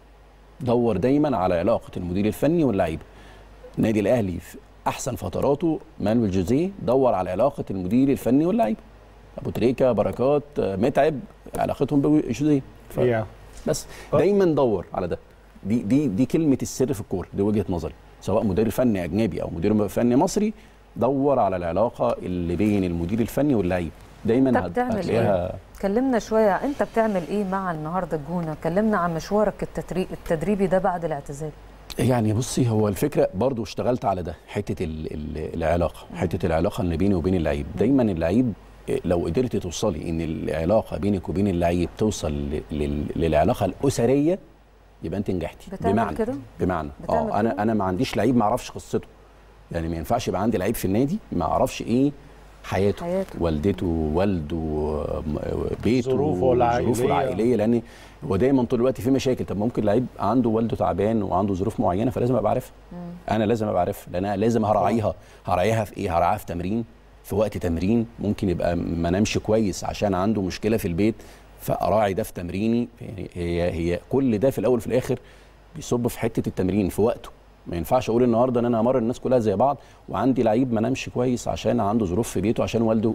دور دايما على علاقه المدير الفني واللعيبه النادي الاهلي في احسن فتراته مانويل جوزيه دور على علاقه المدير الفني واللعيبه ابو تريكه بركات آه، متعب علاقتهم بجوزيه ف- هي بس دايما دور على ده دي دي دي كلمه السر في الكوره دي وجهه نظري سواء مدير فني اجنبي او مدير فني مصري دور على العلاقه اللي بين المدير الفني واللعيب دايما انت هت- بتعمل هتلاقيها كلمنا شويه انت بتعمل ايه مع النهارده الجونه كلمنا عن مشوارك التدري- التدريبي ده بعد الاعتزال يعني بصي هو الفكره برضو اشتغلت على ده حته ال ال العلاقه حته العلاقه اللي بيني وبين اللعيب دايما اللعيب لو قدرت توصلي ان العلاقه بينك وبين اللعيب توصل ل- لل- للعلاقه الاسريه يبقى انت نجحتي بتعمل بمعنى كده؟ بمعنى بتعمل اه انا كده؟ انا ما عنديش لعيب ما اعرفش قصته يعني ما ينفعش يبقى عندي لعيب في النادي ما اعرفش ايه حياته, حياته. والدته والده م- بيته ظروفه العائلية. ظروفه العائليه لان هو دايما طول الوقت في مشاكل طب ممكن لعيب عنده والده تعبان وعنده ظروف معينه فلازم ابقى عارفها انا لازم ابقى عارفها لان انا لازم هراعيها هراعيها في ايه هراعيها في تمرين في وقت تمرين ممكن يبقى ما نامش كويس عشان عنده مشكله في البيت فاراعي ده في تمريني يعني هي هي كل ده في الاول وفي الاخر بيصب في حته التمرين في وقته ما ينفعش اقول النهارده ان انا همرن الناس كلها زي بعض وعندي لعيب ما نامش كويس عشان عنده ظروف في بيته عشان والده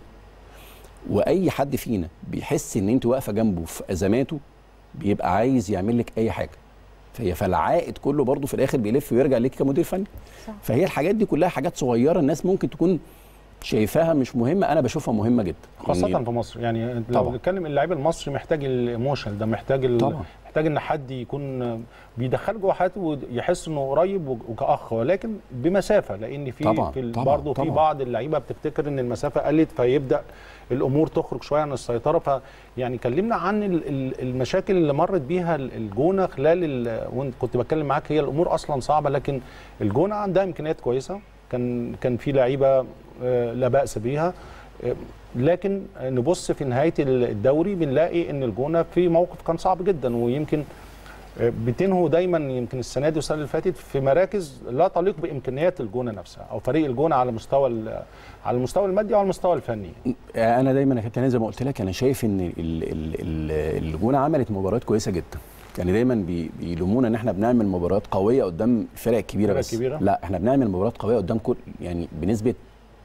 واي حد فينا بيحس ان انت واقفه جنبه في ازماته بيبقى عايز يعمل لك اي حاجه فهي فالعائد كله برضه في الاخر بيلف ويرجع ليك كمدير فني صح. فهي الحاجات دي كلها حاجات صغيره الناس ممكن تكون شايفاها مش مهمه انا بشوفها مهمه جدا خاصة يعني في مصر يعني لو طبعا. بنتكلم اللعيب المصري محتاج الايموشن ده محتاج ال... طبعا. محتاج ان حد يكون بيدخل جوه حياته ويحس انه قريب وك- وكاخ ولكن بمسافه لان في طبعا، في ال- طبعا، برضه في طبعا. بعض اللعيبه بتفتكر ان المسافه قلت فيبدا الامور تخرج شويه عن السيطره ف يعني كلمنا عن ال- ال- المشاكل اللي مرت بيها ال- الجونه خلال ال- وانت كنت بتكلم معاك هي الامور اصلا صعبه لكن الجونه عندها امكانيات كويسه كان كان في لعيبه آه، لا باس بيها آه، لكن نبص في نهايه الدوري بنلاقي ان الجونه في موقف كان صعب جدا ويمكن آه، بتنهوا دايما يمكن السنه دي والسنه اللي فاتت في مراكز لا تليق بامكانيات الجونه نفسها او فريق الجونه على مستوى ال- على المستوى المادي وعلى المستوى الفني انا دايما يا كابتن هاني زي ما قلت لك انا شايف ان ال- ال- ال- الجونه عملت مباريات كويسه جدا يعني دايما بي- بيلومونا ان احنا بنعمل مباريات قويه قدام الفرق الكبيره الفرق بس الكبيرة؟ لا احنا بنعمل مباريات قويه قدام كل يعني بنسبه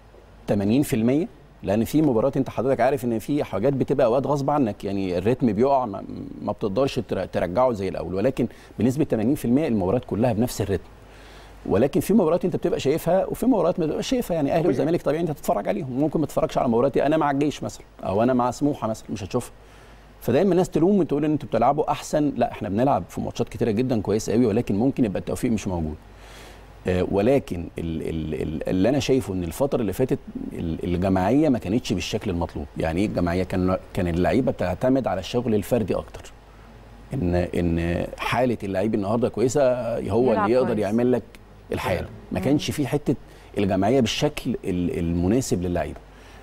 80% لان في مباريات انت حضرتك عارف ان في حاجات بتبقى اوقات غصب عنك يعني الريتم بيقع ما, ما بتقدرش تر- ترجعه زي الاول ولكن بنسبه 80% المباريات كلها بنفس الريتم ولكن في مباريات انت بتبقى شايفها وفي مباريات ما بتبقاش شايفها يعني اهلي طبيعي. والزمالك طبيعي انت تتفرج عليهم ممكن ما تتفرجش على مباريات انا مع الجيش مثلا او انا مع سموحه مثلا مش هتشوفها فدايما الناس تلوم وتقول ان انتوا بتلعبوا احسن لا احنا بنلعب في ماتشات كتيره جدا كويسه قوي ولكن ممكن يبقى التوفيق مش موجود آه، ولكن ال- ال- ال- اللي انا شايفه ان الفتره اللي فاتت ال- الجماعيه ما كانتش بالشكل المطلوب يعني ايه الجماعيه كان كان اللعيبه بتعتمد على الشغل الفردي اكتر ان ان حاله اللعيب النهارده كويسه هو يلعب اللي يقدر كويس. يعمل لك الحاله ما كانش في حته الجماعيه بالشكل ال- المناسب للعيبه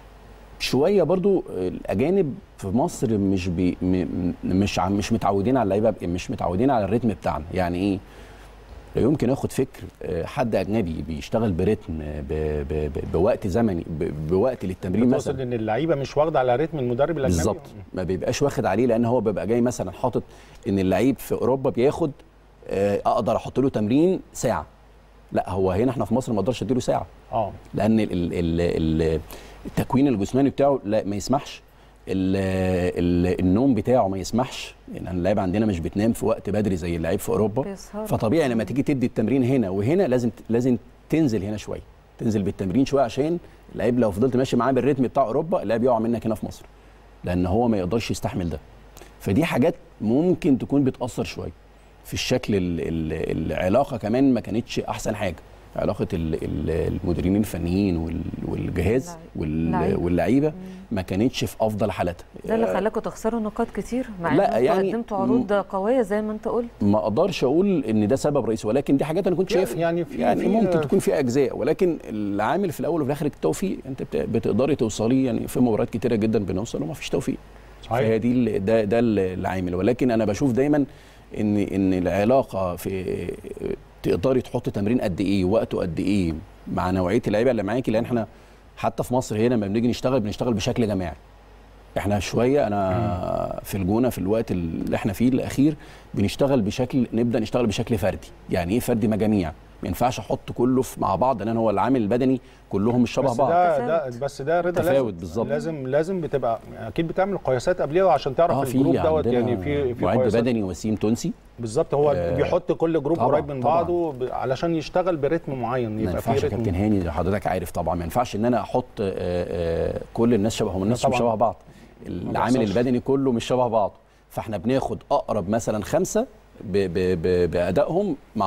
شويه برضو الاجانب في مصر مش بي م- م- مش عم- مش متعودين على اللعيبه مش متعودين على الريتم بتاعنا يعني ايه لا يمكن اخد فكر آه، حد اجنبي بيشتغل برتم آه، ب- ب- ب- بوقت زمني ب- بوقت للتمرين بتقصد مثلا ان اللعيبه مش واخده على رتم المدرب الاجنبي بالظبط ما بيبقاش واخد عليه لان هو بيبقى جاي مثلا حاطط ان اللعيب في اوروبا بياخد آه، اقدر احط له تمرين ساعه لا هو هنا احنا في مصر ما اقدرش اديله ساعه اه لان ال ال ال التكوين الجسماني بتاعه لا ما يسمحش ال ال النوم بتاعه ما يسمحش لان اللعيبه عندنا مش بتنام في وقت بدري زي اللعيب في اوروبا بيسهروا. فطبيعي لما تيجي تدي التمرين هنا وهنا لازم لازم تنزل هنا شويه تنزل بالتمرين شويه عشان اللعيب لو فضلت ماشي معاه بالريتم بتاع اوروبا اللعيب يقع منك هنا في مصر لان هو ما يقدرش يستحمل ده فدي حاجات ممكن تكون بتاثر شويه في الشكل ال ال العلاقه كمان ما كانتش احسن حاجه علاقه ال ال المديرين الفنيين وال- والجهاز وال- اللعيبة. واللعيبه ما كانتش في افضل حالاتها ده اللي خلاكم تخسروا نقاط كتير مع لا، انكم يعني قدمتوا عروض قويه زي ما انت قلت ما اقدرش اقول ان ده سبب رئيسي ولكن دي حاجات انا كنت يعني- شايف يعني في- يعني في- ممكن تكون في اجزاء ولكن العامل في الاول وفي الاخر التوفيق انت بت- بتقدري توصلي يعني في مباريات كتيره جدا بنوصل وما فيش توفيق صحيح. فهي دي ال- ده ده العامل ولكن انا بشوف دايما ان ان العلاقه في تقدري تحط تمرين قد ايه وقته قد ايه مع نوعيه اللعيبه اللي معاكي لان احنا حتى في مصر هنا لما بنيجي نشتغل بنشتغل بشكل جماعي احنا شويه انا في الجونه في الوقت اللي احنا فيه الاخير بنشتغل بشكل نبدا نشتغل بشكل فردي يعني ايه فردي مجاميع ما ينفعش احط كله في مع بعض لان هو العامل البدني كلهم مش شبه بس بعض ده تفاوت. ده بس ده رضا تفاوت لازم بالظبط. لازم لازم بتبقى اكيد بتعمل قياسات قبليها عشان تعرف اه في الجروب دوت عندنا يعني في في معد قياسات بدني وسيم تونسي بالظبط هو آه، بيحط كل جروب طبعاً، قريب من طبعاً. بعضه ب- علشان يشتغل برتم معين ما يبقى ينفعش في يا كابتن رتم هاني حضرتك عارف طبعا ما ينفعش ان انا احط آه، آه، كل الناس شبه هم الناس مش طبعاً. شبه بعض العامل بيحصلش. البدني كله مش شبه بعض فاحنا بناخد اقرب مثلا خمسه ب ب ب بادائهم مع بعض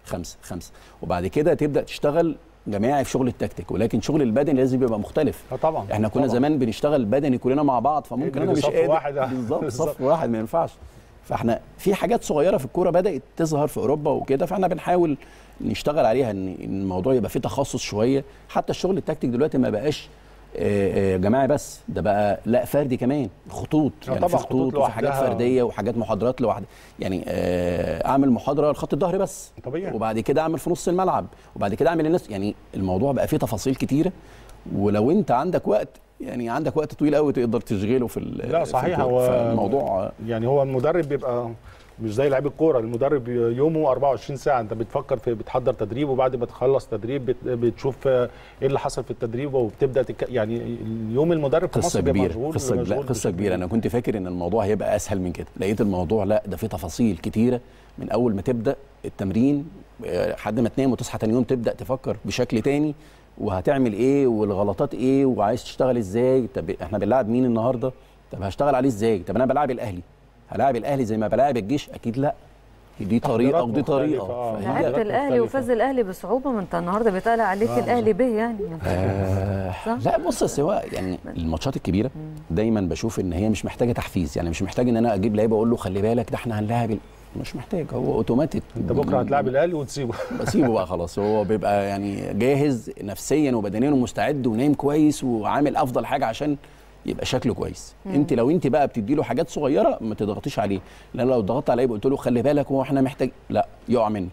خمسه خمسه وبعد كده تبدا تشتغل جماعي في شغل التكتيك ولكن شغل البدني لازم يبقى مختلف اه طبعا احنا كنا طبعاً. زمان بنشتغل بدني كلنا مع بعض فممكن نجري انا مش صف قادر واحد. بالظبط بالظبط. صف واحد ما ينفعش فاحنا في حاجات صغيره في الكوره بدات تظهر في اوروبا وكده فاحنا بنحاول نشتغل عليها ان إن الموضوع يبقى فيه تخصص شويه حتى الشغل التكتيك دلوقتي ما بقاش آه، آه، جماعي بس ده بقى لا فردي كمان خطوط آه يعني طبعاً، في خطوط خطوط وفي حاجات لوحدها. فرديه وحاجات محاضرات لوحدها يعني آه، اعمل محاضره لخط الظهر بس طبيعي وبعد كده اعمل في نص الملعب وبعد كده اعمل الناس يعني الموضوع بقى فيه تفاصيل كتيره ولو انت عندك وقت يعني عندك وقت طويل قوي تقدر تشغله في ال- لا في صحيح الكورة. هو فالموضوع يعني هو المدرب بيبقى مش زي لعيب الكوره المدرب يومه 24 ساعه انت بتفكر في بتحضر تدريب وبعد ما تخلص تدريب بت- بتشوف ايه اللي حصل في التدريب وبتبدا تك... يعني اليوم المدرب في قصه مصر بيبقى كبيره مشغول قصه لا مشغول قصه بشكل كبيره انا كنت فاكر ان الموضوع هيبقى اسهل من كده لقيت الموضوع لا ده فيه تفاصيل كتيره من اول ما تبدا التمرين آه، لحد ما تنام وتصحى تاني يوم تبدا تفكر بشكل تاني وهتعمل ايه والغلطات ايه وعايز تشتغل ازاي طب احنا بنلعب مين النهارده طب هشتغل عليه ازاي طب انا بلعب الاهلي هلاعب الاهلي زي ما بلاعب الجيش اكيد لا دي طريقه ودي مختلفة، طريقه آه. فهي- لعبت حاجات الاهلي مختلفة. وفاز الاهلي بصعوبه ما انت النهارده بيتقال عليك آه، الاهلي به يعني ما انت- آه صح؟ لا بص سواء يعني الماتشات الكبيره دايما بشوف ان هي مش محتاجه تحفيز يعني مش محتاج ان انا اجيب لعيب اقول له خلي بالك ده احنا هنلاعب ال- مش محتاج هو اوتوماتيك انت بكره هتلاعب الاهلي وتسيبه بسيبه بقى خلاص هو بيبقى يعني جاهز نفسيا وبدنيا ومستعد ونايم كويس وعامل افضل حاجه عشان يبقى شكله كويس انت لو انت بقى بتدي له حاجات صغيره ما تضغطيش عليه لان لو ضغطت عليه قلت له خلي بالك هو احنا محتاج لا يقع منك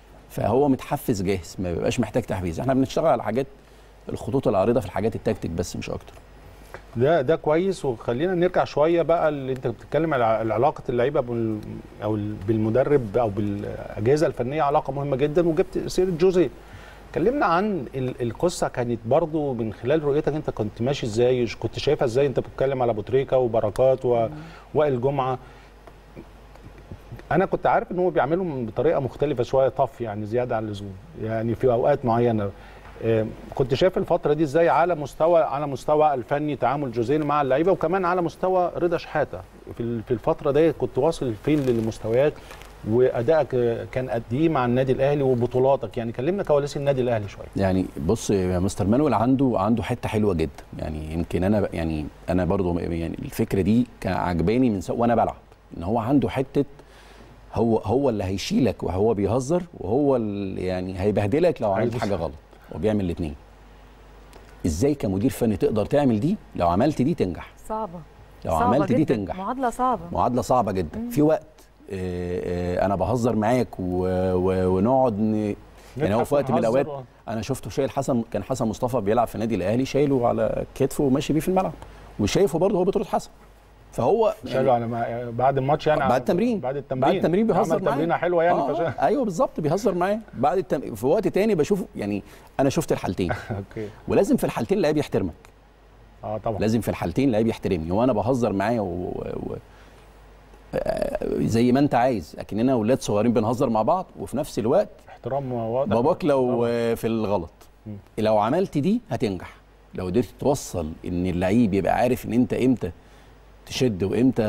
فهو متحفز جاهز ما بيبقاش محتاج تحفيز احنا بنشتغل على حاجات الخطوط العريضه في الحاجات التكتيك بس مش اكتر ده ده كويس وخلينا نرجع شويه بقى اللي انت بتتكلم على على علاقه اللعيبه بال او ال- بالمدرب او بالاجهزه الفنيه علاقه مهمه جدا وجبت سيره جوزيه كلمنا عن ال- القصه كانت برضو من خلال رؤيتك انت كنت ماشي ازاي كنت شايفها ازاي انت بتتكلم على ابو تريكه وبركات و- وائل جمعه انا كنت عارف ان هو بيعملهم بطريقه مختلفه شويه طف يعني زياده عن اللزوم يعني في اوقات معينه آه، كنت شايف الفتره دي ازاي على مستوى على مستوى الفني تعامل جوزيه مع اللعيبه وكمان على مستوى رضا شحاته في ال- في الفتره دي كنت واصل فين للمستويات وادائك آه، كان قد ايه مع النادي الاهلي وبطولاتك يعني كلمنا كواليس النادي الاهلي شويه يعني بص يا مستر مانويل عنده عنده حته حلوه جدا يعني يمكن انا ب- يعني انا برضو يعني الفكره دي كان عجباني من سو وانا بلعب ان هو عنده حته هو هو اللي هيشيلك وهو بيهزر وهو اللي يعني هيبهدلك لو عملت عايز- حاجه غلط هو بيعمل الاثنين ازاي كمدير فني تقدر تعمل دي لو عملت دي تنجح صعبه لو صعبة عملت دي جداً. تنجح معادله صعبه معادله صعبه جدا في وقت آه، آه، انا بهزر معاك و- و- ونقعد ن... يعني هو نضحك في وقت من ونهزر الاوقات و- انا شفته شايل حسن كان حسن مصطفى بيلعب في النادي الاهلي شايله على كتفه وماشي بيه في الملعب وشايفه برضه هو بيطرد حسن فهو شالوا على ما بعد الماتش يعني بعد التمرين بعد التمرين بعد التمرين بيهزر عمل معاه تمرينه حلوه يعني آه فشا... آه ايوه بالظبط بيهزر معاه بعد التم... في وقت تاني بشوف يعني انا شفت الحالتين اوكي ولازم في الحالتين اللعيب يحترمك اه طبعا لازم في الحالتين اللعيب يحترمني وانا بهزر معاه و... و... آه، زي ما انت عايز لكننا اولاد صغيرين بنهزر مع بعض وفي نفس الوقت احترام واضح باباك لو طبعاً. آه، في الغلط مم. لو عملت دي هتنجح لو قدرت توصل ان اللعيب يبقى عارف ان انت امتى تشد وامتى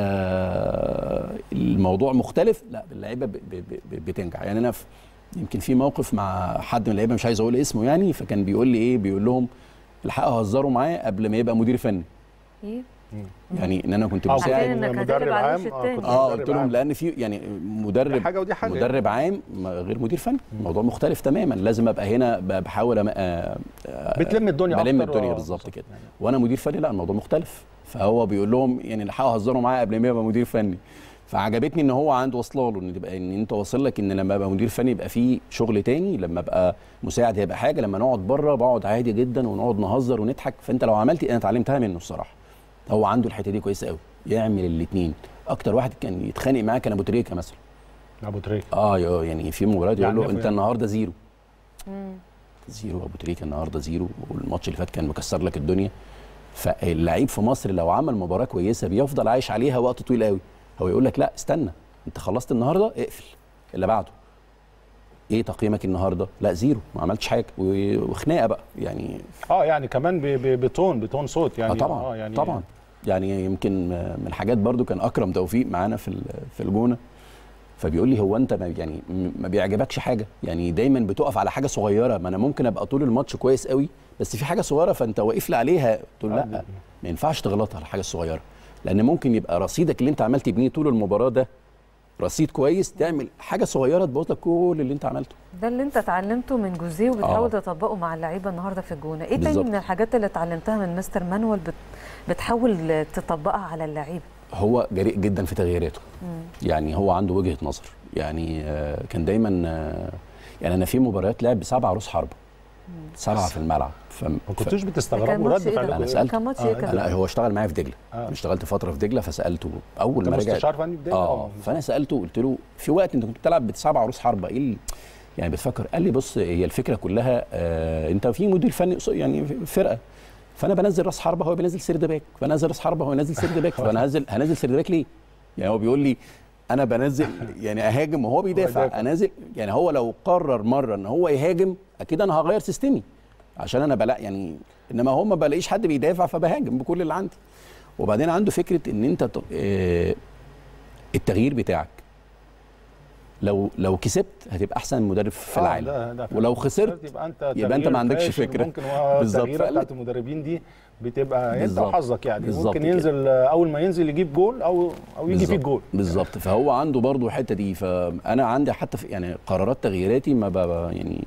الموضوع مختلف لا اللعيبه ب- ب- ب- بتنجح يعني انا في يمكن في موقف مع حد من اللعيبه مش عايز اقول اسمه يعني فكان بيقول لي ايه بيقول لهم الحقوا هزروا معاه قبل ما يبقى مدير فني إيه؟ يعني ان انا كنت آه، مساعد عارفين إنك مدرب هتقلب على عام الوش آه، التاني. كنت اه مدرب قلت لهم عام. لان في يعني دي مدرب حاجه ودي حاجه مدرب عام ما- غير مدير فني الموضوع مختلف تماما لازم ابقى هنا ب- بحاول أم... آه، آه، بتلم الدنيا بلم أكتر، الدنيا آه، بالظبط كده وانا مدير فني لا الموضوع مختلف فهو بيقول لهم يعني الحقوا هزروا معايا قبل ما يبقى مدير فني فعجبتني ان هو عنده واصله له ان تبقى ان انت واصل لك ان لما ابقى مدير فني يبقى في شغل تاني لما ابقى مساعد هيبقى حاجه لما نقعد بره بقعد عادي جدا ونقعد نهزر ونضحك فانت لو عملت انا اتعلمتها منه الصراحه هو عنده الحته دي كويسه قوي يعمل الاثنين اكتر واحد كان يتخانق معاه كان ابو تريكه مثلا ابو تريكه اه يا- يعني في مباريات يقول له يعني- انت النهارده زيرو مم. زيرو ابو تريكه النهارده زيرو والماتش اللي فات كان مكسر لك الدنيا فاللعيب في مصر لو عمل مباراه كويسه بيفضل عايش عليها وقت طويل قوي هو يقول لك لا استنى انت خلصت النهارده اقفل اللي بعده ايه تقييمك النهارده لا زيرو ما عملتش حاجه و- وخناقه بقى يعني اه يعني كمان ب- ب- بتون بتون صوت يعني آه طبعا آه يعني طبعا يعني يمكن من الحاجات برضو كان اكرم توفيق معانا في ال- في الجونه فبيقول لي هو انت ما يعني م- ما بيعجبكش حاجه يعني دايما بتقف على حاجه صغيره ما انا ممكن ابقى طول الماتش كويس قوي بس في حاجه صغيره فانت واقف لي عليها قلت له لا ما ينفعش تغلطها على الحاجه الصغيره لان ممكن يبقى رصيدك اللي انت عمال تبنيه طول المباراه ده رصيد كويس تعمل حاجه صغيره تبوظ لك كل اللي انت عملته ده اللي انت اتعلمته من جوزيه وبتحاول آه. تطبقه مع اللعيبه النهارده في الجونه ايه بالظبط. تاني من الحاجات اللي اتعلمتها من مستر مانويل بت... بتحاول تطبقها على اللعيبه هو جريء جدا في تغييراته يعني هو عنده وجهه نظر يعني آه، كان دايما آه، يعني انا في مباريات لعب بسبعه روس حربه سبعه في الملعب ف... ما كنتوش كان بتستغربوا ماتش رد إيه ده؟ فعلكم انا إيه؟ سالته كان ماتش آه، ايه أنت- كان لا هو اشتغل معايا في دجله آه. اشتغلت فتره في دجله فسالته اول انت ما رجع مستشار فني بدايه اه فانا سالته قلت له في وقت انت كنت بتلعب بسبع عروس حربه ايه اللي- يعني بتفكر قال لي بص هي الفكره كلها آه انت في مدير فني قص- يعني فرقه فانا بنزل راس حربه هو بينزل سيرد باك فنزل راس حربه هو بينزل سيرد باك فانا هنزل هنزل سيرد باك ليه؟ يعني هو بيقول لي انا بنزل يعني اهاجم وهو بيدافع يدافع. انزل يعني هو لو قرر مره ان هو يهاجم اكيد انا هغير سيستمي عشان انا بلا يعني انما هو ما بلاقيش حد بيدافع فبهاجم بكل اللي عندي وبعدين عنده فكره ان انت ت- آه، التغيير بتاعك لو لو كسبت هتبقى احسن مدرب في آه، العالم ده- ده ولو خسرت يبقى انت يبقى أنت ما تغيير عندكش فاشل، فكرة. ممكن هو بالظبط. التغييره فقال بتاعت المدربين دي بتبقى انت بالظبط. وحظك يعني بالظبط ممكن كده. ينزل آه، اول ما ينزل يجيب جول او او يجي فيك بالظبط. جول بالظبط فهو عنده برضه الحته دي فانا عندي حتى في يعني قرارات تغييراتي ما ب يعني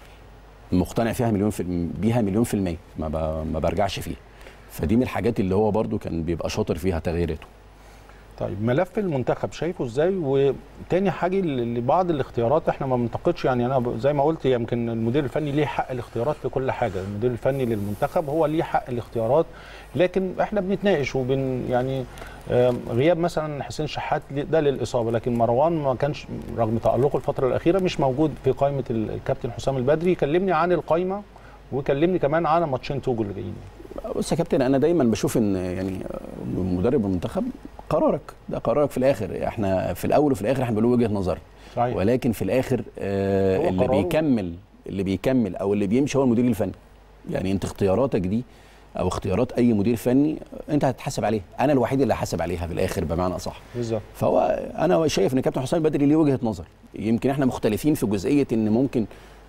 مقتنع فيها مليون في الم- بيها مليون في المية ما, ب... ما برجعش فيها فدي من الحاجات اللي هو برضه كان بيبقى شاطر فيها تغييراته طيب ملف المنتخب شايفه ازاي وتاني حاجه ل- لبعض الاختيارات احنا ما بننتقدش يعني انا ب- زي ما قلت يمكن المدير الفني ليه حق الاختيارات في كل حاجه المدير الفني للمنتخب هو ليه حق الاختيارات لكن احنا بنتناقش وبن يعني آم، غياب مثلا حسين شحات ل- ده للاصابه لكن مروان ما كانش رغم تالقه الفتره الاخيره مش موجود في قائمه ال- الكابتن حسام البدري كلمني عن القائمه وكلمني كمان عن ماتشين توجو اللي جايين بص يا كابتن انا دايما بشوف ان يعني مدرب المنتخب قرارك ده قرارك في الاخر احنا في الاول وفي الاخر احنا بنقول وجهه نظر صحيح ولكن في الاخر آه هو اللي قراره. بيكمل اللي بيكمل او اللي بيمشي هو المدير الفني يعني انت اختياراتك دي او اختيارات اي مدير فني انت هتتحاسب عليها انا الوحيد اللي هحاسب عليها في الاخر بمعنى اصح بالظبط فهو انا شايف ان كابتن حسام البدري ليه وجهه نظر يمكن احنا مختلفين في جزئيه ان ممكن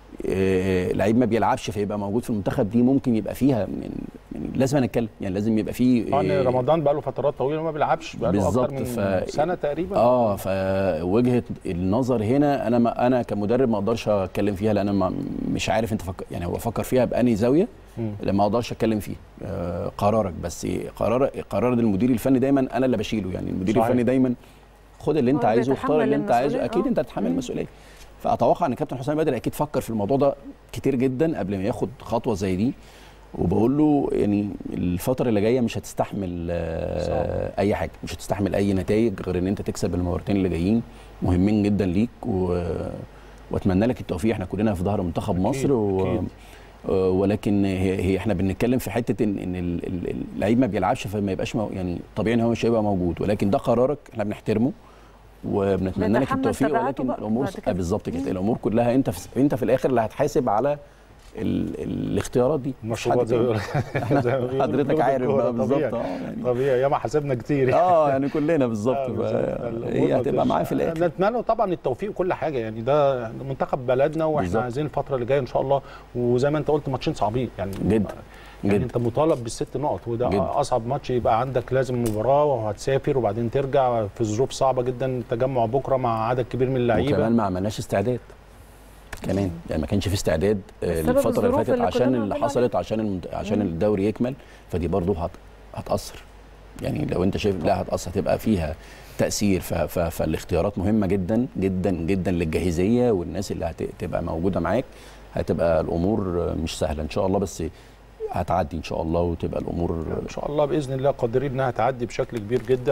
آه، لعيب ما بيلعبش فيبقى موجود في المنتخب دي ممكن يبقى فيها من يعني لازم نتكلم يعني لازم يبقى فيه طبعا آه، رمضان بقى له فترات طويله ما بيلعبش بقى له بالظبط، اكتر من ف- سنه تقريبا اه فوجهه النظر هنا انا ما انا كمدرب ما اقدرش اتكلم فيها لان انا ما- مش عارف انت فكر يعني هو فكر فيها باني زاويه مم. لما اقدرش اتكلم فيه آه قرارك بس قرار قرار المدير الفني دايما انا اللي بشيله يعني المدير صحيح. الفني دايما خد اللي انت هو عايزه واختار بيتحمل اللي انت عايزه المسؤولية، اكيد آه. انت هتتحمل مم. المسؤوليه فاتوقع ان كابتن حسام بدري اكيد فكر في الموضوع ده كتير جدا قبل ما ياخد خطوه زي دي وبقول له يعني الفتره اللي جايه مش هتستحمل آه اي حاجه مش هتستحمل اي نتائج غير ان انت تكسب المباراتين اللي جايين مهمين جدا ليك و... واتمنى لك التوفيق احنا كلنا في ظهر منتخب أكيد، مصر و... أكيد. آه، ولكن هي, هي احنا بنتكلم في حته ان ان ال- ال- اللعيب ما بيلعبش فما يبقاش مو يعني طبيعي ان هو مش هيبقى موجود ولكن ده قرارك احنا بنحترمه وبنتمنى لك نتحمل التوفيق تبعاته ولكن بقى الامور بعد كده. آه، بالظبط مم. كده الامور كلها انت في انت في الاخر اللي هتحاسب على ال... الاختيارات دي مش المشروبات حد زي ما تاني. بيقولوا- زي ما بيقولوا حضرتك بلغة عارف الكورة، بقى بالظبط طبيعي. اه يعني طبيعي ياما حسبنا كتير اه يعني كلنا بالظبط آه، بالظبط. الأمور هي ما هتبقى بتمشي. معاه في الاخر نتمنى طبعا التوفيق وكل حاجه يعني ده منتخب بلدنا واحنا بالظبط. عايزين الفتره اللي جايه ان شاء الله وزي ما انت قلت ماتشين صعبين يعني جدا يعني جدا انت مطالب بالست نقط وده جدا. اصعب ماتش يبقى عندك لازم مباراه وهتسافر وبعدين ترجع في ظروف صعبه جدا تجمع بكره مع عدد كبير من اللعيبه وكمان ما عملناش استعداد كمان يعني ما كانش في استعداد آه، بسبب الفتره اللي الظروف فاتت اللي عشان كلنا اللي بنقول حصلت عشان المد... عشان الدوري يكمل فدي برضه هت... هتاثر يعني لو انت شايف لا هتاثر هتبقى فيها تاثير ف... ف... فالاختيارات مهمه جدا جدا جدا للجاهزيه والناس اللي هتبقى موجوده معاك هتبقى الامور مش سهله ان شاء الله بس هتعدي ان شاء الله وتبقى الامور ان شاء الله باذن الله قادرين انها تعدي بشكل كبير جدا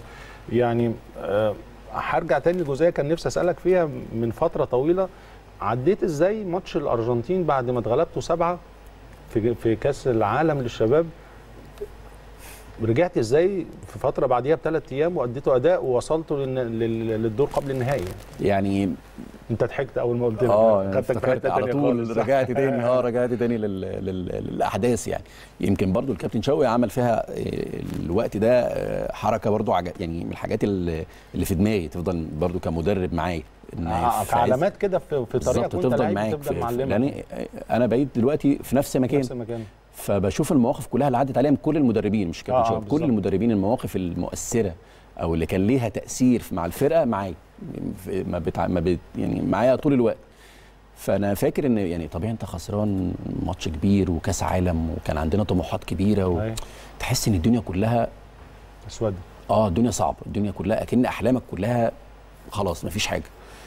ويعني آه، هرجع تاني لجزئيه كان نفسي اسالك فيها من فتره طويله عديت ازاي ماتش الارجنتين بعد ما اتغلبتوا سبعه في في كاس العالم للشباب رجعت ازاي في فتره بعديها بثلاث ايام واديتوا اداء ووصلتوا للن- لل- للدور قبل النهائي يعني انت ضحكت اول ما قلت لك اه خدتك في افتكرت حتة على تانية طول خالص. رجعت تاني اه رجعت تاني لل... لل... للاحداث يعني يمكن برضو الكابتن شوقي عمل فيها آه، الوقت ده آه، حركه برضو عج... يعني من الحاجات اللي اللي في دماغي تفضل برضو كمدرب معايا ان آه، في عز- كعلامات كده في في طريقك بالظبط وانت تفضل لعيب معاك تفضل في... معلمك لان انا بقيت دلوقتي في نفس مكان نفس المكان فبشوف المواقف كلها اللي عدت عليها من كل المدربين مش آه، كابتن آه، شوقي بالظبط. كل المدربين المواقف المؤثره او اللي كان ليها تاثير مع الفرقه معايا في- ما بتع... ما بت... يعني معايا طول الوقت فانا فاكر ان يعني طبيعي انت خسران ماتش كبير وكاس عالم وكان عندنا طموحات كبيره أيوة. وتحس ان الدنيا كلها اسود اه الدنيا صعبه الدنيا كلها اكن احلامك كلها خلاص مفيش حاجه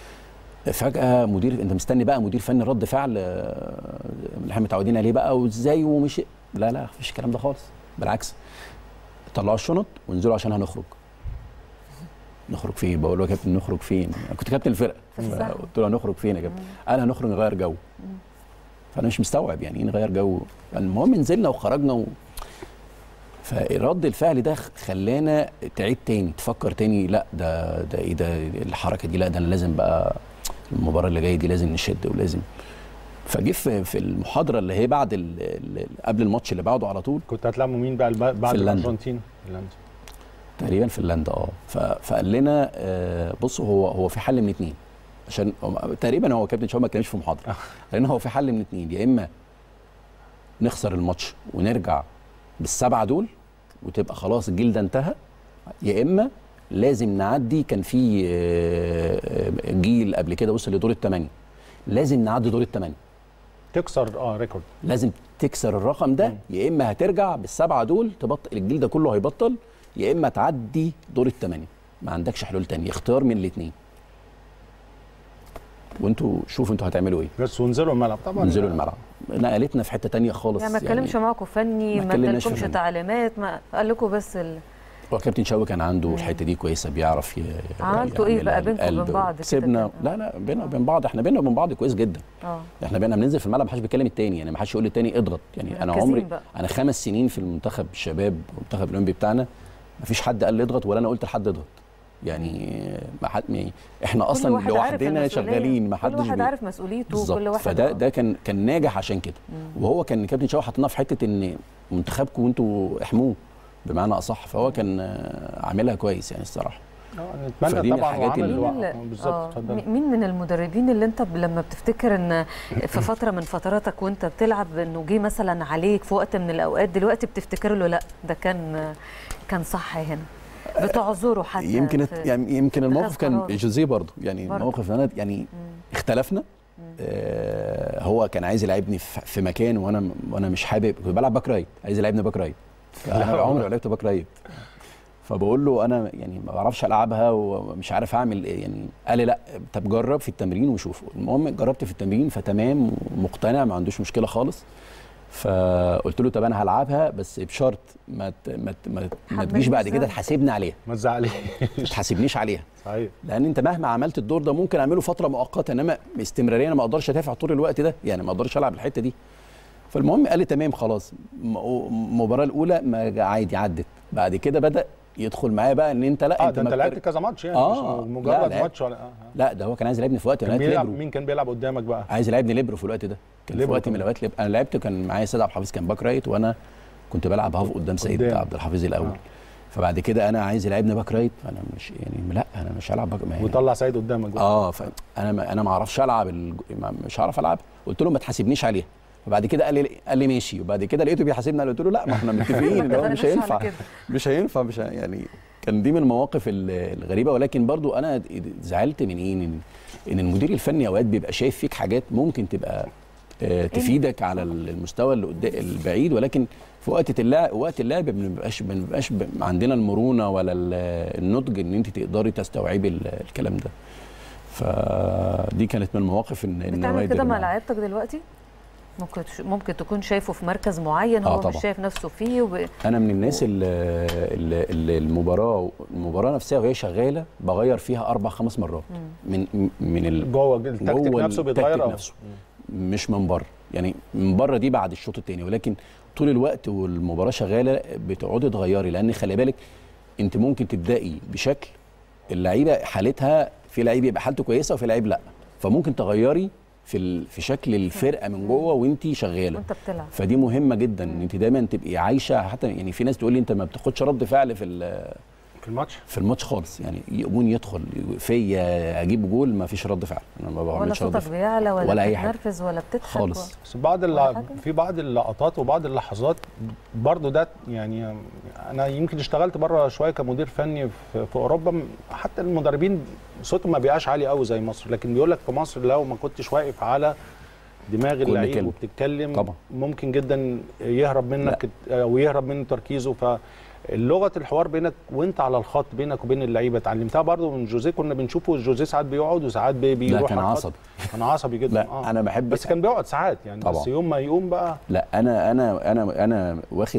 فجاه مدير انت مستني بقى مدير فني رد فعل آه، اللي احنا متعودين عليه بقى وازاي ومش لا لا مفيش الكلام ده خالص بالعكس طلعوا الشنط وانزلوا عشان هنخرج نخرج فين بقول له يا كابتن نخرج فين انا كنت كابتن الفرقه الزحمة. قلت له هنخرج فين يا كابتن قال هنخرج نغير جو فانا مش مستوعب يعني ايه نغير جو المهم نزلنا وخرجنا و... فرد الفعل ده خلانا تعيد تاني تفكر تاني لا ده ده ايه ده الحركه دي لا ده انا لازم بقى المباراه اللي جايه دي لازم نشد ولازم فجه في في المحاضره اللي هي بعد ال ال قبل الماتش اللي بعده على طول كنت هتلعبوا مين بقى الب- بعد فنلندا. الارجنتين فنلندا تقريبا فنلندا اه ف- فقال لنا آه، بصوا هو هو في حل من اتنين عشان هو- تقريبا هو كابتن شوقي ما اتكلمش في محاضره لان هو في حل من اتنين يا اما نخسر الماتش ونرجع بالسبعه دول وتبقى خلاص الجيل ده انتهى يا اما لازم نعدي كان في آه، آه، جيل قبل كده وصل لدور الثمانيه لازم نعدي دور الثمانيه تكسر اه ريكورد لازم تكسر الرقم ده يا اما هترجع بالسبعه دول تبطل الجيل ده كله هيبطل يا اما تعدي دور الثمانيه ما عندكش حلول تانية اختار من الاثنين وانتوا شوفوا انتوا هتعملوا ايه بس ونزلوا الملعب طبعا انزلوا الملعب نقلتنا في حته تانية خالص يعني ما اتكلمش معاكم فني ما ما اتكلمناش ادالكمش فني. تعليمات ما قال لكم بس ال... هو كابتن شوقي كان عنده الحته دي كويسه بيعرف ي- عملتوا إيه يعملها بقى بينكم وبين القلب. بعض كده سيبنا كده؟ لا لا بينا وبين بعض احنا بينا وبين بعض كويس جدا اه احنا بقينا بننزل في الملعب محدش بيكلم التاني يعني ما حدش يقول للتاني اضغط يعني انا مركزين عمري بقى. انا خمس سنين في المنتخب الشباب والمنتخب الاولمبي بتاعنا ما فيش حد قال لي اضغط ولا انا قلت لحد اضغط يعني ما حد يعني احنا كل اصلا واحد عارف لوحدنا المسؤولية. شغالين ما كل حدش واحد بي- عارف مسؤوليته بالظبط وكل واحد فده آه. ده كان كان ناجح عشان كده وهو كان كابتن شوقي حاطنا في حته ان منتخبكم وانتوا احموه بمعنى اصح فهو كان آه، عاملها كويس يعني الصراحه نتمنى فدي من طبعا الحاجات وعمل اللي- الوقت. مين آه، ال- بالظبط آه، اتفضل مي- مين من المدربين اللي انت ب- لما بتفتكر ان في فتره من فتراتك وانت بتلعب انه جه مثلا عليك في وقت من الاوقات دلوقتي بتفتكر له لا ده كان كان صح هنا بتعذره حتى يمكن في- يعني يمكن الموقف كان قرار. جوزيه برضه يعني برضه. الموقف انا يعني اختلفنا آه هو كان عايز يلعبني في في مكان وانا وانا مش حابب كنت بلعب باك رايت عايز يلعبني باك رايت انا عمري ما لعبت باك رايت فبقول له انا يعني ما بعرفش العبها ومش عارف اعمل ايه يعني قال لي لا طب جرب في التمرين وشوف المهم جربت في التمرين فتمام ومقتنع ما عندوش مشكله خالص فقلت له طب انا هلعبها بس بشرط ما ت- ما ت- ما, ت- ما تجيش بعد كده إزاي؟ تحاسبني عليها ما تزعليش ما تحاسبنيش عليها صحيح لان انت مهما عملت الدور ده ممكن اعمله فتره مؤقته انما باستمراريه انا ما اقدرش ادافع طول الوقت ده يعني ما اقدرش العب الحته دي فالمهم قال لي تمام خلاص م- المباراه الاولى ما عادي عدت بعد كده بدا يدخل معايا بقى ان انت لا اه انت ده انت ما لعبت بتر- كذا ماتش يعني آه، مش لا، مجرد لعبت. ماتش ولا آه. آه. لا ده هو كان عايز يلعبني في وقت كان انا بيلعب ليبرو مين كان بيلعب قدامك بقى عايز يلعبني ليبرو في الوقت ده كان في ليبرو وقت من كمان. الاوقات ليب- انا لعبت كان معايا سيد عبد الحفيظ كان باك رايت وانا كنت بلعب هاف قدام سيد قدام. عبد الحفيظ الاول آه. فبعد كده انا عايز يلعبني باك رايت فانا مش يعني لا انا مش هلعب باك ما هي- وطلع سيد قدامك بقى. اه فانا ما انا ما اعرفش العب الج- ما- مش هعرف العب قلت له ما تحاسبنيش عليها فبعد كده قال لي قال لي ماشي وبعد كده لقيته بيحاسبني قلت له لا ما احنا متفقين ان هو ما مش اتفقناش على هينفع كده. مش هينفع مش ه- يعني كان دي من المواقف ال- الغريبه ولكن برضو انا زعلت من ايه ان ان المدير الفني اوقات بيبقى شايف فيك حاجات ممكن تبقى آه، تفيدك على المستوى اللي قدام البعيد ولكن في وقت اللعب وقت اللعب ما بنبقاش ما بنبقاش ب- عندنا المرونه ولا ال- النضج ان انت تقدري تستوعبي ال- الكلام ده فدي كانت من المواقف ان بتعمل النوادر كده مع مع- لعيبتك دلوقتي ممكن تش- ممكن تكون شايفه في مركز معين آه هو مش طبعا. شايف نفسه فيه وب... انا من الناس اللي, اللي المباراه المباراه نفسها وهي شغاله بغير فيها اربع خمس مرات من من ال جوه التكتيك جوه نفسه التكتيك بيتغير أو- نفسه مش من بره يعني من بره دي بعد الشوط الثاني ولكن طول الوقت والمباراه شغاله بتقعدي تغيري لان خلي بالك انت ممكن تبداي بشكل اللعيبه حالتها في لعيب يبقى حالته كويسه وفي لعيب لا فممكن تغيري في ال- في شكل الفرقه من جوه وانت شغاله وانت بتلعب فدي مهمه جدا ان انت دايما تبقي عايشه حتى يعني في ناس تقول لي انت ما بتاخدش رد فعل في ال- في الماتش في الماتش خالص يعني جون يدخل فيا اجيب جول ما فيش رد فعل انا ما ولا بعملش رد صوتك فعل بيعلى ولا, ولا أي حاجة. بتتنرفز ولا بتضحك خالص بس بعض ولا الل... حاجة؟ في بعض اللقطات وبعض اللحظات برضو ده يعني انا يمكن اشتغلت بره شويه كمدير فني في, في اوروبا م- حتى المدربين صوتهم ما بيبقاش عالي قوي زي مصر لكن بيقول لك في مصر لو ما كنتش واقف على دماغ كل اللعيب كلمة. وبتتكلم طبعا. ممكن جدا يهرب منك او يهرب من تركيزه ف لغه الحوار بينك وانت على الخط بينك وبين اللعيبه اتعلمتها برضو من جوزيه كنا بنشوفه جوزيه ساعات بيقعد وساعات بي- لا بيروح كان على الخط. عصبي كان عصبي جدا لا انا بحب بس كان بيقعد ساعات يعني طبعا. بس يوم ما يقوم بقى لا انا انا انا انا واخد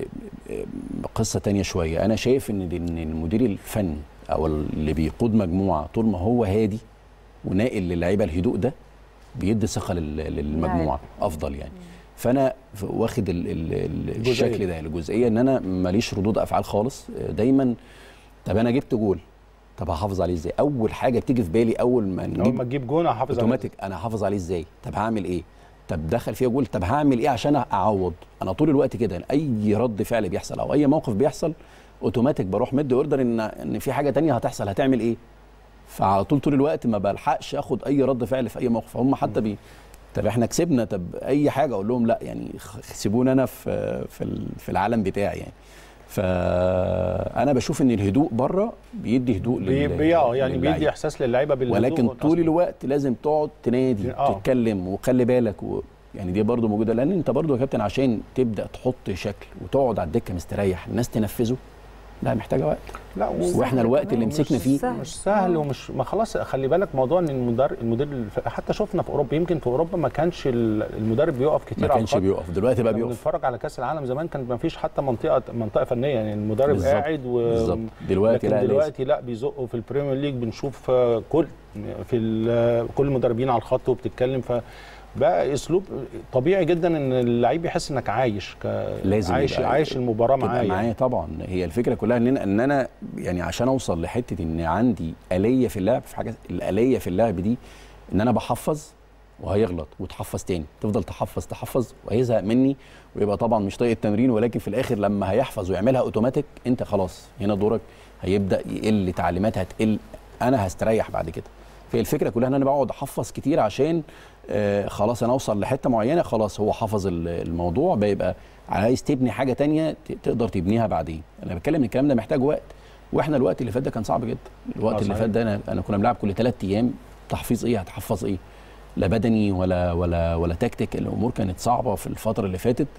قصه تانية شويه انا شايف ان ان المدير الفني او اللي بيقود مجموعه طول ما هو هادي وناقل للعيبه الهدوء ده بيدي ثقه لل- للمجموعه افضل يعني فانا ف- واخد ال ال ال الجزئية. الشكل ده الجزئيه ان انا ماليش ردود افعال خالص دايما طب انا جبت جول طب هحافظ عليه ازاي اول حاجه بتيجي في بالي اول ما اول نجيب ما تجيب جون هحافظ عليه. اوتوماتيك انا هحافظ عليه ازاي طب هعمل ايه طب دخل فيها جول طب هعمل ايه عشان اعوض انا طول الوقت كده اي رد فعل بيحصل او اي موقف بيحصل اوتوماتيك بروح مدي اوردر ان ان في حاجه تانية هتحصل هتعمل ايه فعلى طول طول الوقت ما بلحقش اخد اي رد فعل في اي موقف هم حتى بي طب احنا كسبنا طب اي حاجه اقول لهم لا يعني خ- سيبوني انا في في ال- في العالم بتاعي يعني فانا بشوف ان الهدوء بره بيدي هدوء بي لل- بي آه، يعني للعيبة. بيدي احساس للعيبه بالهدوء ولكن والنصر. طول الوقت لازم تقعد تنادي آه. تتكلم وخلي بالك و... يعني دي برضو موجوده لان انت برضو يا كابتن عشان تبدا تحط شكل وتقعد على الدكه مستريح الناس تنفذه لا محتاجه وقت لا و- واحنا الوقت اللي مش مسكنا فيه سهل. مش سهل ومش ما خلاص خلي بالك موضوع ان المدرب المدير الف- حتى شفنا في اوروبا يمكن في اوروبا ما كانش ال- المدرب بيقف كتير ما على كانش الخط. بيقف دلوقتي بقى لما بيقف بنتفرج على كاس العالم زمان كان ما فيش حتى منطقه منطقه فنيه يعني المدرب بالظبط، قاعد و بالظبط دلوقتي لكن لا لازم. دلوقتي لا بيزقوا في البريمير ليج بنشوف آه، كل في ال- كل المدربين على الخط وبتتكلم ف بقى اسلوب طبيعي جدا ان اللعيب يحس انك عايش ك... لازم عايش يبقى- عايش المباراه تبقى معاه معايا يعني. طبعا هي الفكره كلها ان انا ان انا يعني عشان اوصل لحته ان عندي اليه في اللعب في حاجه الاليه في اللعب دي ان انا بحفظ وهيغلط وتحفظ تاني تفضل تحفظ تحفظ وهيزهق مني ويبقى طبعا مش طايق التمرين ولكن في الاخر لما هيحفظ ويعملها اوتوماتيك انت خلاص هنا دورك هيبدا يقل تعليمات هتقل انا هستريح بعد كده فهي الفكره كلها ان انا بقعد احفظ كتير عشان آه خلاص انا اوصل لحته معينه خلاص هو حفظ ال- الموضوع بيبقى عايز تبني حاجه تانية ت- تقدر تبنيها بعدين انا بتكلم ان الكلام ده محتاج وقت واحنا الوقت اللي فات ده كان صعب جدا الوقت آه اللي صحيح. فات ده انا انا كنا بنلعب كل ثلاث ايام تحفيظ ايه هتحفظ ايه لا بدني ولا ولا ولا تكتيك الامور كانت صعبه في الفتره اللي فاتت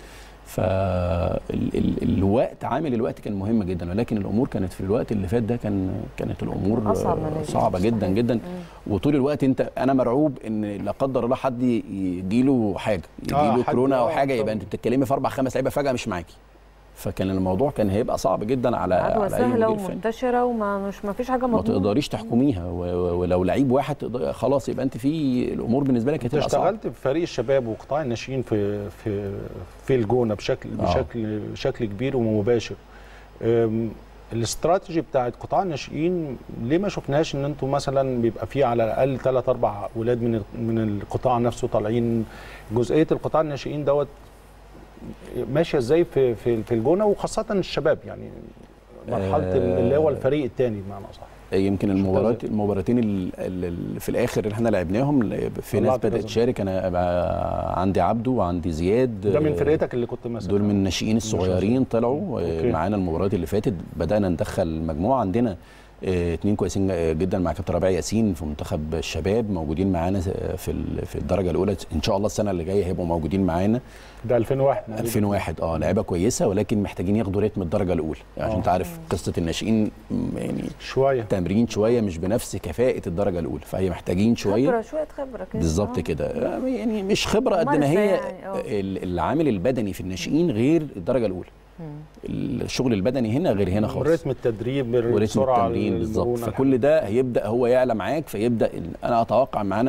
فالوقت عامل الوقت كان مهم جدا ولكن الامور كانت في الوقت اللي فات ده كان كانت الامور أصعب من آه، اللي صعبه صحيح. جدا جدا مم. وطول الوقت انت انا مرعوب ان لا قدر الله حد يجي له حاجه يجي آه، له حد- كورونا او آه، حاجه يبقى طبعاً. انت بتتكلمي في اربع خمس لعيبه فجاه مش معاكي فكان الموضوع كان هيبقى صعب جدا على عدوى على اي سهله مدير فني. ومنتشره وما مش ما فيش حاجه ما مضمونه تقدريش تحكميها و- و- ولو لعيب واحد تقدر خلاص يبقى انت في الامور بالنسبه لك انت هتبقى صعبه اشتغلت في فريق الشباب وقطاع الناشئين في في في الجونه بشكل آه. بشكل بشكل كبير ومباشر أم، الاستراتيجي بتاعت قطاع الناشئين ليه ما شفناش ان انتوا مثلا بيبقى في على الاقل ثلاث اربع اولاد من ال- من القطاع نفسه طالعين جزئيه القطاع الناشئين دوت ماشيه ازاي في في في الجونه وخاصه الشباب يعني مرحله آه. اللي هو الفريق الثاني بمعنى صح يمكن المباراه المباراتين ال- ال- ال- في الاخر اللي احنا لعبناهم في ناس طلعت بدات كذا. تشارك انا بقى عندي عبده وعندي زياد ده من آه، فرقتك اللي كنت مثلا دول من الناشئين الصغيرين طلعوا آه، أوكي. معانا المباريات اللي فاتت بدانا ندخل مجموعه عندنا آه، اتنين كويسين جدا مع كابتن ربيع ياسين في منتخب الشباب موجودين معانا في ال- في الدرجه الاولى ان شاء الله السنه اللي جايه هيبقوا موجودين معانا ده 2001 موجود. 2001 اه لعيبه كويسه ولكن محتاجين ياخدوا ريتم الدرجه الاولى عشان آه. انت عارف قصه الناشئين م، يعني شويه تمرين شويه مش بنفس كفاءه الدرجه الاولى فهي محتاجين شويه خبره شويه خبره كده بالظبط آه. كده آه، يعني مش خبره قد ما ممارسة هي يعني، آه. ال- العامل البدني في الناشئين غير الدرجه الاولى مم. الشغل البدني هنا غير هنا خالص رتم التدريب وريتم السرعه التمرين بالظبط المرونة، فكل ده هيبدا هو يعلى معاك فيبدا ال- انا اتوقع معانا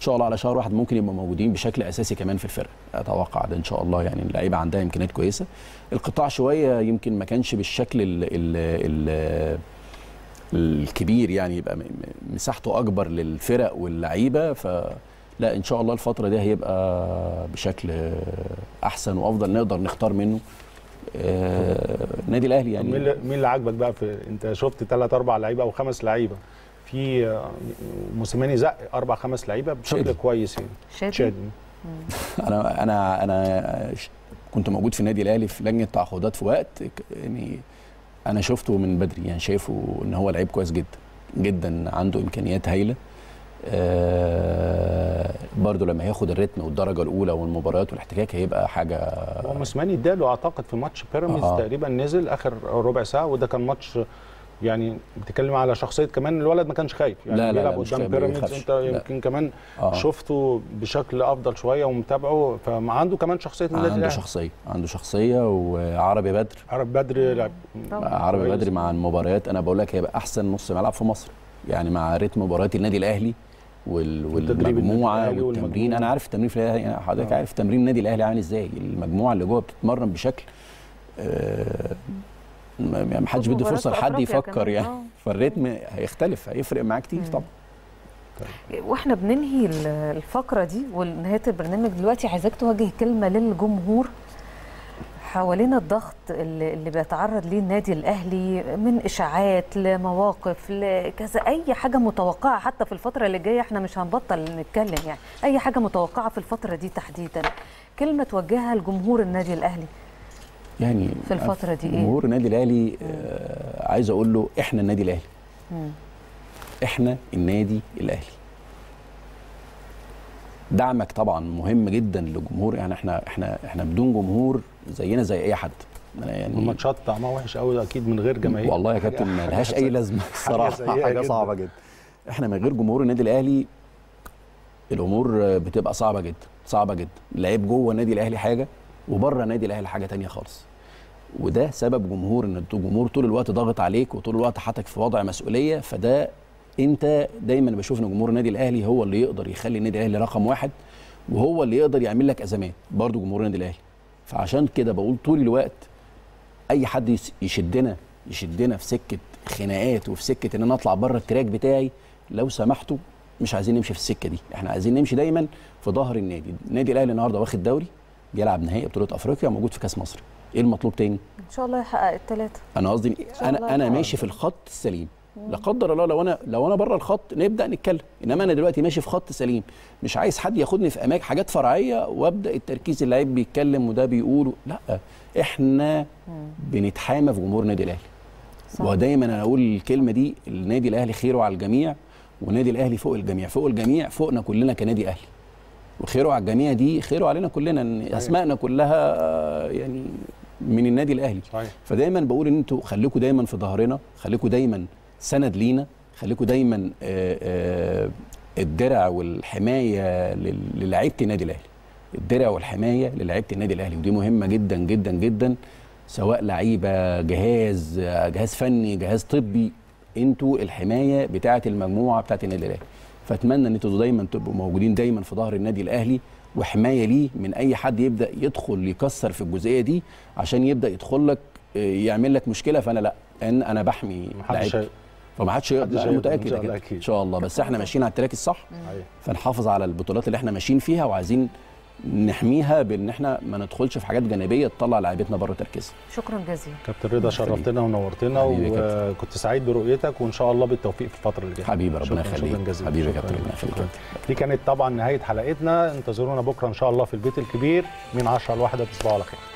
ان شاء الله على شهر واحد ممكن يبقوا موجودين بشكل اساسي كمان في الفرقه اتوقع ده ان شاء الله يعني اللعيبه عندها امكانيات كويسه القطاع شويه يمكن ما كانش بالشكل ال ال ال الكبير يعني يبقى م- م- مساحته اكبر للفرق واللعيبه فلا ان شاء الله الفتره دي هيبقى بشكل احسن وافضل نقدر نختار منه آه، النادي الاهلي يعني مين يعني اللي- مين اللي عاجبك بقى في انت شفت ثلاث اربع لعيبه او خمس لعيبه في آه، موسيماني زق اربع خمس لعيبه بشكل شادي. كويس يعني شادي شادي انا انا انا ش- كنت موجود في النادي الاهلي في لجنه تعاقدات في وقت ك- يعني انا شفته من بدري يعني شايفه ان هو لعيب كويس جدا جدا عنده امكانيات هايله آه برضه لما هياخد الريتم والدرجه الاولى والمباريات والاحتكاك هيبقى حاجه هو موسيماني اداله اعتقد في ماتش بيراميدز آه. تقريبا نزل اخر ربع ساعه وده كان ماتش يعني بتتكلم على شخصيه كمان الولد ما كانش خايف يعني لا، لا، لا، بيلعب مش قدام خايف، ما بيراميدز بيخافش. انت لا. يمكن كمان آه. شفته بشكل افضل شويه ومتابعه فعنده كمان شخصيه النادي عنده الاهلي شخصيه عنده شخصيه وعربي بدر عرب بدر لعب عربي كويس. بدر مع المباريات انا بقول لك هيبقى احسن نص ملعب في مصر يعني مع رتم مباريات النادي الاهلي وال- والتدريب النادي والمجموعه الأهلي والتمرين والمجموعة. انا عارف التمرين في الأهلي يعني حضرتك آه. عارف تمرين النادي الاهلي عامل ازاي المجموعه اللي جوه بتتمرن بشكل آه، ما ما حدش بيدي مباراة فرصه في لحد أفريقيا يفكر كمان. يعني آه. فالريتم هيختلف هيفرق معاه كتير طبعا واحنا بننهي ال- الفقره دي ونهايه البرنامج دلوقتي عايزاك توجه كلمه للجمهور حوالين الضغط اللي, اللي بيتعرض ليه النادي الاهلي من اشاعات لمواقف لكذا اي حاجه متوقعه حتى في الفتره اللي جايه احنا مش هنبطل نتكلم يعني اي حاجه متوقعه في الفتره دي تحديدا كلمه توجهها لجمهور النادي الاهلي يعني في الفترة دي إيه؟ جمهور النادي الاهلي آه عايز اقول له احنا النادي الاهلي مم. احنا النادي الاهلي دعمك طبعا مهم جدا للجمهور يعني احنا احنا احنا بدون جمهور زينا زي اي حد أنا يعني الماتشات طعمها وحش قوي اكيد من غير جماهير والله يا حاجة- كابتن ما حاجة لهاش اي سيئة. لازمه الصراحه سيئة حاجه جداً. صعبه جدا احنا من غير جمهور النادي الاهلي الامور بتبقى صعبه جدا صعبه جدا اللعيب جوه النادي الاهلي حاجه وبره النادي الاهلي حاجه تانية خالص وده سبب جمهور ان الجمهور طول الوقت ضاغط عليك وطول الوقت حاطك في وضع مسؤوليه فده انت دايما بشوف ان جمهور النادي الاهلي هو اللي يقدر يخلي النادي الاهلي رقم واحد وهو اللي يقدر يعمل لك ازمات برضه جمهور النادي الاهلي فعشان كده بقول طول الوقت اي حد يس- يشدنا يشدنا في سكه خناقات وفي سكه ان انا اطلع بره التراك بتاعي لو سمحتوا مش عايزين نمشي في السكه دي احنا عايزين نمشي دايما في ظهر النادي النادي الاهلي النهارده واخد دوري بيلعب نهائي بطوله افريقيا موجود في كاس مصر ايه المطلوب تاني ان شاء الله يحقق الثلاثه انا قصدي شاء الله انا انا يحقق. ماشي في الخط السليم لا قدر الله لو انا لو انا بره الخط نبدا نتكلم انما انا دلوقتي ماشي في خط سليم مش عايز حد ياخدني في اماكن حاجات فرعيه وابدا التركيز اللعيب بيتكلم وده بيقول لا احنا بنتحامى في جمهور النادي الاهلي صح. ودايما انا اقول الكلمه دي النادي الاهلي خيره على الجميع والنادي الاهلي فوق الجميع فوق الجميع فوقنا كلنا كنادي اهلي وخيره على الجميع دي خيره علينا كلنا ان اسمائنا كلها آه، يعني من النادي الاهلي صحيح فدايما بقول ان انتوا خليكم دايما في ظهرنا خليكم دايما سند لينا خليكم دايما آه، آه، الدرع والحمايه لل- للاعيبه النادي الاهلي الدرع والحمايه للاعيبه النادي الاهلي ودي مهمه جدا جدا جدا سواء لعيبه جهاز آه، جهاز فني جهاز طبي انتوا الحمايه بتاعه المجموعه بتاعه النادي الاهلي فاتمنى ان انتوا دايما تبقوا موجودين دايما في ظهر النادي الاهلي وحمايه ليه من اي حد يبدا يدخل يكسر في الجزئيه دي عشان يبدا يدخل لك آه، يعمل لك مشكله فانا لا ان انا بحمي محدش لعيبتي فما حدش يقدر محدش انا هيقدر، إن متاكد شاء كده الله ان أكيد. شاء الله بس احنا ماشيين على التراك الصح صحيح. فنحافظ على البطولات اللي احنا ماشيين فيها وعايزين نحميها بان احنا ما ندخلش في حاجات جانبيه تطلع لعيبتنا بره تركيزها شكرا جزيلا كابتن رضا شرفتنا ونورتنا حبيبي يا كابتن. وكنت سعيد برؤيتك وان شاء الله بالتوفيق في الفتره اللي جايه حبيبي ربنا شكراً- يخليك شكرا جزيلا حبيبي يا شكراً كابتن ربنا شكراً. يخليك دي كانت طبعا نهايه حلقتنا انتظرونا بكره ان شاء الله في البيت الكبير من 10 ل 1 تصبحوا على خير